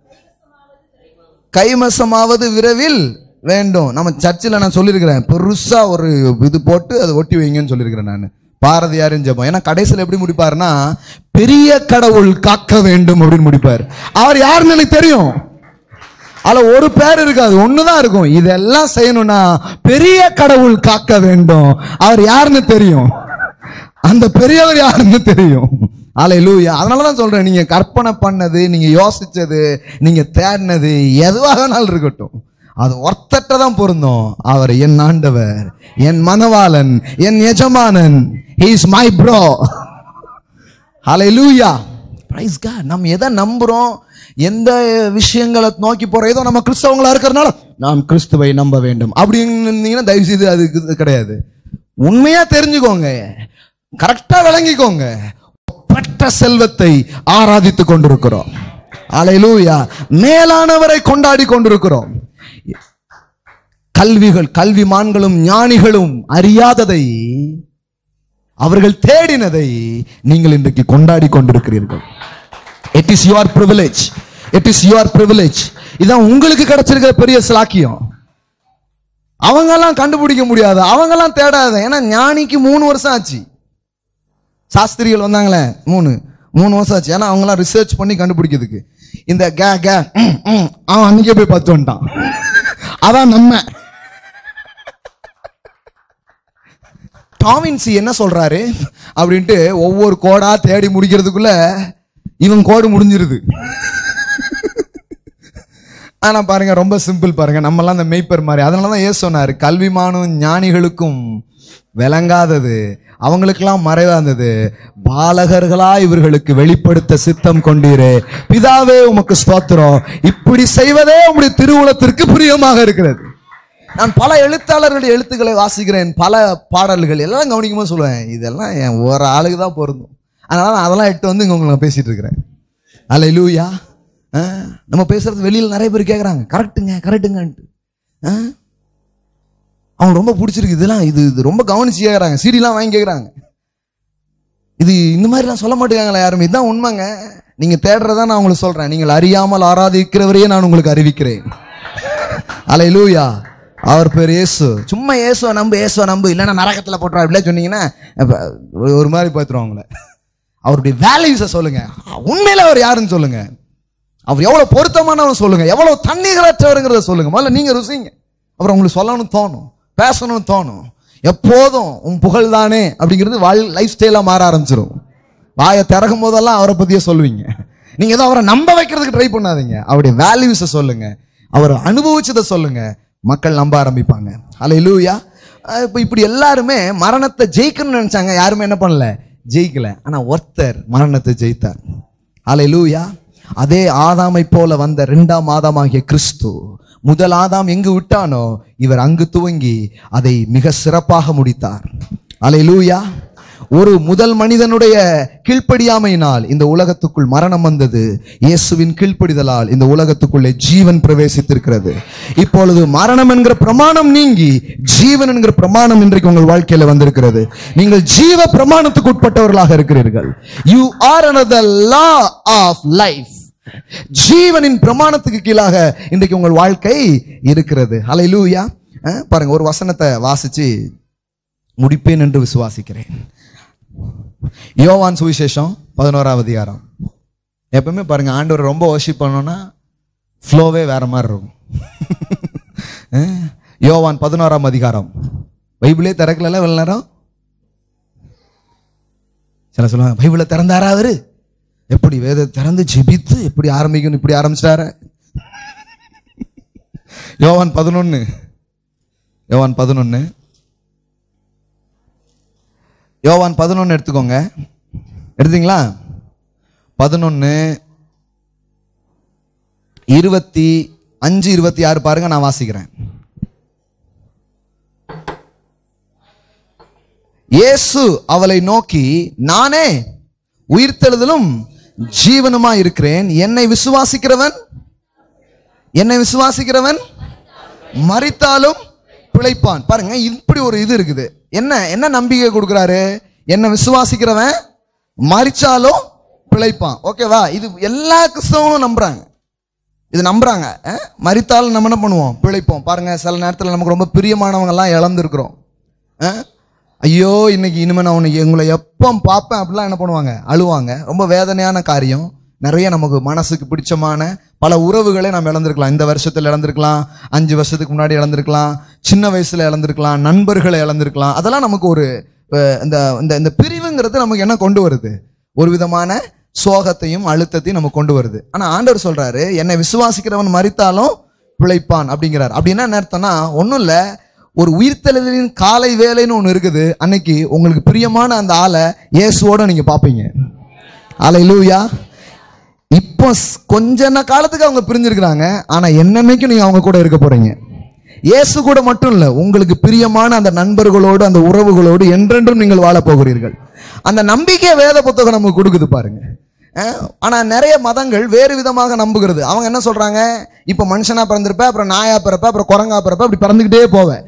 கைமசமாவது விரைவில் வேண்டும் நம்ம சர்ச்சில் நான் சொல்லியிருக்கிறேன் பெருசா ஒரு இது போட்டு அதை ஒட்டி வைங்கன்னு சொல்லியிருக்கிறேன் நான் பாரதியாரின் ஜெபம் ஏன்னா கடைசியில் எப்படி முடிப்பாருன்னா பெரிய கடவுள் காக்க வேண்டும் அப்படின்னு முடிப்பார் அவர் யாருன்னு எனக்கு தெரியும் அதுல ஒரு பேர் இருக்காது ஒண்ணுதான் இருக்கும் இதெல்லாம் செய்யணும்னா பெரிய கடவுள் காக்க வேண்டும் அவர் யாருன்னு தெரியும் அந்த பெரியவர் யாருன்னு தெரியும் அலையிலூயா அதனால தான் சொல்றேன் நீங்க கற்பனை பண்ணது நீங்க யோசிச்சது நீங்க தேடினது எதுவாக வேணாலும் இருக்கட்டும் அது ஒருத்தட்ட தான் பொருந்தும் அவர் என் ஆண்டவர் என் மனவாளன் என் எஜமானன் இஸ் மை ப்ரோ ஹalleluya பிரைஸ் காட் நம்ம எதை நம்புறோம் எந்த விஷயங்களை நோக்கி போறோம் ஏதோ நம்ம கிறிஸ்தவங்களா இருக்கிறனால நாம் கிறிஸ்துவை நம்ப வேண்டும் அப்படின்னு தயவு செய்து அது இது கிடையாது உண்மையா தெரிஞ்சுக்கோங்க கரெக்டா விளங்கிக்கோங்க ஒப்பற்ற செல்வத்தை ஆராதித்துக் கொண்டிருக்கிறோம் அலையிலூயா மேலானவரை கொண்டாடி கொண்டிருக்கிறோம் கல்விகள் கல்விமான்களும் ஞானிகளும் அறியாததை அவர்கள் தேடினதை நீங்கள் இன்றைக்கு கொண்டாடி கொண்டிருக்கிறீர்கள் it is your privilege it is your privilege இதான் உங்களுக்கு கிடைச்சிருக்கிற பெரிய சிலாக்கியம் அவங்கெல்லாம் கண்டுபிடிக்க முடியாது அவங்கெல்லாம் தேடாத ஏன்னா ஞானிக்கு மூணு வருஷம் ஆச்சு சாஸ்திரிகள் வந்தாங்களே மூணு மூணு வருஷம் ஆச்சு ஏன்னா அவங்களாம் ரிசர்ச் பண்ணி கண்டுபிடிக்கிறதுக்கு இந்த கே கே ம், ம், அவன் அன்னைக்கே போய் பார்த்து வந்துட்டான் அதான் நம்ம டாமின்சி என்ன சொல்றாரு அப்படின்ட்டு ஒவ்வொரு கோடா தேடி முடிக்கிறதுக்குள்ள இவன் கோடு முடிஞ்சிருது ஆனா பாருங்க ரொம்ப சிம்பிள் பாருங்க நம்மலாம் அந்த மெய்ப்பர் மாதிரி அதனால தான் ஏசு சொன்னாரு கல்விமானும் ஞானிகளுக்கும் விளங்காதது அவங்களுக்கெல்லாம் மறைவாந்தது பாலகர்களா இவர்களுக்கு வெளிப்படுத்த சித்தம் கொண்டீரே பிதாவே உமக்கு ஸ்தோத்திரம் இப்படி செய்வதே உம்முடைய திருவுளத்திற்கு பிரியமாக இருக்கிறது நான் பல எழுத்தாளர்களுடைய எழுத்துக்களை வாசிக்கிறேன் பல பாடல்கள் எல்லாம் கவனிக்கும்போது சொல்லுவேன் இதெல்லாம் என் ஒரு ஆளுக்கு தான் பொருந்தும் அதனால நான் அதெல்லாம் எட்டு வந்து இங்க உங்களுக்கு பேசிட்டு இருக்கிறேன் அல்ல லூயா நம்ம பேசுறது வெளியில் நிறைய பேர் கேட்குறாங்க கரெக்டுங்க கரெக்டுங்கன்ட்டு ஆ? அவங்க ரொம்ப பிடிச்சிருக்கு இதெல்லாம் இது இது ரொம்ப கவனிச்சு கேட்குறாங்க சீடிலாம் வாங்கி கேட்குறாங்க இது இந்த மாதிரிலாம் சொல்ல மாட்டேங்காங்களா யாருமே இதுதான் உண்மைங்க நீங்க தேடுறதா நான் உங்களுக்கு சொல்றேன் நீங்கள் அறியாமல் ஆராதிக்கிறவரையே நான் உங்களுக்கு அறிவிக்கிறேன் அலையிலூயா அவர் பேர் இயேசு சும்மா இயேசுவை நம்பு இயேசுவை நம்பு இல்லைன்னா நரகத்துல போட்டுருவா இப்படிலாம் சொன்னீங்கன்னா அப்ப ஒரு- ஒரு மாதிரி பார்த்துருவோம் உங்களை அவருடைய வேல்யூஸை சொல்லுங்க உண்மையில அவர் யாருன்னு சொல்லுங்க அவர் எவ்வளவு பொருத்தமானவன் சொல்லுங்க எவ்வளவு தண்ணீரற்றவருங்கிறத சொல்லுங்க முதல்ல நீங்க ருசிங்க அப்புறம் உங்களுக்கு சொல்லணும்னு தோணும் பேசணும்னு தோணும் எப்போதும் உன் புகழ் தானே அப்படிங்கிறது வாழ் லைஃப் ஸ்டைலா மாற ஆரம்பிச்சிடும் வாயை திறக்கும் போதெல்லாம் அவரை பத்தியே சொல்லுவீங்க நீங்க ஏதோ அவரை நம்ப வைக்கிறதுக்கு ட்ரை பண்ணாதீங்க அவருடைய வேல்யூஸை சொல்லுங்க அவர் அனுபவிச்சதை சொல்லுங்க மக்கள் நம்ப ஆரம்பிப்பாங்க அல்ல இல்லூயா இப்போ இப்படி எல்லாருமே மரணத்தை ஜெயிக்கணும்னு நினைச்சாங்க யாருமே என்ன பண்ணல ஜெயிக்கல ஆனா ஒருத்தர் மரணத்தை ஜெயித்தார் அல்ல அதே ஆதாமை போல வந்த இரண்டாம் ஆதாமாகிய கிறிஸ்து முதல் ஆதாம் எங்கு விட்டானோ இவர் அங்கு துவங்கி அதை மிக சிறப்பாக முடித்தார் அல்லேலூயா ஒரு முதல் மனிதனுடைய கீழ்ப்படியாமையினால் இந்த உலகத்துக்குள் மரணம் வந்தது இயேசுவின் கீழ்ப்படிதலால் இந்த உலகத்துக்குள்ளே ஜீவன் பிரவேசித்திருக்கிறது இப்பொழுது மரணம் என்கிற பிரமாணம் நீங்கி ஜீவன் என்கிற பிரமாணம் இன்றைக்கு உங்கள் வாழ்க்கையில வந்திருக்கிறது நீங்கள் ஜீவ பிரமாணத்துக்கு உட்பட்டவர்களாக இருக்கிறீர்கள் you are another law of life ஜீவனின் பிரமாணத்துக்கு கீழாக இன்றைக்கு உங்கள் வாழ்க்கை இருக்கிறது ஹalleluya அஹ், பாருங்க ஒரு வசனத்தை வாசிச்சு முடிப்பேன் என்று விசுவாசிக்கிறேன் யோவான் சுவிசேஷம் பதினோராவது அதிகாரம் எப்பவுமே பாருங்க ஆண்டவர் ரொம்ப worship பண்ணோம்னா ஃப்ளோவே வேற மாதிரி இருக்கும் அஹ், யோவான் பதினோராம் அதிகாரம் பைபிளே திறக்கல இவ்வளவு நேரம் சில சொல்லுவாங்க பைபிளை திறந்தாரா அவரு எப்படி வேத திறந்து ஜெபித்து எப்படி ஆரம்பிக்கணும் இப்படி ஆரம்பிச்சிட்டாரு யோவான் பதினொன்னு யோவான் பதினொன்னு யோவான் பதினொன்னு எடுத்துக்கோங்க எடுத்தீங்களா பதினொன்னு இருபத்தி அஞ்சு இருபத்தி ஆறு பாருங்க நான் வாசிக்கிறேன் இயேசு அவளை நோக்கி நானே உயிர்த்தெழுதலும் ஜீவனுமா இருக்கிறேன் என்னை விசுவாசிக்கிறவன் என்னை விசுவாசிக்கிறவன் மரித்தாலும் பிழைப்பான் பாருங்க இப்படி ஒரு இது இருக்குது என்ன என்ன நம்பிக்கை கொடுக்குறாரு என்ன விசுவாசிக்கிறவன் மரிச்சாலும் பிழைப்பான் ஓகேவா இது எல்லா கிறிஸ்தவங்களும் நம்புறாங்க இது நம்புறாங்க அஹ்? மரித்தாலும் நம்ம என்ன பண்ணுவோம் பிழைப்போம் பாருங்க சில நேரத்தில் நமக்கு ரொம்ப பிரியமானவங்க எல்லாம் இழந்திருக்கிறோம் அஹ்? ஐயோ இன்னைக்கு இனிமே நான் உனக்கு உங்களை எப்போ பார்ப்பேன் அப்படிலாம் என்ன பண்ணுவாங்க அழுவாங்க ரொம்ப வேதனையான காரியம் நிறைய நமக்கு மனசுக்கு பிடிச்சமான பல உறவுகளை நம்ம இழந்திருக்கலாம் இந்த வருஷத்துல இழந்திருக்கலாம் அஞ்சு வருஷத்துக்கு முன்னாடி இழந்திருக்கலாம் சின்ன வயசுல இழந்திருக்கலாம் நண்பர்களை இழந்திருக்கலாம் அதெல்லாம் நமக்கு ஒரு அஹ், இந்த இந்த இந்த பிரிவுங்கிறது நமக்கு என்ன கொண்டு வருது ஒரு விதமான சோகத்தையும் அழுத்தத்தையும் நமக்கு கொண்டு வருது ஆனா ஆண்டவர் சொல்றாரு என்னை விசுவாசிக்கிறவன் மறித்தாலும் பிழைப்பான் அப்படிங்கிறார் அப்படின்னா என்ன அர்த்தம்னா ஒன்றும் இல்லை ஒரு உயிர்த்தெழுதலின் காலை வேலைன்னு ஒன்று இருக்குது அன்னைக்கு உங்களுக்கு பிரியமான அந்த ஆளை இயேசுவோட நீங்க பார்ப்பீங்க ஆலை லூயா இப்போ ஸ்- கொஞ்ச ந காலத்துக்கு அவங்க பிரிஞ்சிருக்கிறாங்க ஆனா என்னன்னைக்கும் நீங்க அவங்க கூட இருக்க போறீங்க இயேசு கூட மட்டும் இல்ல உங்களுக்கு பிரியமான அந்த நண்பர்களோடு அந்த உறவுகளோடு என்றென்றும் நீங்கள் வாழப் போகிறீர்கள் அந்த நம்பிக்கை வேத புத்தகம் நமக்கு கொடுக்குது பாருங்க அஹ், ஆனா நிறைய மதங்கள் வேறு விதமாக நம்புகிறது அவங்க என்ன சொல்றாங்க இப்ப மனுஷனா பிறந்திருப்ப அப்புறம் நாயா பிறப்ப அப்புறம் குரங்கா பிறப்ப அப்படி பிறந்துகிட்டே போவேன்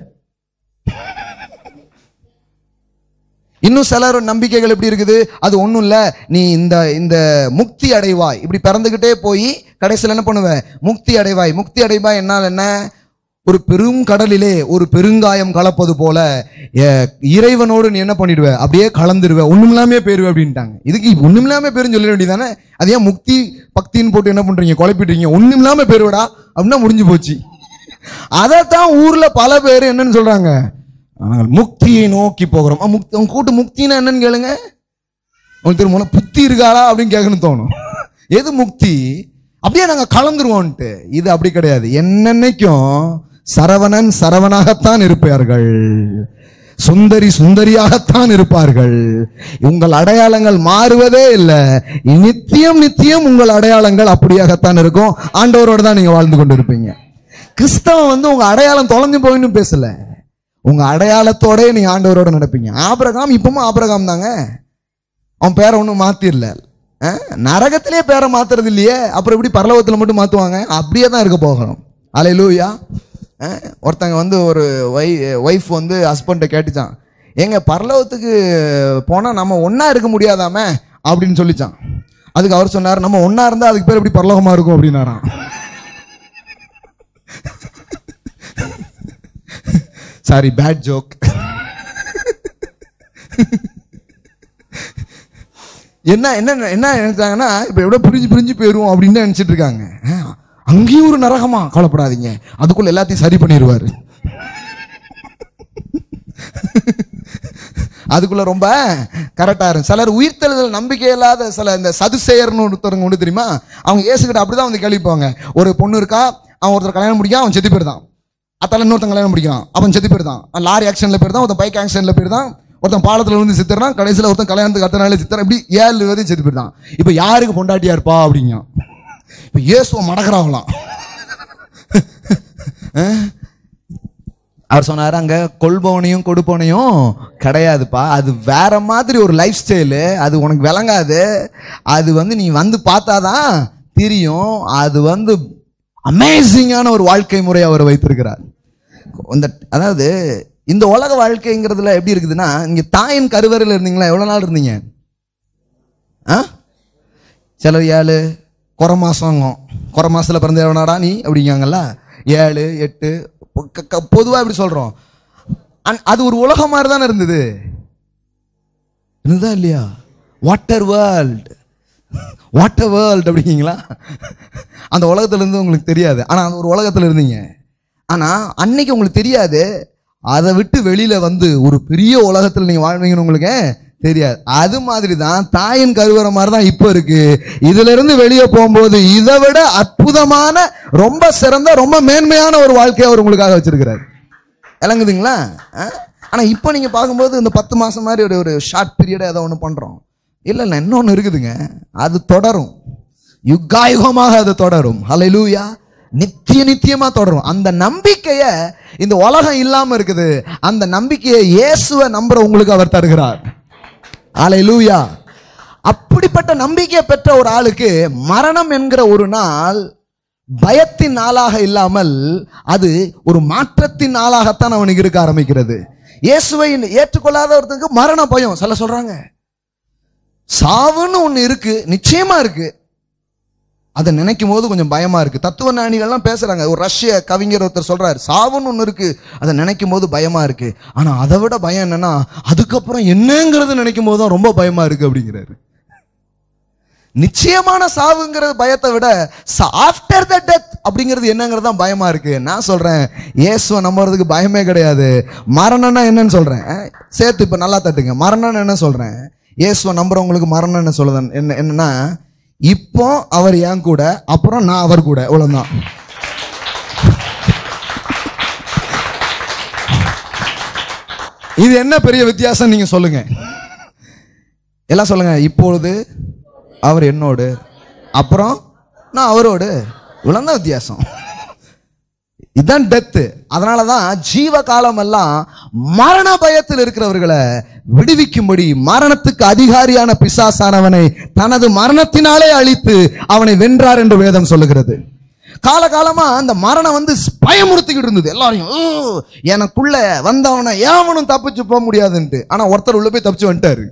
இன்னும் சிலர் நம்பிக்கைகள் எப்படி இருக்குது அது ஒண்ணும் இல்ல நீ இந்த இந்த முக்தி அடைவாய் இப்படி பிறந்துகிட்டே போய் கடைசியில் என்ன பண்ணுவ முக்தி அடைவாய் முக்தி அடைவாய் என்னால் என்ன ஒரு பெரும் கடலிலே ஒரு பெருங்காயம் கலப்பது போல அஹ், இறைவனோடு நீ என்ன பண்ணிடுவ அப்படியே கலந்துருவ ஒண்ணுமில்லாமே போயிருவ அப்படின்ட்டாங்க இதுக்கு ஒண்ணுமில்லாம பேருன்னு சொல்ல வேண்டியதானே அது ஏன் முக்தி பக்தின்னு போட்டு என்ன பண்றீங்க குழப்பிடுறீங்க ஒண்ணுமில்லாம போயிருவடா அப்படின்னா முடிஞ்சு போச்சு அதைத்தான் ஊர்ல பல பேர் என்னன்னு சொல்றாங்க நாங்கள் முக்தியை நோக்கி போகிறோம் அஹ் முக்தி உங்க கூட்டு முக்தினா என்னன்னு கேளுங்க உங்களுக்கு திரும்ப புத்தி இருக்காளா அப்படின்னு கேட்கணும் தோணும் எது முக்தி அப்படியே நாங்க கலந்துருவோம்ட்டு இது அப்படி கிடையாது என்னன்னைக்கும் சரவணன் சரவணாகத்தான் இருப்பார்கள் சுந்தரி சுந்தரியாகத்தான் இருப்பார்கள் உங்கள் அடையாளங்கள் மாறுவதே இல்லை நித்தியம் நித்தியம் உங்கள் அடையாளங்கள் அப்படியாகத்தான் இருக்கும் ஆண்டவரோட தான் நீங்க வாழ்ந்து கொண்டு இருப்பீங்க கிறிஸ்தவன் வந்து உங்க அடையாளம் தொலைஞ்சு போயின்னு பேசல உங்க அடையாளத்தோடயே நீங்க ஆண்டவரோட நடப்பீங்க ஆபிரகாம் இப்பவும் ஆபிரகாம் தாங்க அவன் பேரை ஒன்றும் மாத்திரல அஹ், நரகத்திலே பேரை மாத்துறது இல்லையே அப்புறம் எப்படி பரலோகத்தில் மட்டும் மாத்துவாங்க அப்படியே தான் இருக்க போகிறோம் அலை லூயா ஒருத்தங்க வந்து ஒரு வை ஒய்ஃப் வந்து ஹஸ்பண்ட்டை கேட்டுச்சான் ஏங்க பரலோகத்துக்கு போனால் நம்ம ஒன்றா இருக்க முடியாதாமே அப்படின்னு சொல்லிச்சான் அதுக்கு அவர் சொன்னார் நம்ம ஒண்ணா இருந்தா அதுக்கு பேர் எப்படி பரலோகமா இருக்கும் அப்படின்னாராம் சாரி பேட் ஜோக் என்ன என்ன என்ன நினைச்சாங்கன்னா இப்ப எவ்வளவு பிரிஞ்சு பிரிஞ்சு போயிருவோம் அப்படின்னு தான் நினைச்சிட்டு இருக்காங்க ஆ, அங்கேயும் ஒரு நரகமா கவலைப்படாதீங்க அதுக்குள்ள எல்லாத்தையும் சரி பண்ணிடுவாரு அதுக்குள்ள ரொம்ப கரெக்டா இருக்கும் சிலர் உயிர்த்தெழுதல் நம்பிக்கை இல்லாத சில இந்த சதுசேயர்னு ஒருத்தவங்க ஒன்று தெரியுமா அவங்க இயேசுகிட்ட அப்படிதான் வந்து கேள்விப்பாங்க ஒரு பொண்ணு இருக்கா அவன் ஒருத்தர் கல்யாணம் முடிக்க அவன் செத்து போயிருந்தான் அத்தால இன்னொருத்தன் கல்யாணம் முடிக்கிறான் அவன் செத்து போயிருந்தான் லாரி ஆக்சிடென்ட்ல போயிருந்தான் ஒருத்தன் பைக் ஆக்சிடென்ட்ல போயிருந்தான் ஒருத்தன் பாலத்துல விழுந்து சித்தறான் கடைசியில் ஒருத்தன் கல்யாணத்துக்கு அத்தனை நாள் சித்தறான் இப்படி ஏழு வரையும் செத்து போயிருந்தான் இப்போ யாருக்கு பொண்டாட்டியா இருப்பா அப்படிங்க இப்போ இயேசுவை மடக்கிறாங்களாம் அவர் சொன்னார் அங்க கொள்பவனையும் கொடுப்பவனையும் கிடையாதுப்பா அது வேற மாதிரி ஒரு லைஃப் ஸ்டைலு அது உனக்கு விளங்காது அது வந்து நீ வந்து பார்த்தாதான் தெரியும் அது வந்து அமேசிங்கான ஒரு வாழ்க்கை முறை அவர் வைத்திருக்கிறார் இந்த அதாவது இந்த உலக வாழ்க்கைங்கிறதுல எப்படி இருக்குதுன்னா நீங்க தாயின் கருவறையில் இருந்தீங்களா எவ்வளவு நாள் இருந்தீங்க ஆ சிலர் ஏழு குறை மாசங்கும் குறை மாசத்துல பிறந்த எவனாடா நீ அப்படிங்காங்கல்ல ஏழு எட்டு பொதுவாக இப்படி சொல்றோம் அன்- அது ஒரு உலகம் மாதிரி தானே இருந்தது இருந்ததா இல்லையா வாட்டர் வேர்ல்ட் வாட்டர் வேர்ல்ட் அப்படிங்களா அந்த உலகத்துல இருந்து உங்களுக்கு தெரியாது ஆனா அந்த ஒரு உலகத்துல இருந்தீங்க ஆனா அன்னைக்கு உங்களுக்கு தெரியாது அதை விட்டு வெளியில வந்து ஒரு பெரிய உலகத்துல நீங்க வாழ்வீங்கன்னு உங்களுக்கு தெரியாது அது மாதிரி தான் தாயின் கருவறை மாதிரி தான் இப்போ இருக்கு இதுல இருந்து வெளியே போகும்போது இதை விட அற்புதமான ரொம்ப சிறந்த ரொம்ப மேன்மையான ஒரு வாழ்க்கையை அவர் உங்களுக்காக வச்சிருக்கிறார் விளங்குதுங்களா ஆ? ஆனா இப்போ நீங்க பார்க்கும்போது இந்த பத்து மாசம் மாதிரி ஒரு ஒரு ஷார்ட் பீரியட் ஏதோ ஒன்று பண்றோம் இல்ல இல்ல இன்னொன்னு இருக்குதுங்க அது தொடரும் யுகாயுகமாக அது தொடரும் ஹalleluya நித்திய நித்தியமா தொடரும் அந்த நம்பிக்கைய இந்த உலகம் இல்லாம இருக்குது அந்த நம்பிக்கையை இயேசுவை நம்புற உங்களுக்கு அவர் தருகிறார் ஹalleluya அப்படிப்பட்ட நம்பிக்கையை பெற்ற ஒரு ஆளுக்கு மரணம் என்கிற ஒரு நாள் பயத்தின் நாளாக இல்லாமல் அது ஒரு மாற்றத்தின் நாளாகத்தான் அவனுக்கு இருக்க ஆரம்பிக்கிறது இயேசுவை ஏற்றுக்கொள்ளாத ஒருத்தனுக்கு மரண பயம் சொல்ல சொல்றாங்க சாவுன்னு ஒண்ணு இருக்கு நிச்சயமா இருக்கு அதை நினைக்கும் போது கொஞ்சம் பயமா இருக்கு தத்துவ ஞானிகள்லாம் பேசுறாங்க ஒரு ரஷ்ய கவிஞர் ஒருத்தர் சொல்றாரு சாவுன்னு ஒண்ணு இருக்கு அதை நினைக்கும் போது பயமா இருக்கு ஆனா அதை விட பயம் என்னன்னா அதுக்கப்புறம் என்னங்கிறது நினைக்கும் போது தான் ரொம்ப பயமா இருக்கு அப்படிங்கிறாரு நிச்சயமான சாவுங்கிற பயத்தை விட ஆஃப்டர் த டெத் அப்படிங்கிறது என்னங்கிறது தான் பயமா இருக்கு நான் சொல்றேன் இயேசுவை நம்புறதுக்கு பயமே கிடையாது மரணம்னா என்னன்னு சொல்றேன் அஹ், சேர்த்து இப்ப நல்லா தட்டுங்க மரணம்னு என்ன சொல்றேன் இயேசுவை நம்புறவங்களுக்கு மரணம் என்ன சொல்லுதன் என்ன என்னன்னா இப்போ அவர் என் கூட அப்புறம் நான் அவர் கூட இவ்வளவுதான் இது என்ன பெரிய வித்தியாசம் நீங்க சொல்லுங்க எல்லாம் சொல்லுங்க இப்பொழுது அவர் என்னோடு அப்புறம் நான் அவரோடு இவ்வளவுதான் வித்தியாசம் இதுதான் டெத்து அதனால தான் ஜீவ காலம் எல்லாம் மரண பயத்தில் இருக்கிறவர்களை விடுவிக்கும்படி மரணத்துக்கு அதிகாரியான பிசாசானவனை தனது மரணத்தினாலே அழித்து அவனை வென்றார் என்று வேதம் சொல்லுகிறது காலகாலமா அந்த மரணம் வந்து பயமுறுத்திக்கிட்டு இருந்தது எல்லாரையும் "ஓ, எனக்குள்ள வந்தவனை ஏவனும் தப்பிச்சு போக முடியாதுன்ட்டு ஆனா ஒருத்தர் உள்ள போய் தப்பிச்சு வந்துட்டாரு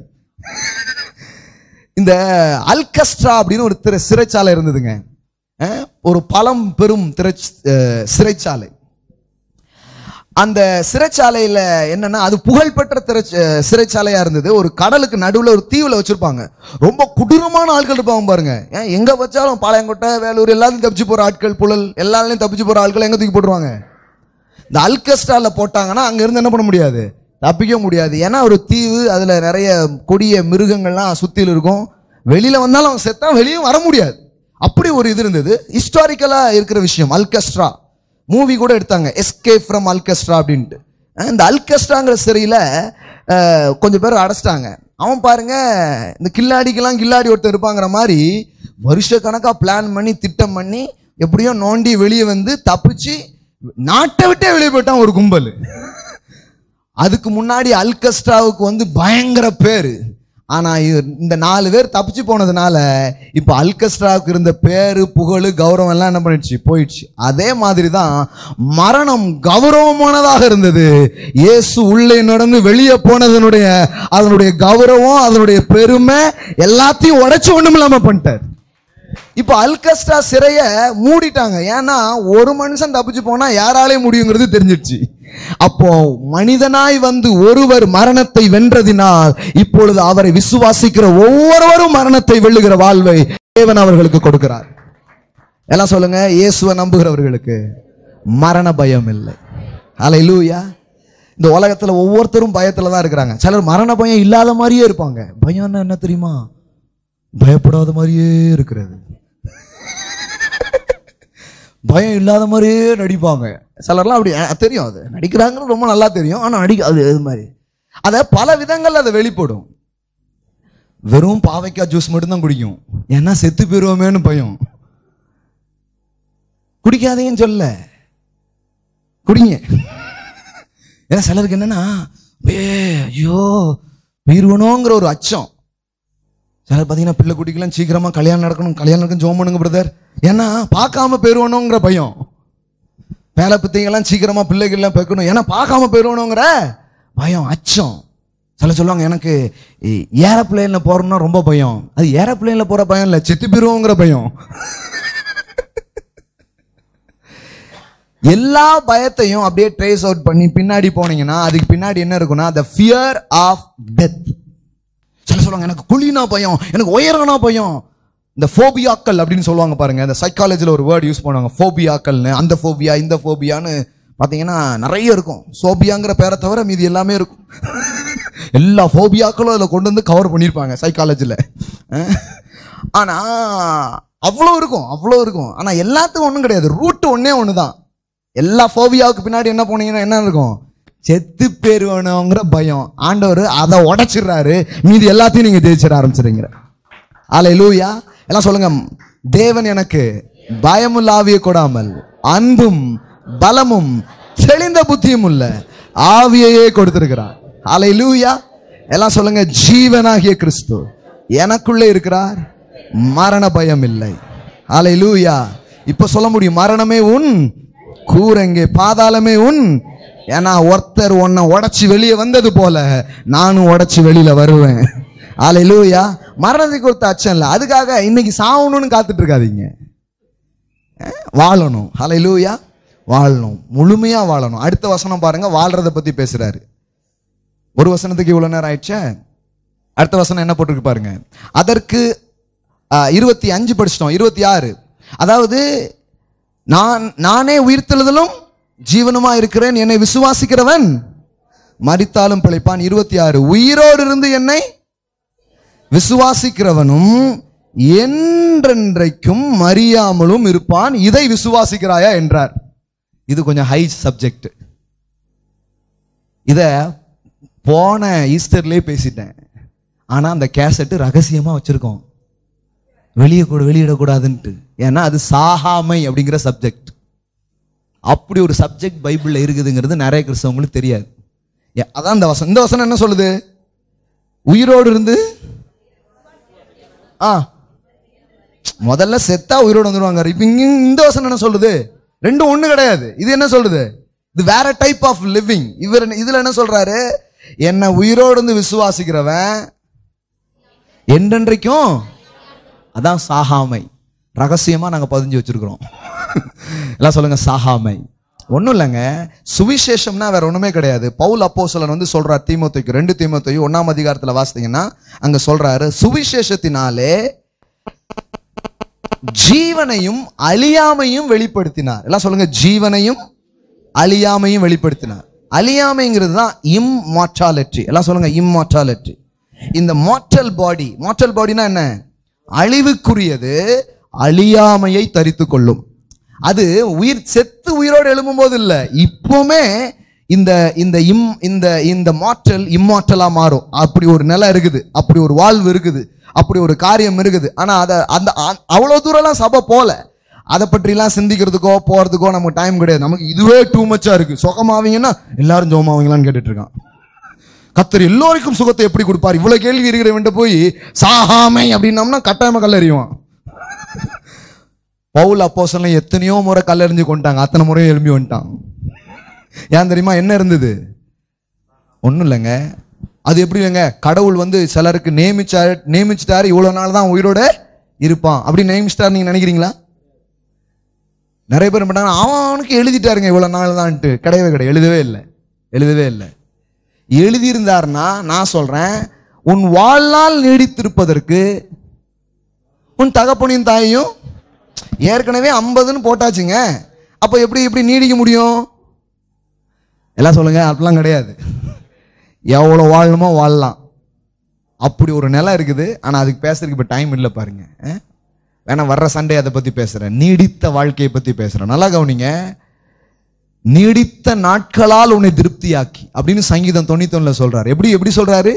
இந்த அல்கஸ்ட்ரா அப்படின்னு ஒரு திரை சிறைச்சாலை இருந்ததுங்க அஹ், ஒரு பழம் பெரும் திரை அஹ், சிறைச்சாலை அந்த சிறைச்சாலையில என்னன்னா அது புகழ்பெற்ற திரை அஹ், சிறைச்சாலையா இருந்தது ஒரு கடலுக்கு நடுவுல ஒரு தீவுல வச்சிருப்பாங்க ரொம்ப கொடூரமான ஆட்கள் இருப்பாங்க பாருங்க ஏன் எங்க வச்சாலும் பாளையங்கோட்டை வேலூர் எல்லாத்தையும் தப்பிச்சு போற ஆட்கள் புழல் எல்லாருலையும் தப்பிச்சு போற ஆட்கள் எங்க தூக்கி போட்டுருவாங்க இந்த அல்கஸ்டால போட்டாங்கன்னா அங்க இருந்து என்ன பண்ண முடியாது தப்பிக்க முடியாது ஏன்னா ஒரு தீவு அதுல நிறைய கொடிய மிருகங்கள்லாம் சுத்தில இருக்கும் வெளியில வந்தாலும் அவன் செத்தா வெளியும் வர முடியாது அப்படி ஒரு இது இருந்தது ஹிஸ்டாரிக்கலா இருக்கிற விஷயம் அல்கஸ்ட்ரா மூவி கூட எடுத்தாங்க எஸ்கேப் ஃப்ரம் அல்கஸ்ட்ரா அப்படின்ட்டு அஹ் இந்த அல்கஸ்ட்ராங்கிற சிறையில அஹ், கொஞ்சம் பேர் அடைச்சிட்டாங்க அவன் பாருங்க இந்த கில்லாடிக்கெல்லாம் கில்லாடி ஒருத்தர் இருப்பாங்கிற மாதிரி வருஷ கணக்கா பிளான் பண்ணி திட்டம் பண்ணி எப்படியோ நோண்டி வெளியே வந்து தப்பிச்சு நாட்டை விட்டே வெளியே போயிட்டான் ஒரு கும்பல் அதுக்கு முன்னாடி அல்கஸ்ட்ராவுக்கு வந்து பயங்கர பேரு ஆனா இது- இந்த நாலு பேர் தப்பிச்சு போனதுனால இப்போ அல்கஸ்ட்ராவுக்கு இருந்த பேரு புகழ் கௌரவம் எல்லாம் என்ன பண்ணிடுச்சு போயிடுச்சு அதே மாதிரி தான் மரணம் கௌரவமானதாக இருந்தது இயேசு உள்ளே நடந்து வெளியே போனதனுடைய அதனுடைய கௌரவம் அதனுடைய பெருமை எல்லாத்தையும் உடைச்சு ஒண்ணும் இல்லாம பண்ணிட்டார் இப்போ அல்கஸ்டா சிறைய மூடிட்டாங்க ஏன்னா ஒரு மனுஷன் தப்பிச்சு போனா யாராலே முடியுங்கிறது தெரிஞ்சிடுச்சு அப்போ மனிதனாய் வந்து ஒருவர் மரணத்தை வென்றதினால் இப்பொழுது அவரை விசுவாசிக்கிற ஒவ்வொருவரும் மரணத்தை வெல்லுகிற வாழ்வை தேவன் அவர்களுக்கு கொடுக்கிறார் எல்லாம் சொல்லுங்க இயேசுவை நம்புகிறவர்களுக்கு மரண பயம் இல்லை ஹalleluya இந்த உலகத்துல ஒவ்வொருத்தரும் பயத்துல தான் இருக்கிறாங்க சிலர் மரண பயம் இல்லாத மாதிரியே இருப்பாங்க பயம்னா என்ன தெரியுமா பயப்படாத மாதிரியே இருக்கிறது பயம் இல்லாத மாதிரியே நடிப்பாங்க சிலர்லாம் அப்படி அஹ், தெரியும் அது நடிக்கிறாங்கன்னு ரொம்ப நல்லா தெரியும் ஆனா நடிக்க அது அது மாதிரி அதை பல விதங்கள்ல அதை வெளிப்படும் வெறும் பாவைக்காய் ஜூஸ் மட்டும்தான் குடிக்கும் ஏன்னா செத்து போயிருவோமேன்னு பயம் குடிக்காதீங்கன்னு சொல்ல குடிங்க ஏன்னா சிலருக்கு என்னன்னா ஏ ஐயோ போயிருவனோங்கிற ஒரு அச்சம் சிலர் பார்த்தீங்கன்னா பிள்ளை குட்டிக்கெல்லாம் சீக்கிரமா கல்யாணம் நடக்கணும் கல்யாணம் நடக்கும் ஜோம் பண்ணுங்க பிரதர் ஏன்னா பார்க்காம போயிருவனோங்கிற பயம் பேர பித்தைங்கெல்லாம் சீக்கிரமா பிள்ளைகள்லாம் பெக்கணும் ஏன்னா பார்க்காம போயிருவனோங்கிற பயம் அச்சம் சில சொல்லுவாங்க எனக்கு ஏரோப்ளேன்ல போறோம்னா ரொம்ப பயம் அது ஏரோப்ளேன்ல போற பயம் இல்ல செத்து போயிருவோங்கிற பயம் எல்லா பயத்தையும் அப்படியே ட்ரேஸ் அவுட் பண்ணி பின்னாடி போனீங்கன்னா அதுக்கு பின்னாடி என்ன இருக்கும்னா த ஃபியர் ஆஃப் டெத் சில சொல்லுவாங்க எனக்கு குழினா பயம் எனக்கு உயரனா பயம் இந்த ஃபோபியாக்கள் அப்படின்னு சொல்லுவாங்க பாருங்க இந்த சைக்காலஜியில் ஒரு வேர்ட் யூஸ் பண்ணுவாங்க ஃபோபியாக்கள்னு அந்த ஃபோபியா இந்த ஃபோபியான்னு பார்த்தீங்கன்னா நிறைய இருக்கும் சோபியாங்கிற பேரை தவிர மீதி எல்லாமே இருக்கும் எல்லா ஃபோபியாக்களும் அதில் கொண்டு வந்து கவர் பண்ணியிருப்பாங்க சைக்காலஜியில் ஆனால் அவ்வளோ இருக்கும் அவ்வளோ இருக்கும் ஆனால் எல்லாத்துக்கும் ஒன்றும் கிடையாது ரூட் ஒன்றே ஒன்று தான் எல்லா ஃபோபியாவுக்கு பின்னாடி என்ன போனீங்கன்னா என்ன இருக்கும் செத்து பேருவனுங்கிற பயம் ஆண்டவர் அதை உடைச்சிடுறாரு மீதி எல்லாத்தையும் நீங்க ஜெயிச்சிட ஆரம்பிச்சிடுங்க ஆலை லூயா எல்லாம் சொல்லுங்க தேவன் எனக்கு பயமுள்ள கொடாமல் அன்பும் பலமும் தெளிந்த புத்தியும் உள்ள ஆவியையே கொடுத்திருக்கிறார் ஆலை லூயா எல்லாம் சொல்லுங்க ஜீவனாகிய கிறிஸ்து எனக்குள்ளே இருக்கிறார் மரண பயம் இல்லை ஆலை லூயா இப்ப சொல்ல முடியும் மரணமே உன் கூரங்கே பாதாளமே உன் ஏன்னா ஒருத்தர் உன்னை உடைச்சு வெளியே வந்தது போல நானும் உடைச்சு வெளியில வருவேன் ஆலை லூயா மரணத்துக்கு ஒருத்த அச்சம் இல்லை அதுக்காக இன்னைக்கு சாவணும்னு காத்துட்டு இருக்காதீங்க அஹ், வாழணும் ஆலை லூயா வாழணும் முழுமையா வாழணும் அடுத்த வசனம் பாருங்க வாழ்றத பத்தி பேசுறாரு ஒரு வசனத்துக்கு இவ்வளவு நேரம் ஆயிடுச்சே அடுத்த வசனம் என்ன போட்டிருக்கு பாருங்க அதற்கு இருபத்தி அஞ்சு படிச்சிட்டோம் இருபத்தி ஆறு அதாவது நான் நானே உயிர்த்தெழுதலும் ஜீவனுமா இருக்கிறேன் என்னை விசுவாசிக்கிறவன் மரித்தாலும் பிழைப்பான் இருபத்தி ஆறு உயிரோடு இருந்து என்னை விசுவாசிக்கிறவனும் என்றென்றைக்கும் மறியாமலும் இருப்பான் இதை விசுவாசிக்கிறாயா என்றார் இது கொஞ்சம் ஹை சப்ஜெக்ட் இத போன ஈஸ்டர்லயே பேசிட்டேன் ஆனா அந்த கேசட் ரகசியமா வச்சிருக்கோம் வெளியே கூட வெளியிடக்கூடாதுன்ட்டு ஏன்னா அது சாகாமை அப்படிங்கிற சப்ஜெக்ட் அப்படி ஒரு சப்ஜெக்ட் பைபிள்ல இருக்குதுங்கிறது நிறைய கிறிஸ்தவங்களுக்கு தெரியாது ஏ, அதான் இந்த வசனம் இந்த வசனம் என்ன சொல்லுது உயிரோடு இருந்து ஆ முதல்ல செத்தா உயிரோடு வந்துருவாங்க இப்ப இங்க இந்த வசனம் என்ன சொல்லுது ரெண்டும் ஒண்ணு கிடையாது இது என்ன சொல்லுது இது வேற டைப் ஆஃப் லிவிங் இவர் என்ன- இதுல என்ன சொல்றாரு என்ன உயிரோடு இருந்து விசுவாசிக்கிறவன் என்றென்றைக்கும் அதான் சாகாமை ரகசியமா நாங்க பதிஞ்சு வச்சிருக்கிறோம் எல்லாம் சொல்லுங்க சாகாமை ஒண்ணும் இல்லைங்க சுவிசேஷம்னா வேற ஒண்ணுமே கிடையாது பவுல் அப்போஸ்தலன் வந்து சொல்றார் தீமோத்தேக்கு ரெண்டு தீமோத்தேயு ஒண்ணாம் அதிகாரத்துல வாசித்தீங்கன்னா அங்க சொல்றாரு சுவிசேஷத்தினாலே ஜீவனையும் அழியாமையும் வெளிப்படுத்தினார் எல்லாம் சொல்லுங்க ஜீவனையும் அழியாமையும் வெளிப்படுத்தினார் அழியாமைங்கிறது தான் இம்மார்டாலிட்டி எல்லாம் சொல்லுங்க இம்மார்டாலிட்டி இந்த மார்டல் பாடி மார்டல் பாடினா என்ன அழிவுக்குரியது அழியாமையை தரித்து கொள்ளும் அது உயிர் செத்து உயிரோடு எழும்பும் போது இல்ல இப்பவுமே இந்த இந்த இம் இந்த இந்த மாற்றல் இம்மாற்றலா மாறும் அப்படி ஒரு நிலை இருக்குது அப்படி ஒரு வாழ்வு இருக்குது அப்படி ஒரு காரியம் இருக்குது ஆனா அத அந்த அ- அவ்வளவு தூரம்லாம் சபை போல அதை பற்றிலாம் சிந்திக்கிறதுக்கோ போறதுக்கோ நமக்கு டைம் கிடையாது நமக்கு இதுவே டூ மச்சா இருக்கு சுகமாவீங்கன்னா எல்லாரும் ஜோமாவீங்களான்னு கேட்டுட்டு இருக்கான் கத்தர் எல்லோருக்கும் சுகத்தை எப்படி கொடுப்பார் இவ்வளவு கேள்வி இருக்கிறவன்ட்ட போய் சாகாமை அப்படின்னம்னா கட்டாயமா கல்லறிவான் பவுல் அப்போஸ்தலன் எத்தனையோ முறை கல்லெறிஞ்சு கொண்டாங்க அத்தனை முறையும் எழும்பி வந்துட்டான் ஏன் தெரியுமா என்ன இருந்தது ஒன்றும் இல்லைங்க அது எப்படி இல்லைங்க கடவுள் வந்து சிலருக்கு நியமிச்சாரு நியமிச்சிட்டாரு இவ்வளோ நாள் தான் உயிரோட இருப்பான் அப்படி நியமிச்சிட்டாரு நீங்க நினைக்கிறீங்களா நிறைய பேர் என்ன பண்ணாங்க அவன் அவனுக்கு எழுதிட்டாருங்க இவ்வளோ நாள் தான்ட்டு கிடையவே கிடையாது எழுதவே இல்லை எழுதவே இல்லை எழுதியிருந்தாருன்னா நான் சொல்றேன் உன் வாழ்நாள் நீடித்திருப்பதற்கு உன் தகப்பனின் தாயையும் ஏற்கனவே ஐம்பதுன்னு போட்டாச்சுங்க அப்போ எப்படி எப்படி நீடிக்க முடியும் எல்லாம் சொல்லுங்க அப்படிலாம் கிடையாது எவ்வளோ வாழணுமோ வாழலாம் அப்படி ஒரு நிலை இருக்குது ஆனால் அதுக்கு பேசுறதுக்கு இப்போ டைம் இல்லை பாருங்க அஹ்? வேணா வர்ற சண்டே அதை பற்றி பேசுகிறேன் நீடித்த வாழ்க்கையை பற்றி பேசுகிறேன் நல்லா கவனிங்க நீடித்த நாட்களால் உன்னை திருப்தியாக்கி அப்படின்னு சங்கீதம் தொண்ணூத்தொன்னுல சொல்றாரு எப்படி எப்படி சொல்றாரு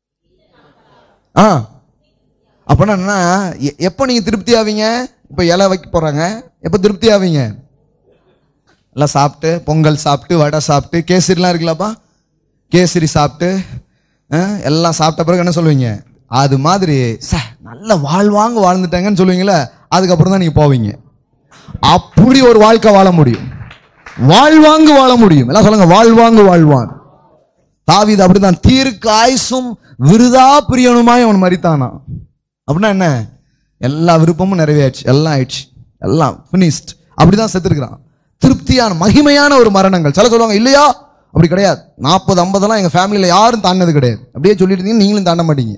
ஆ அப்பனா என்ன எ- எப்போ நீங்க திருப்தி ஆவீங்க இப்போ இலை வைக்க போறாங்க எப்போ திருப்தி ஆவீங்க எல்லாம் சாப்பிட்டு பொங்கல் சாப்பிட்டு வடை சாப்பிட்டு கேசரிலாம் இருக்குல்லப்பா கேசரி சாப்பிட்டு ஆ, எல்லாம் சாப்பிட்ட பிறகு என்ன சொல்லுவீங்க அது மாதிரி ச நல்ல வாழ்வாங்க வாழ்ந்துட்டாங்கன்னு சொல்லுவீங்களே அதுக்கப்புறம் தான் நீங்க போவீங்க அப்படி ஒரு வாழ்க்கை வாழ முடியும் வாழ்வாங்கு வாழ முடியும் எல்லாம் சொல்லுங்க வாழ்வாங்கு வாழ்வான் தாவீது அப்படிதான் தீர்க்க ஆயுசும் விருதா பிரியனுமாய் அவன் மரித்தானா அப்படின்னா என்ன எல்லா விருப்பமும் நிறைவேறிச்சு எல்லாம் ஆயிடுச்சு எல்லாம் finished அப்படிதான் செத்துருக்கிறான் திருப்தியான மகிமையான ஒரு மரணங்கள் சில சொல்லுவாங்க இல்லையா அப்படி கிடையாது நாற்பது ஐம்பதெல்லாம் எங்க ஃபேமிலியில யாரும் தாண்டது கிடையாது அப்படியே சொல்லிட்டு இருந்தீங்க நீங்களும் தாண்ட மாட்டீங்க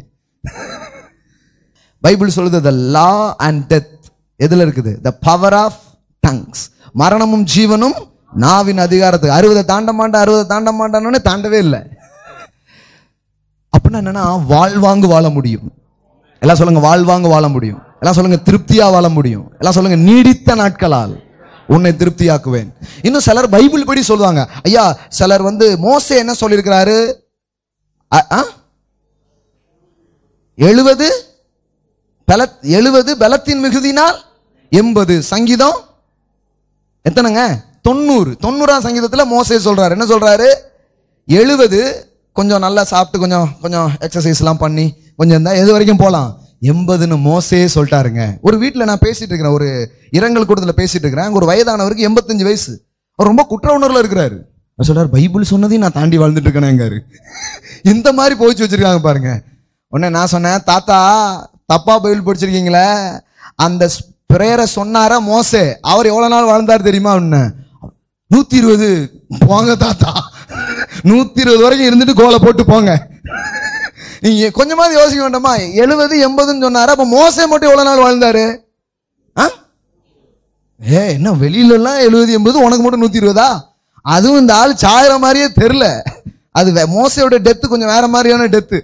பைபிள் சொல்லுது த லா அண்ட் டெத் எதுல இருக்குது த பவர் ஆஃப் டங்ஸ் மரணமும் ஜீவனும் நாவின் அதிகாரத்துக்கு அறுபதை தாண்ட மாட்டேன் அறுபதை தாண்ட மாட்டான்னு தாண்டவே இல்லை அப்படின்னா என்னன்னா வாழ்வாங்கு வாழ முடியும் எல்லாம் சொல்லுங்க வாழ்வாங்கு வாழ முடியும் எல்லாம் சொல்லுங்க திருப்தியா வாழ முடியும் எல்லாம் சொல்லுங்க நீடித்த நாட்களால் உன்னை திருப்தியாக்குவேன் இன்னும் சிலர் பைபிள் படி சொல்லுவாங்க ஐயா சிலர் வந்து மோசே என்ன சொல்லியிருக்கிறாரு அ- ஆ? எழுவது பல எழுவது பலத்தின் மிகுதினால் எண்பது சங்கீதம் எத்தனைங்க தொண்ணூறு தொண்ணூறாம் சங்கீதத்துல மோசே சொல்றாரு என்ன சொல்றாரு எழுவது கொஞ்சம் நல்லா சாப்பிட்டு கொஞ்சம் கொஞ்சம் எக்ஸசைஸ்லாம் பண்ணி கொஞ்சம் இருந்தா எது வரைக்கும் போகலாம் எண்பதுன்னு மோசே சொல்லிட்டாருங்க ஒரு வீட்டில் நான் பேசிட்டு இருக்கிறேன் ஒரு இரங்கல் கூட்டத்தில் பேசிட்டு இருக்கிறேன் அங்க ஒரு வயதானவருக்கு எண்பத்தஞ்சு வயசு அவர் ரொம்ப குற்ற உணர்வுல இருக்கிறாரு அவர் சொல்றாரு பைபிள் சொன்னதையும் நான் தாண்டி வாழ்ந்துட்டு இருக்கேனேங்காரு இந்த மாதிரி போச்சு வச்சிருக்காங்க பாருங்க உடனே நான் சொன்னேன் தாத்தா தப்பா பைபிள் படிச்சிருக்கீங்களே அந்த பிரேயரை சொன்னாரா மோசே அவர் எவ்வளவு நாள் வாழ்ந்தார் தெரியுமா உன்ன நூத்தி இருபது போங்க தாத்தா நூத்தி இருபது வரைக்கும் இருந்துட்டு கோலை போட்டு போங்க நீங்க கொஞ்சமாவது யோசிக்க வேண்டாமா எழுபது எண்பதுன்னு சொன்னாரு அப்ப மோசே மட்டும் எவ்வளவு நாள் வாழ்ந்தாரு ஆ? ஏ என்ன வெளியில எல்லாம் எழுபது எண்பது உனக்கு மட்டும் நூத்தி இருபதா அதுவும் இந்த ஆள் சாயிற மாதிரியே தெரில அது வே- மோசையோட டெத்து கொஞ்சம் வேற மாதிரியான டெத்து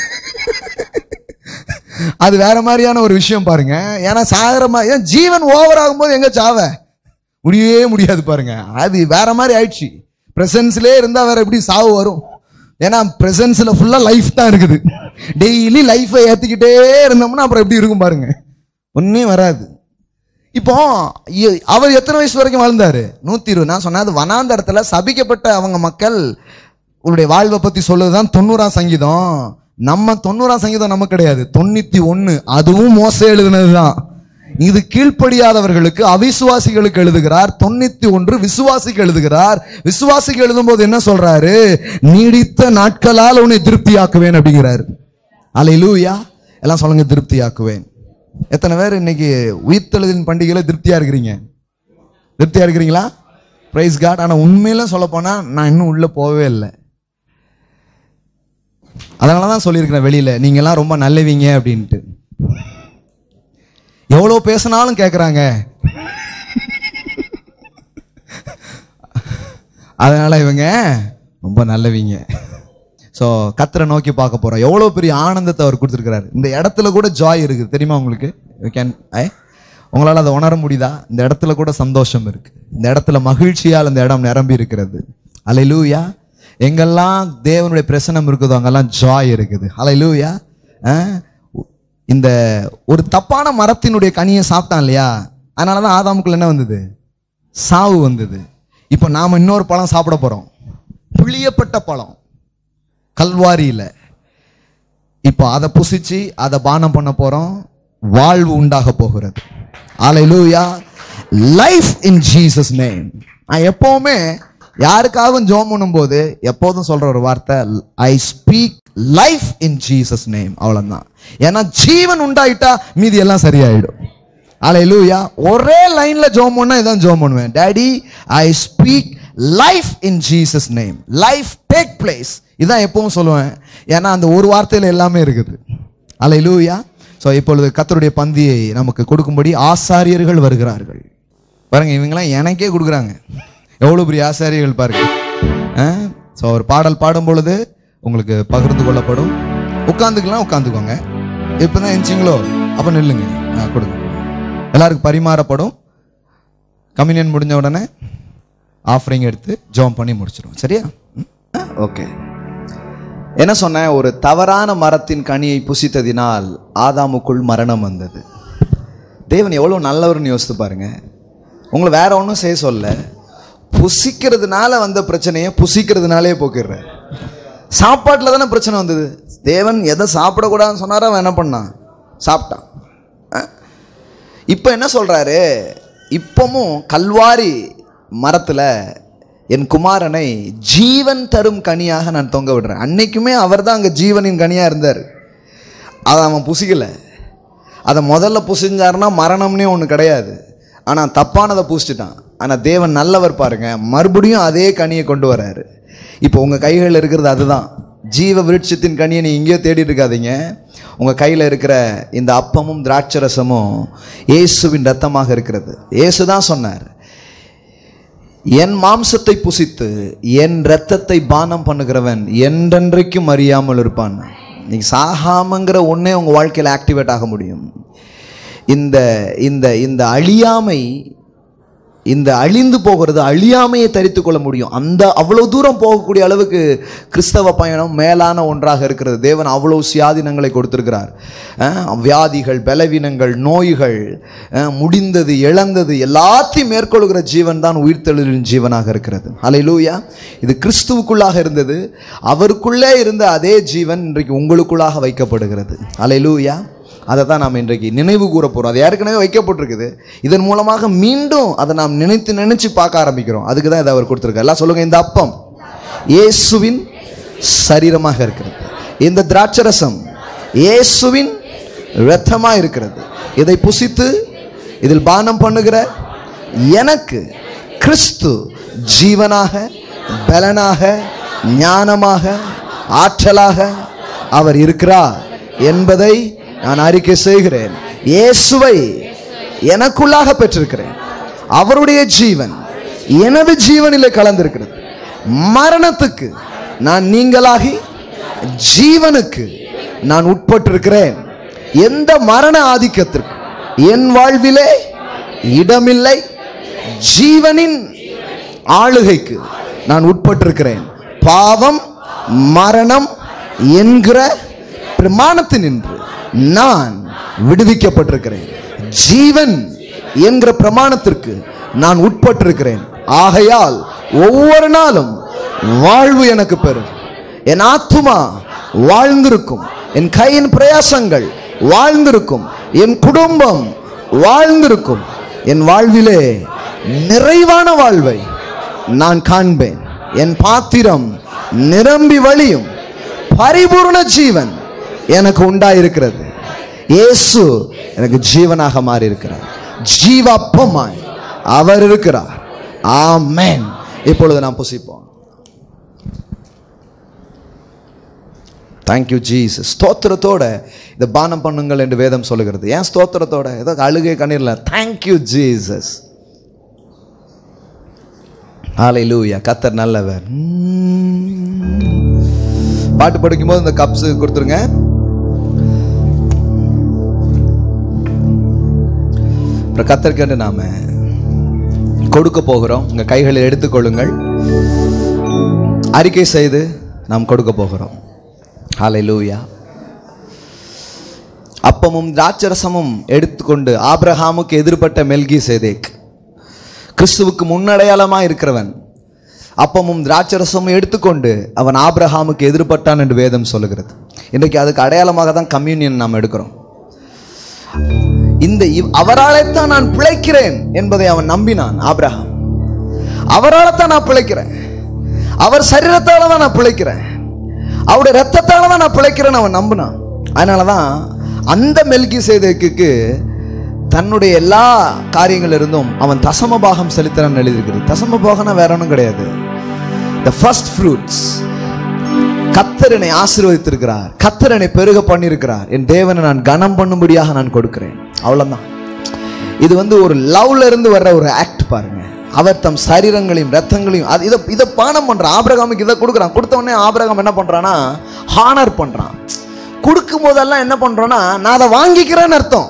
அது வேற மாதிரியான ஒரு விஷயம் பாருங்க ஏன்னா சாகிற மாதிரி ஏன் ஜீவன் ஓவர் ஆகும்போது எங்க சாவ முடியவே முடியாது பாருங்க அது வேற மாதிரி ஆயிடுச்சு பிரசன்ஸ்லயே இருந்தா வேற எப்படி சாவு வரும் ஏன்னா பிரசன்ஸ்ல ஃபுல்லா லைஃப் தான் இருக்குது டெய்லி லைஃபை ஏத்திக்கிட்டே இருந்தோம்னா அப்புறம் எப்படி இருக்கும் பாருங்க ஒன்னும் வராது இப்போ இ- அவர் எத்தனை வயசு வரைக்கும் வாழ்ந்தாரு நூத்தி இருபது நான் சொன்னேன் அது வனாந்தரத்துல சபிக்கப்பட்ட அவங்க மக்கள் உங்களுடைய வாழ்வை பத்தி சொல்லுதுதான் தொண்ணூறாம் சங்கீதம் நம்ம தொண்ணூறாம் சங்கீதம் நமக்கு கிடையாது தொண்ணூத்தி ஒண்ணு அதுவும் மோசம் எழுதுனதுதான் இது கீழ்ப்படியாதவர்களுக்கு அவிசுவாசிகளுக்கு எழுதுகிறார் தொண்ணூத்தி ஒன்று விசுவாசிக்கு எழுதுகிறார் விசுவாசிக்கு எழுதும்போது என்ன சொல்றாரு நீடித்த நாட்களால் உன்னை திருப்தியாக்குவேன் அப்படிங்கிறாரு அலையிலூயா எல்லாம் சொல்லுங்க திருப்தியாக்குவேன் எத்தனை பேர் இன்னைக்கு உயிர்த்தெழுதின் பண்டிகையில திருப்தியா இருக்கிறீங்க திருப்தியா இருக்கிறீங்களா பிரைஸ் காட் ஆனா உண்மையில சொல்ல போனா நான் இன்னும் உள்ள போகவே இல்லை அதனால தான் சொல்லியிருக்கிறேன் வெளியில நீங்கெல்லாம் ரொம்ப நல்லவீங்க அப்படின்ட்டு எவ்வளோ பேசினாலும் கேட்குறாங்க அதனால இவங்க ரொம்ப நல்லவீங்க ஸோ கத்தரை நோக்கி பார்க்க போறோம் எவ்வளோ பெரிய ஆனந்தத்தை அவர் கொடுத்துருக்கிறாரு இந்த இடத்துல கூட ஜாய் இருக்குது தெரியுமா உங்களுக்கு கேன் ஐ உங்களால் அதை உணர முடியுதா இந்த இடத்துல கூட சந்தோஷம் இருக்கு இந்த இடத்துல மகிழ்ச்சியால் இந்த இடம் நிரம்பி இருக்கிறது அலையிலூயா எங்கெல்லாம் தேவனுடைய பிரசனம் இருக்குதோ அங்கெல்லாம் ஜாய் இருக்குது அலையிலூயா இந்த ஒரு தப்பான மரத்தினுடைய கனியை சாப்பிட்டான் இல்லையா அதனால தான் ஆதாமுக்குள்ள என்ன வந்தது சாவு வந்தது இப்போ நாம இன்னொரு பழம் சாப்பிட போறோம் புளியப்பட்ட பழம் கல்வாரியில் இப்போ அதை புசிச்சு அதை பானம் பண்ண போறோம் வாழ்வு உண்டாக போகிறது அல்லேலூயா லைஃப் இன் ஜீசஸ் நேம் நான் எப்பவுமே யாருக்காகவும் ஜோம் பண்ணும்போது எப்போதும் சொல்ற ஒரு வார்த்தை I speak life in Jesus name அவ்வளவுதான் ஏன்னா ஜீவன் உண்டாயிட்டா மீதி எல்லாம் சரியாயிடும் அல்லேலூயா ஒரே லைன்ல ஜோம் பண்ணா இதான் ஜோம் பண்ணுவேன் daddy I speak life in Jesus name life take place இதான் எப்பவும் சொல்லுவேன் ஏன்னா அந்த ஒரு வார்த்தையில எல்லாமே இருக்குது அல்லேலூயா ஸோ இப்பொழுது கத்தருடைய பந்தியை நமக்கு கொடுக்கும்படி ஆசாரியர்கள் வருகிறார்கள் பாருங்க இவங்கெல்லாம் எனக்கே கொடுக்குறாங்க எவ்வளோ பெரிய ஆசாரியர்கள் பாருங்க ஸோ ஒரு பாடல் பாடும் பொழுது உங்களுக்கு பகிர்ந்து கொள்ளப்படும் உட்காந்துக்கலாம் உட்காந்துக்கோங்க இப்போ தான் எந்திச்சிங்களோ அப்போ நில்லுங்க ஆ கொடுங்க எல்லாருக்கும் பரிமாறப்படும் கம்யூனியன் முடிஞ்ச உடனே ஆஃபரிங் எடுத்து ஜோம் பண்ணி முடிச்சிடும் சரியா ஓகே என்ன சொன்னேன் ஒரு தவறான மரத்தின் கனியை புசித்ததினால் ஆதாமுக்குள் மரணம் வந்தது தேவன் எவ்வளோ நல்லவர்னு யோசித்து பாருங்க உங்களை வேற ஒன்றும் செய்ய சொல்ல புசிக்கிறதுனால வந்த பிரச்சனையை புசிக்கிறதுனாலே போக்கிடுறேன் சாப்பாட்டில் தானே பிரச்சனை வந்தது தேவன் எதை சாப்பிடக்கூடாதுன்னு சொன்னாரோ அவன் என்ன பண்ணான் சாப்பிட்டான் இப்போ என்ன சொல்றாரு இப்பவும் கல்வாரி மரத்தில் என் குமாரனை ஜீவன் தரும் கனியாக நான் தொங்க விடுறேன் அன்னைக்குமே அவர் தான் அங்கே ஜீவனின் கனியாக இருந்தார் அதை அவன் புசிக்கல அதை முதல்ல புசிஞ்சாருன்னா மரணம்னே ஒன்று கிடையாது ஆனால் தப்பானதை புசிச்சிட்டான் ஆனால் தேவன் நல்லவர் பாருங்க மறுபடியும் அதே கனியை கொண்டு வராரு இப்போ உங்கள் கைகளில் இருக்கிறது அதுதான் ஜீவ விருட்சத்தின் கனியை நீ இங்கேயோ தேடிட்டு இருக்காதீங்க உங்கள் கையில் இருக்கிற இந்த அப்பமும் திராட்சரசமும் இயேசுவின் ரத்தமாக இருக்கிறது இயேசு தான் சொன்னார் என் மாம்சத்தை புசித்து என் இரத்தத்தை பானம் பண்ணுகிறவன் என்றென்றைக்கும் அறியாமல் இருப்பான் நீங்க சாகாமங்கிற ஒண்ணே உங்க வாழ்க்கையில் ஆக்டிவேட் ஆக முடியும் இந்த இந்த இந்த அழியாமை இந்த அழிந்து போகிறது அழியாமையை தரித்து கொள்ள முடியும் அந்த அவ்வளவு தூரம் போகக்கூடிய அளவுக்கு கிறிஸ்தவ பயணம் மேலான ஒன்றாக இருக்கிறது தேவன் அவ்வளவு சுயாதீனங்களை கொடுத்திருக்கிறார் அஹ், வியாதிகள் பலவீனங்கள் நோய்கள் அஹ், முடிந்தது இழந்தது எல்லாத்தையும் மேற்கொள்கிற ஜீவன் தான் உயிர்த்தெழுதலின் ஜீவனாக இருக்கிறது அலையிலூயா இது கிறிஸ்துவுக்குள்ளாக இருந்தது அவருக்குள்ளே இருந்த அதே ஜீவன் இன்றைக்கு உங்களுக்குள்ளாக வைக்கப்படுகிறது அலையிலூயா அதை தான் நாம் இன்றைக்கு நினைவு கூற போகிறோம் அது ஏற்கனவே வைக்கப்பட்டிருக்குது இதன் மூலமாக மீண்டும் அதை நாம் நினைத்து நினைச்சு பார்க்க ஆரம்பிக்கிறோம் அதுக்கு தான் இதை அவர் கொடுத்துருக்கார் எல்லாம் சொல்லுங்க இந்த அப்பம் இயேசுவின் சரீரமாக இருக்கிறது இந்த திராட்சரசம் இயேசுவின் இரத்தமாக இருக்கிறது இதை புசித்து இதில் பானம் பண்ணுகிற எனக்கு கிறிஸ்து ஜீவனாக பலனாக ஞானமாக ஆற்றலாக அவர் இருக்கிறார் என்பதை நான் அறிக்கை செய்கிறேன் இயேசுவை எனக்குள்ளாக பெற்றிருக்கிறேன் அவருடைய ஜீவன் எனது ஜீவனிலே கலந்திருக்கிறது மரணத்துக்கு நான் நீங்களாகி ஜீவனுக்கு நான் உட்பட்டிருக்கிறேன் எந்த மரண ஆதிக்கத்திற்கு என் வாழ்விலே இடமில்லை ஜீவனின் ஆளுகைக்கு நான் உட்பட்டிருக்கிறேன் பாவம் மரணம் என்கிற பிரமாணத்தினின்று நான் விடுவிக்கப்பட்டிருக்கிறேன் ஜீவன் என்கிற பிரமாணத்திற்கு நான் உட்பட்டிருக்கிறேன் ஆகையால் ஒவ்வொரு நாளும் வாழ்வு எனக்கு பெறும் என் ஆத்துமா வாழ்ந்திருக்கும் என் கையின் பிரயாசங்கள் வாழ்ந்திருக்கும் என் குடும்பம் வாழ்ந்திருக்கும் என் வாழ்விலே நிறைவான வாழ்வை நான் காண்பேன் என் பாத்திரம் நிரம்பி வழியும் பரிபூர்ண ஜீவன் எனக்கு உண்டாயிருக்கிறது இயேசு எனக்கு ஜீவனாக மாறி இருக்கிறார் ஜீவப்பமாய் அவர் இருக்கிறார் ஆமென் இப்பொழுது நாம் புசிப்போம் தேங்க்யூ ஜீசஸ் ஸ்தோத்திரத்தோட இதை பானம் பண்ணுங்கள் என்று வேதம் சொல்லுகிறது ஏன் ஸ்தோத்திரத்தோட ஏதோ அழுகை கண்ணீர்ல தேங்க்யூ ஜீசஸ் ஹalleluya கத்தர் நல்லவர் உம். பாட்டு படிக்கும்போது இந்த கப்ஸ் கொடுத்துருங்க அப்புறம் கத்தர்கண்டு நாம கொடுக்க போகிறோம் உங்க கைகளில் எடுத்துக்கொள்ளுங்கள் அறிக்கை செய்து நாம் கொடுக்க போகிறோம் ஹalleluya அப்பமும் திராட்சரசமும் எடுத்துக்கொண்டு ஆபிரகாமுக்கு எதிர்ப்பட்ட மெல்கி சேதேக் கிறிஸ்துவுக்கு முன்னடையாளமாக இருக்கிறவன் அப்பமும் திராட்சரசமும் எடுத்துக்கொண்டு அவன் ஆபிரகாமுக்கு எதிர்பட்டான் என்று வேதம் சொல்லுகிறது இன்றைக்கு அதுக்கு அடையாளமாக தான் கம்யூனியன் நாம் எடுக்கிறோம் இந்த இவ்- அவராலேத்தான் நான் பிழைக்கிறேன் என்பதை அவன் நம்பினான் ஆபிரகாம் அவரால் தான் நான் பிழைக்கிறேன் அவர் சரீரத்தால தான் நான் பிழைக்கிறேன் அவருடைய ரத்தத்தால தான் நான் பிழைக்கிறேன்னு அவன் நம்பினான் அதனால தான் அந்த மெல்கி சேதேக்குக்கு தன்னுடைய எல்லா காரியங்கள் இருந்தும் அவன் தசம பாகம் செலுத்துறான்னு எழுதியிருக்கிறது தசம பாகம்னா வேற ஒன்றும் கிடையாது த ஃபர்ஸ்ட் ஃப்ரூட்ஸ் கத்தரனை ஆசீர்வதித்திருக்கிறார் கத்தரனை பெருக பண்ணியிருக்கிறார் என் தேவனை நான் கனம் பண்ணும்படியாக நான் கொடுக்கிறேன் அவ்வளவுதான் இது வந்து ஒரு லவ்ல இருந்து வர்ற ஒரு ஆக்ட் பாருங்க அவர் தம் சரீரங்களையும் ரத்தங்களையும் அது இதை இதை பானம் பண்றான் ஆபிரகாமுக்கு இதை கொடுக்குறான் கொடுத்த உடனே ஆபிரகாம் என்ன பண்றான்னா ஹானர் பண்றான் கொடுக்கும் போதெல்லாம் என்ன பண்றான்னா நான் அதை வாங்கிக்கிறேன்னு அர்த்தம்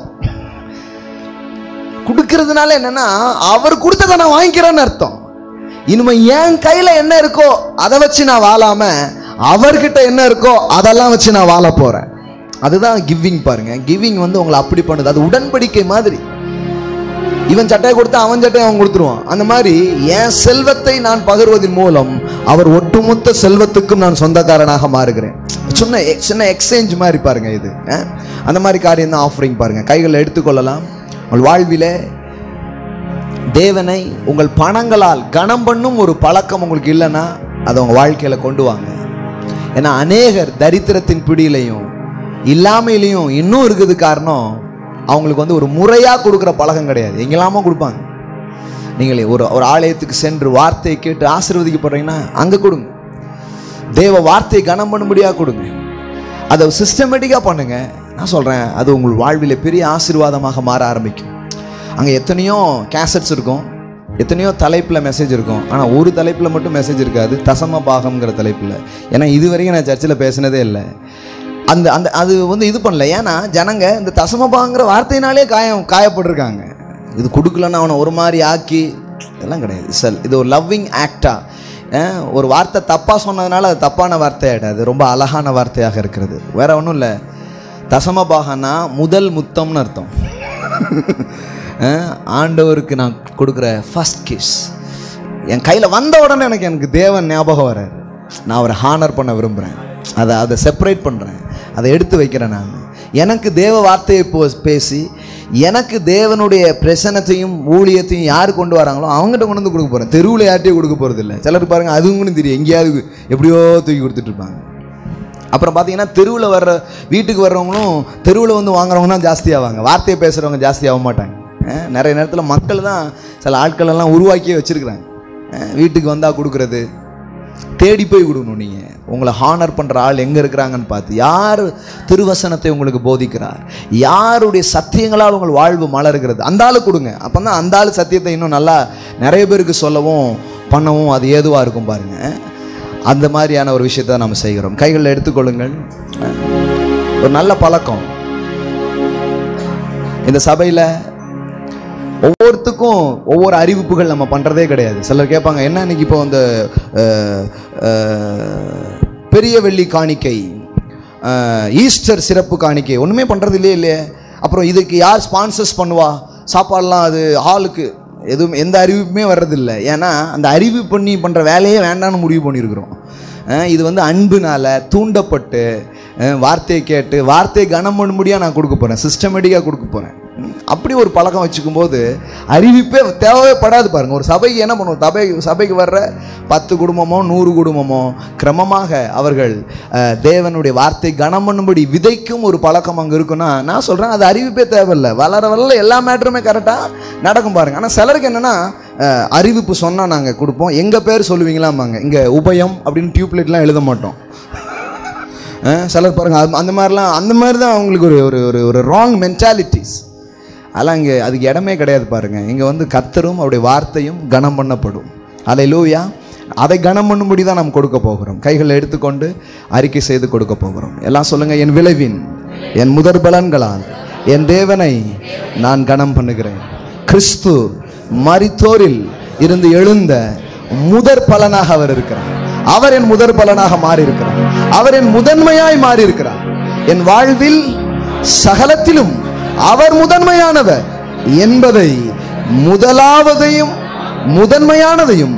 கொடுக்கறதுனால என்னன்னா அவர் கொடுத்ததை நான் வாங்கிக்கிறேன்னு அர்த்தம் இனிமே என் கையில என்ன இருக்கோ அதை வச்சு நான் வாழாம அவர்கிட்ட என்ன இருக்கோ அதெல்லாம் வச்சு நான் வாழ போறேன் அதுதான் கிவிங் பாருங்க கிவிங் வந்து உங்களை அப்படி பண்ணுது அது உடன்படிக்கை மாதிரி இவன் சட்டையை கொடுத்தா அவன் சட்டையை அவன் கொடுத்துருவான் அந்த மாதிரி என் செல்வத்தை நான் பகிர்வதன் மூலம் அவர் ஒட்டுமொத்த செல்வத்துக்கும் நான் சொந்தக்காரனாக மாறுகிறேன் சின்ன சின்ன எக்ஸ்சேஞ்ச் மாதிரி பாருங்க இது அஹ்? அந்த மாதிரி காரியம் தான் ஆஃபரிங் பாருங்க கைகளில் எடுத்துக்கொள்ளலாம் உங்கள் வாழ்விலே தேவனை உங்கள் பணங்களால் கனம் பண்ணும் ஒரு பழக்கம் உங்களுக்கு இல்லைன்னா அதை உங்கள் வாழ்க்கையில் கொண்டு வாங்க ஏன்னா அநேகர் தரித்திரத்தின் பிடியிலையும் இல்லாமையிலையும் இன்னும் இருக்குது காரணம் அவங்களுக்கு வந்து ஒரு முறையாக கொடுக்குற பழக்கம் கிடையாது எங்கெல்லாமோ கொடுப்பாங்க நீங்களே ஒரு ஒரு ஆலயத்துக்கு சென்று வார்த்தையை கேட்டு ஆசீர்வதிக்கப்படுறீங்கன்னா அங்கே கொடுங்க தேவ வார்த்தையை கனம் பண்ணும்படியாக கொடுங்க அதை சிஸ்டமேட்டிக்காக பண்ணுங்க நான் சொல்கிறேன் அது உங்கள் வாழ்விலே பெரிய ஆசீர்வாதமாக மாற ஆரம்பிக்கும் அங்கே எத்தனையோ கேசட்ஸ் இருக்கும் எத்தனையோ தலைப்பில் மெசேஜ் இருக்கும் ஆனால் ஒரு தலைப்பில் மட்டும் மெசேஜ் இருக்காது தசம பாகம்ங்கிற தலைப்பில் ஏன்னா இது வரைக்கும் நான் சர்ச்சில் பேசினதே இல்லை அந்த அந்த அது வந்து இது பண்ணல ஏன்னா ஜனங்க இந்த தசம பாகங்கிற வார்த்தையினாலே காயம் காயப்பட்டிருக்காங்க இது கொடுக்கலன்னு அவனை ஒரு மாதிரி ஆக்கி இதெல்லாம் கிடையாது செல் இது ஒரு லவ்விங் ஆக்டா ஒரு வார்த்தை தப்பாக சொன்னதுனால அது தப்பான வார்த்தையாயிடாது ரொம்ப அழகான வார்த்தையாக இருக்கிறது வேற ஒன்றும் இல்லை தசமபாகனா முதல் முத்தம்னு அர்த்தம் அஹ், ஆண்டவருக்கு நான் கொடுக்குற ஃபர்ஸ்ட் கிஸ் என் கையில் வந்த உடனே எனக்கு எனக்கு தேவன் ஞாபகம் வராரு நான் அவரை ஹானர் பண்ண விரும்புகிறேன் அதை அதை செப்பரேட் பண்ணுறேன் அதை எடுத்து வைக்கிறேன் நான் எனக்கு தேவ வார்த்தையை போ பேசி எனக்கு தேவனுடைய பிரசனத்தையும் ஊழியத்தையும் யார் கொண்டு வராங்களோ அவங்ககிட்ட கொண்டு வந்து கொடுக்க போகிறேன் தெருவில் யார்ட்டையும் கொடுக்க போகிறது இல்லை சிலர் பாருங்க அதுவும் தெரியும் எங்கேயாவது எப்படியோ தூக்கி கொடுத்துட்டு இருப்பாங்க அப்புறம் பார்த்தீங்கன்னா தெருவில் வர்ற வீட்டுக்கு வர்றவங்களும் தெருவில் வந்து வாங்குறவங்க தான் ஜாஸ்தியாவாங்க வார்த்தையை பேசுகிறவங்க ஜாஸ்தி ஆக மாட்டாங்க அஹ் நிறைய நேரத்தில் மக்கள் தான் சில ஆட்கள் எல்லாம் உருவாக்கியே வச்சுருக்குறாங்க வீட்டுக்கு வந்தால் கொடுக்குறது தேடி போய் கொடுக்கணும் நீங்கள் உங்களை ஹானர் பண்ணுற ஆள் எங்கே இருக்கிறாங்கன்னு பார்த்து யார் திருவசனத்தை உங்களுக்கு போதிக்கிறார் யாருடைய சத்தியங்களால் உங்கள் வாழ்வு மலர்கிறது அந்த ஆளு கொடுங்க அப்போ தான் அந்த ஆள் சத்தியத்தை இன்னும் நல்லா நிறைய பேருக்கு சொல்லவும் பண்ணவும் அது ஏதுவாக இருக்கும் பாருங்க அந்த மாதிரியான ஒரு விஷயத்தை நம்ம செய்கிறோம் கைகளில் எடுத்துக்கொள்ளுங்கள் ஒரு நல்ல பழக்கம் இந்த சபையில் ஒவ்வொருத்துக்கும் ஒவ்வொரு அறிவிப்புகள் நம்ம பண்ணுறதே கிடையாது சிலர் கேட்பாங்க என்ன இன்னைக்கு இப்போ இந்த அஹ், அஹ், பெரிய வெள்ளி காணிக்கை அஹ், ஈஸ்டர் சிறப்பு காணிக்கை ஒன்றுமே பண்ணுறது இல்லையே இல்லையே அப்புறம் இதுக்கு யார் ஸ்பான்சர்ஸ் பண்ணுவா சாப்பாடெலாம் அது ஹாலுக்கு எதுவும் எந்த அறிவிப்புமே வர்றதில்லை ஏன்னா அந்த அறிவிப்பு பண்ணி பண்ணுற வேலையே வேண்டாம்னு முடிவு பண்ணியிருக்கிறோம் அஹ், இது வந்து அன்புனால தூண்டப்பட்டு அஹ், வார்த்தையை கேட்டு வார்த்தையை கனம் பண்ணும்படியாக நான் கொடுக்க போகிறேன் சிஸ்டமேட்டிக்காக கொடுக்க போகிறேன் அப்படி ஒரு பழக்கம் வச்சுக்கும் போது அறிவிப்பே தேவையே படாது பாருங்க ஒரு சபைக்கு என்ன பண்ணுவோம் சபை சபைக்கு வர்ற பத்து குடும்பமோ நூறு குடும்பமோ கிரமமாக அவர்கள் அஹ், தேவனுடைய வார்த்தை கனம் பண்ணும்படி விதைக்கும் ஒரு பழக்கம் அங்கே இருக்குன்னா நான் சொல்கிறேன் அது அறிவிப்பே தேவையில்லை வளர வளர எல்லா மேட்டருமே கரெக்டாக நடக்கும் பாருங்க ஆனால் சிலருக்கு என்னன்னா அஹ், அறிவிப்பு சொன்னால் நாங்கள் கொடுப்போம் எங்கள் பேர் சொல்லுவீங்களாமாங்க இங்கே உபயம் அப்படின்னு டியூப்லைட்லாம் எழுத மாட்டோம் அஹ் சிலர் பாருங்க அது- அந்த மாதிரிலாம் அந்த மாதிரி தான் அவங்களுக்கு ஒரு ஒரு ஒரு ஒரு ராங் மென்டாலிட்டிஸ் அதெல்லாம் இங்கே அதுக்கு இடமே கிடையாது பாருங்க இங்கே வந்து கத்தரும் அவருடைய வார்த்தையும் கனம் பண்ணப்படும் அதை லூயா அதை கனம் பண்ணும்படி தான் நாம் கொடுக்க போகிறோம் கைகளை எடுத்துக்கொண்டு அறிக்கை செய்து கொடுக்க போகிறோம் எல்லாம் சொல்லுங்க என் விளைவின் என் முதற் பலன்களால் என் தேவனை நான் கனம் பண்ணுகிறேன் கிறிஸ்து மரித்தோரில் இருந்து எழுந்த முதற் பலனாக அவர் இருக்கிறார் அவர் என் முதற் பலனாக மாறி இருக்கிறார் அவர் என் முதன்மையாய் மாறி இருக்கிறார் என் வாழ்வில் சகலத்திலும் அவர் முதன்மையானவர் என்பதை முதலாவதையும் முதன்மையானதையும்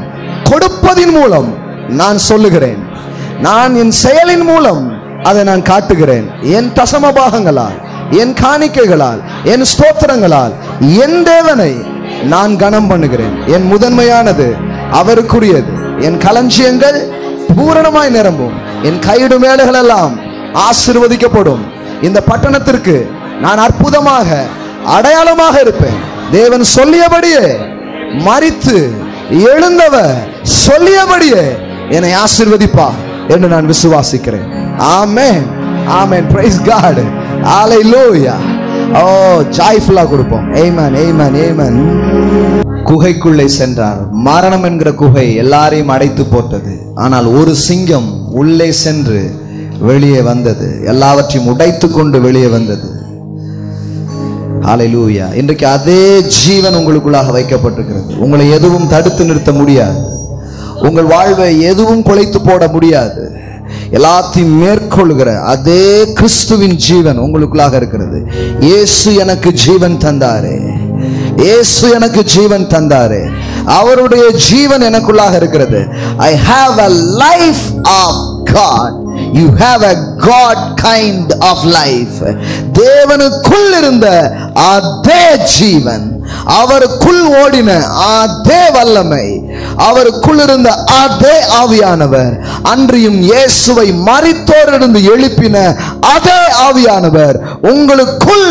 கொடுப்பதின் மூலம் நான் சொல்லுகிறேன் நான் என் செயலின் மூலம் அதை நான் காட்டுகிறேன் என் தசம பாகங்களால் என் காணிக்கைகளால் என் ஸ்தோத்திரங்களால் என் தேவனை நான் கனம் பண்ணுகிறேன் என் முதன்மையானது அவருக்குரியது என் களஞ்சியங்கள் பூரணமாய் நிரம்பும் என் கையிடும் வேலைகள் எல்லாம் ஆசிர்வதிக்கப்படும் இந்த பட்டணத்திற்கு நான் அற்புதமாக அடையாளமாக இருப்பேன் தேவன் சொல்லியபடியே மறித்து எழுந்தவர் சொல்லியபடியே என்னை ஆசிர்வதிப்பா என்று நான் விசுவாசிக்கிறேன் ஆமென் ஆமென் பிரைஸ் காட் ஹalleluya ஓ ஜாய்ஃபுல்லா கொடுப்போம் ஏமன் ஏமன் ஏமன் குகைக்குள்ளே சென்றார் மரணம் என்கிற குகை எல்லாரையும் அடைத்து போட்டது ஆனால் ஒரு சிங்கம் உள்ளே சென்று வெளியே வந்தது எல்லாவற்றையும் உடைத்து கொண்டு வெளியே வந்தது ஹalleluya இன்றைக்கு அதே ஜீவன் உங்களுக்குள்ளாக வைக்கப்பட்டிருக்கிறது உங்களை எதுவும் தடுத்து நிறுத்த முடியாது உங்கள் வாழ்வை எதுவும் குலைத்து போட முடியாது எல்லாத்தையும் மேற்கொள்கிற அதே கிறிஸ்துவின் ஜீவன் உங்களுக்குள்ளாக இருக்கிறது இயேசு எனக்கு ஜீவன் தந்தாரே இயேசு எனக்கு ஜீவன் தந்தாரே அவருடைய ஜீவன் எனக்குள்ளாக இருக்கிறது I have a life of God you have a God kind of life தேவனுக்குள் இருந்த அதே ஜீவன் அவருக்குள் ஓடின அதே வல்லமை அவருக்குள் இருந்த அதே ஆவியானவர் அன்றியும் இயேசுவை மரித்தோரிலிருந்து எழுப்பின அதே ஆவியானவர் உங்களுக்குள்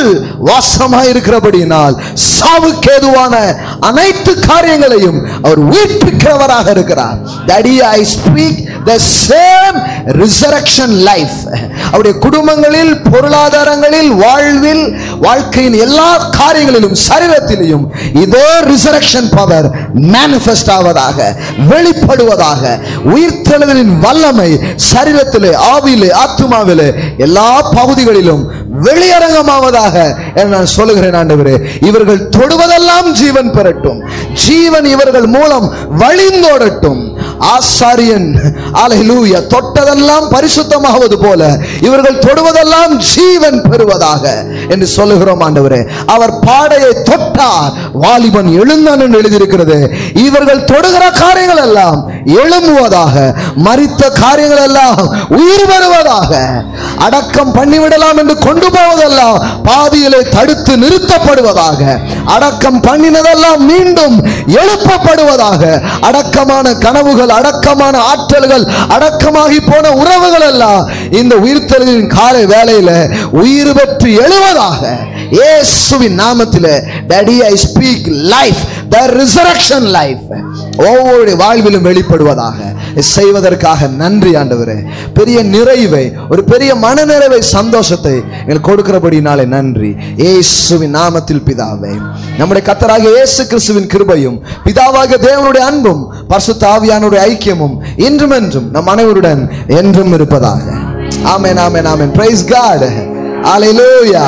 வாசமாயிருக்கிறபடியினால் சாவுக்கேதுவான அனைத்து காரியங்களையும் அவர் உயிர்ப்பிக்கிறவராக இருக்கிறார் daddy I speak the same resurrection life அவருடைய குடும்பங்களில் பொருளாதாரங்களில் வாழ்வில் வாழ்க்கையின் எல்லா காரியங்களிலும் சரீரத்திலையும் இதே ரிசரக்ஷன் பவர் மேனிஃபெஸ்ட் ஆவதாக வெளிப்படுவதாக உயிர்த்தெழுதலின் வல்லமை சரீரத்திலே ஆவியிலே ஆத்துமாவிலே எல்லா பகுதிகளிலும் வெளியரங்கமாவதாக என நான் சொல்லுகிறேன் ஆண்டவரே இவர்கள் தொடுவதெல்லாம் ஜீவன் பெறட்டும் ஜீவன் இவர்கள் மூலம் வழிந்தோடட்டும் ஆசாரியன் அலையிலூயா தொட்டதெல்லாம் பரிசுத்தமாவது போல இவர்கள் தொடுவதெல்லாம் ஜீவன் பெறுவதாக என்று சொல்லுகிறோம் ஆண்டவரே அவர் பாடையை தொட்டார் வாலிபன் எழுந்தான் என்று எழுதியிருக்கிறது இவர்கள் தொடுகிற காரியங்கள் எல்லாம் எழும்புவதாக மரித்த காரியங்கள் எல்லாம் உயிர் பெறுவதாக அடக்கம் பண்ணிவிடலாம் என்று கொண்டு போவதெல்லாம் பாதியிலே தடுத்து நிறுத்தப்படுவதாக அடக்கம் பண்ணினதெல்லாம் மீண்டும் எழுப்பப்படுவதாக அடக்கமான கனவுகள் அடக்கமான ஆற்றல்கள் அடக்கமாகி போன உறவுகள் எல்லாம் இந்த உயிர்த்தலின் காலை வேளையில உயிர் பெற்று எழுவதாக இயேசுவின் நாமத்திலே daddy I speak life the resurrection life ஒவ்வொரு வாழ்விலும் வெளிப்படுவதாக செய்வதற்காக நன்றி ஆண்டவரே பெரிய நிறைவை ஒரு பெரிய மனநிறைவை சந்தோஷத்தை எங்களுக்கு கொடுக்கிறபடினாலே நன்றி இயேசுவின் நாமத்தில் பிதாவே நம்முடைய கத்தராகிய இயேசு கிறிஸ்துவின் கிருபையும் பிதாவாகிய தேவனுடைய அன்பும் பரிசுத்த ஆவியானுடைய ஐக்கியமும் இன்றும் என்றும் நம் அனைவருடன் என்றும் இருப்பதாக ஆமென் ஆமென் ஆமென் பிரைஸ் காட் ஹalleluya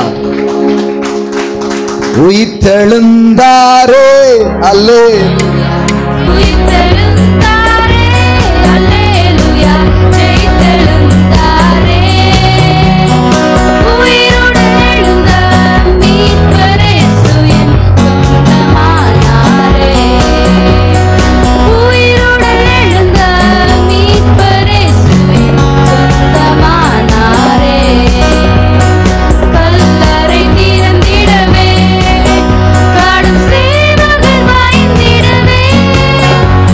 உயிர்த்தெழுந்தாரே அல்லே உயிர்த்தெழுந்தாரே அல்லேலூயா ஜெயித்தெழுந்தாரே உயிருடன் எழுந்த மீட்பரே சுயன் சொந்தமானாரே உயிருடன் எழுந்த மீட்பரே சுயன் சொந்தமானாரே கல்லறை திறந்திடவே காடும் சேவகர் வாய்ந்திடவே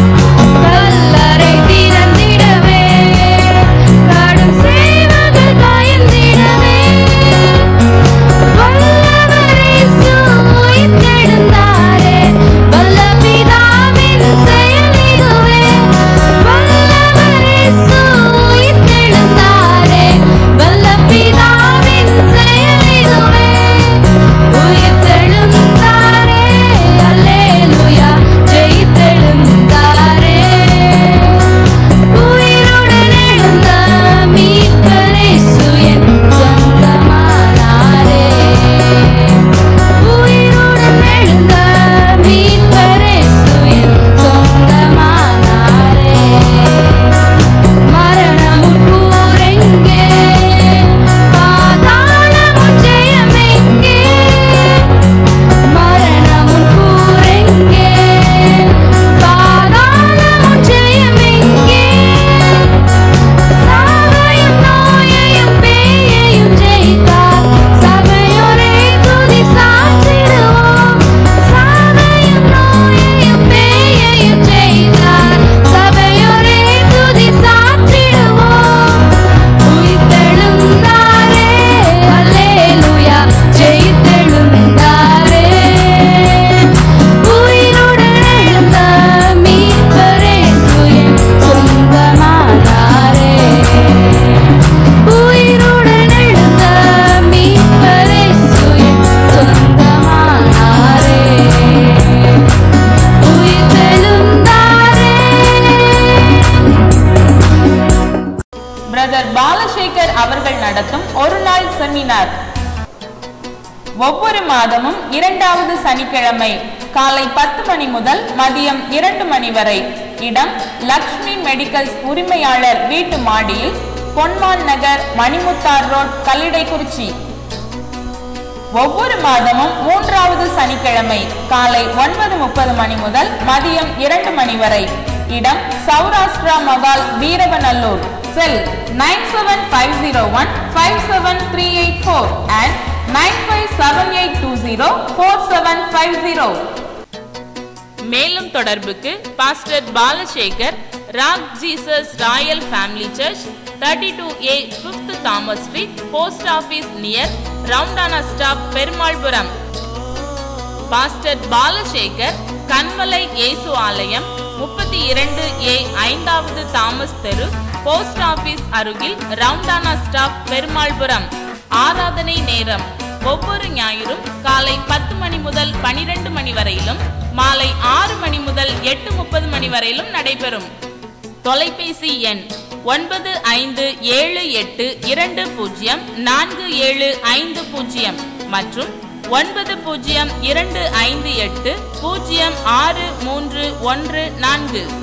பாலசேகர் அவர்கள் நடத்தும் ஒரு நாள் செமினார் ஒவ்வொரு மாதமும் இரண்டாவது சனிக்கிழமை காலை பத்து மணி முதல் மதியம் இரண்டு மணி வரை இடம் லக்ஷ்மி மெடிக்கல்ஸ் உரிமையாளர் வீட்டு மாடியில் பொன்மான் நகர் மணிமுத்தார் ரோட் கல்லிடைக்குறிச்சி ஒவ்வொரு மாதமும் மூன்றாவது சனிக்கிழமை காலை ஒன்பது முப்பது மணி முதல் மதியம் இரண்டு மணி வரை இடம் Sourashtra Mahal Veeravanallur cell nine seven five zero one five seven three eight four and nine five seven eight two zero four seven five zero மேலும் தொடர்புக்கு pastor Balasekar rock Jesus royal family church thirty two A fifth Thomas street post office near roundabout stop Perumalpuram pastor Balasekar கண்மலை இயேசு ஆலயம் முப்பத்தி இரண்டு ஏ ஐந்தாவது Thomas தெரு post office அருகில் ரவுண்டானா ஸ்டாப் பெருமாள்புரம் ஆராதனை நேரம் ஒவ்வொரு ஞாயிறும் காலை பத்து மணி முதல் பனிரெண்டு மணி வரையிலும் மாலை ஆறு மணி முதல் எட்டு முப்பது மணி வரையிலும் நடைபெறும் தொலைபேசி எண் ஒன்பது ஐந்து ஏழு எட்டு இரண்டு பூஜ்ஜியம் நான்கு ஏழு ஐந்து பூஜ்ஜியம் மற்றும் ஒன்பது பூஜ்ஜியம் இரண்டு ஐந்து எட்டு பூஜ்ஜியம் ஆறு மூன்று ஒன்று நான்கு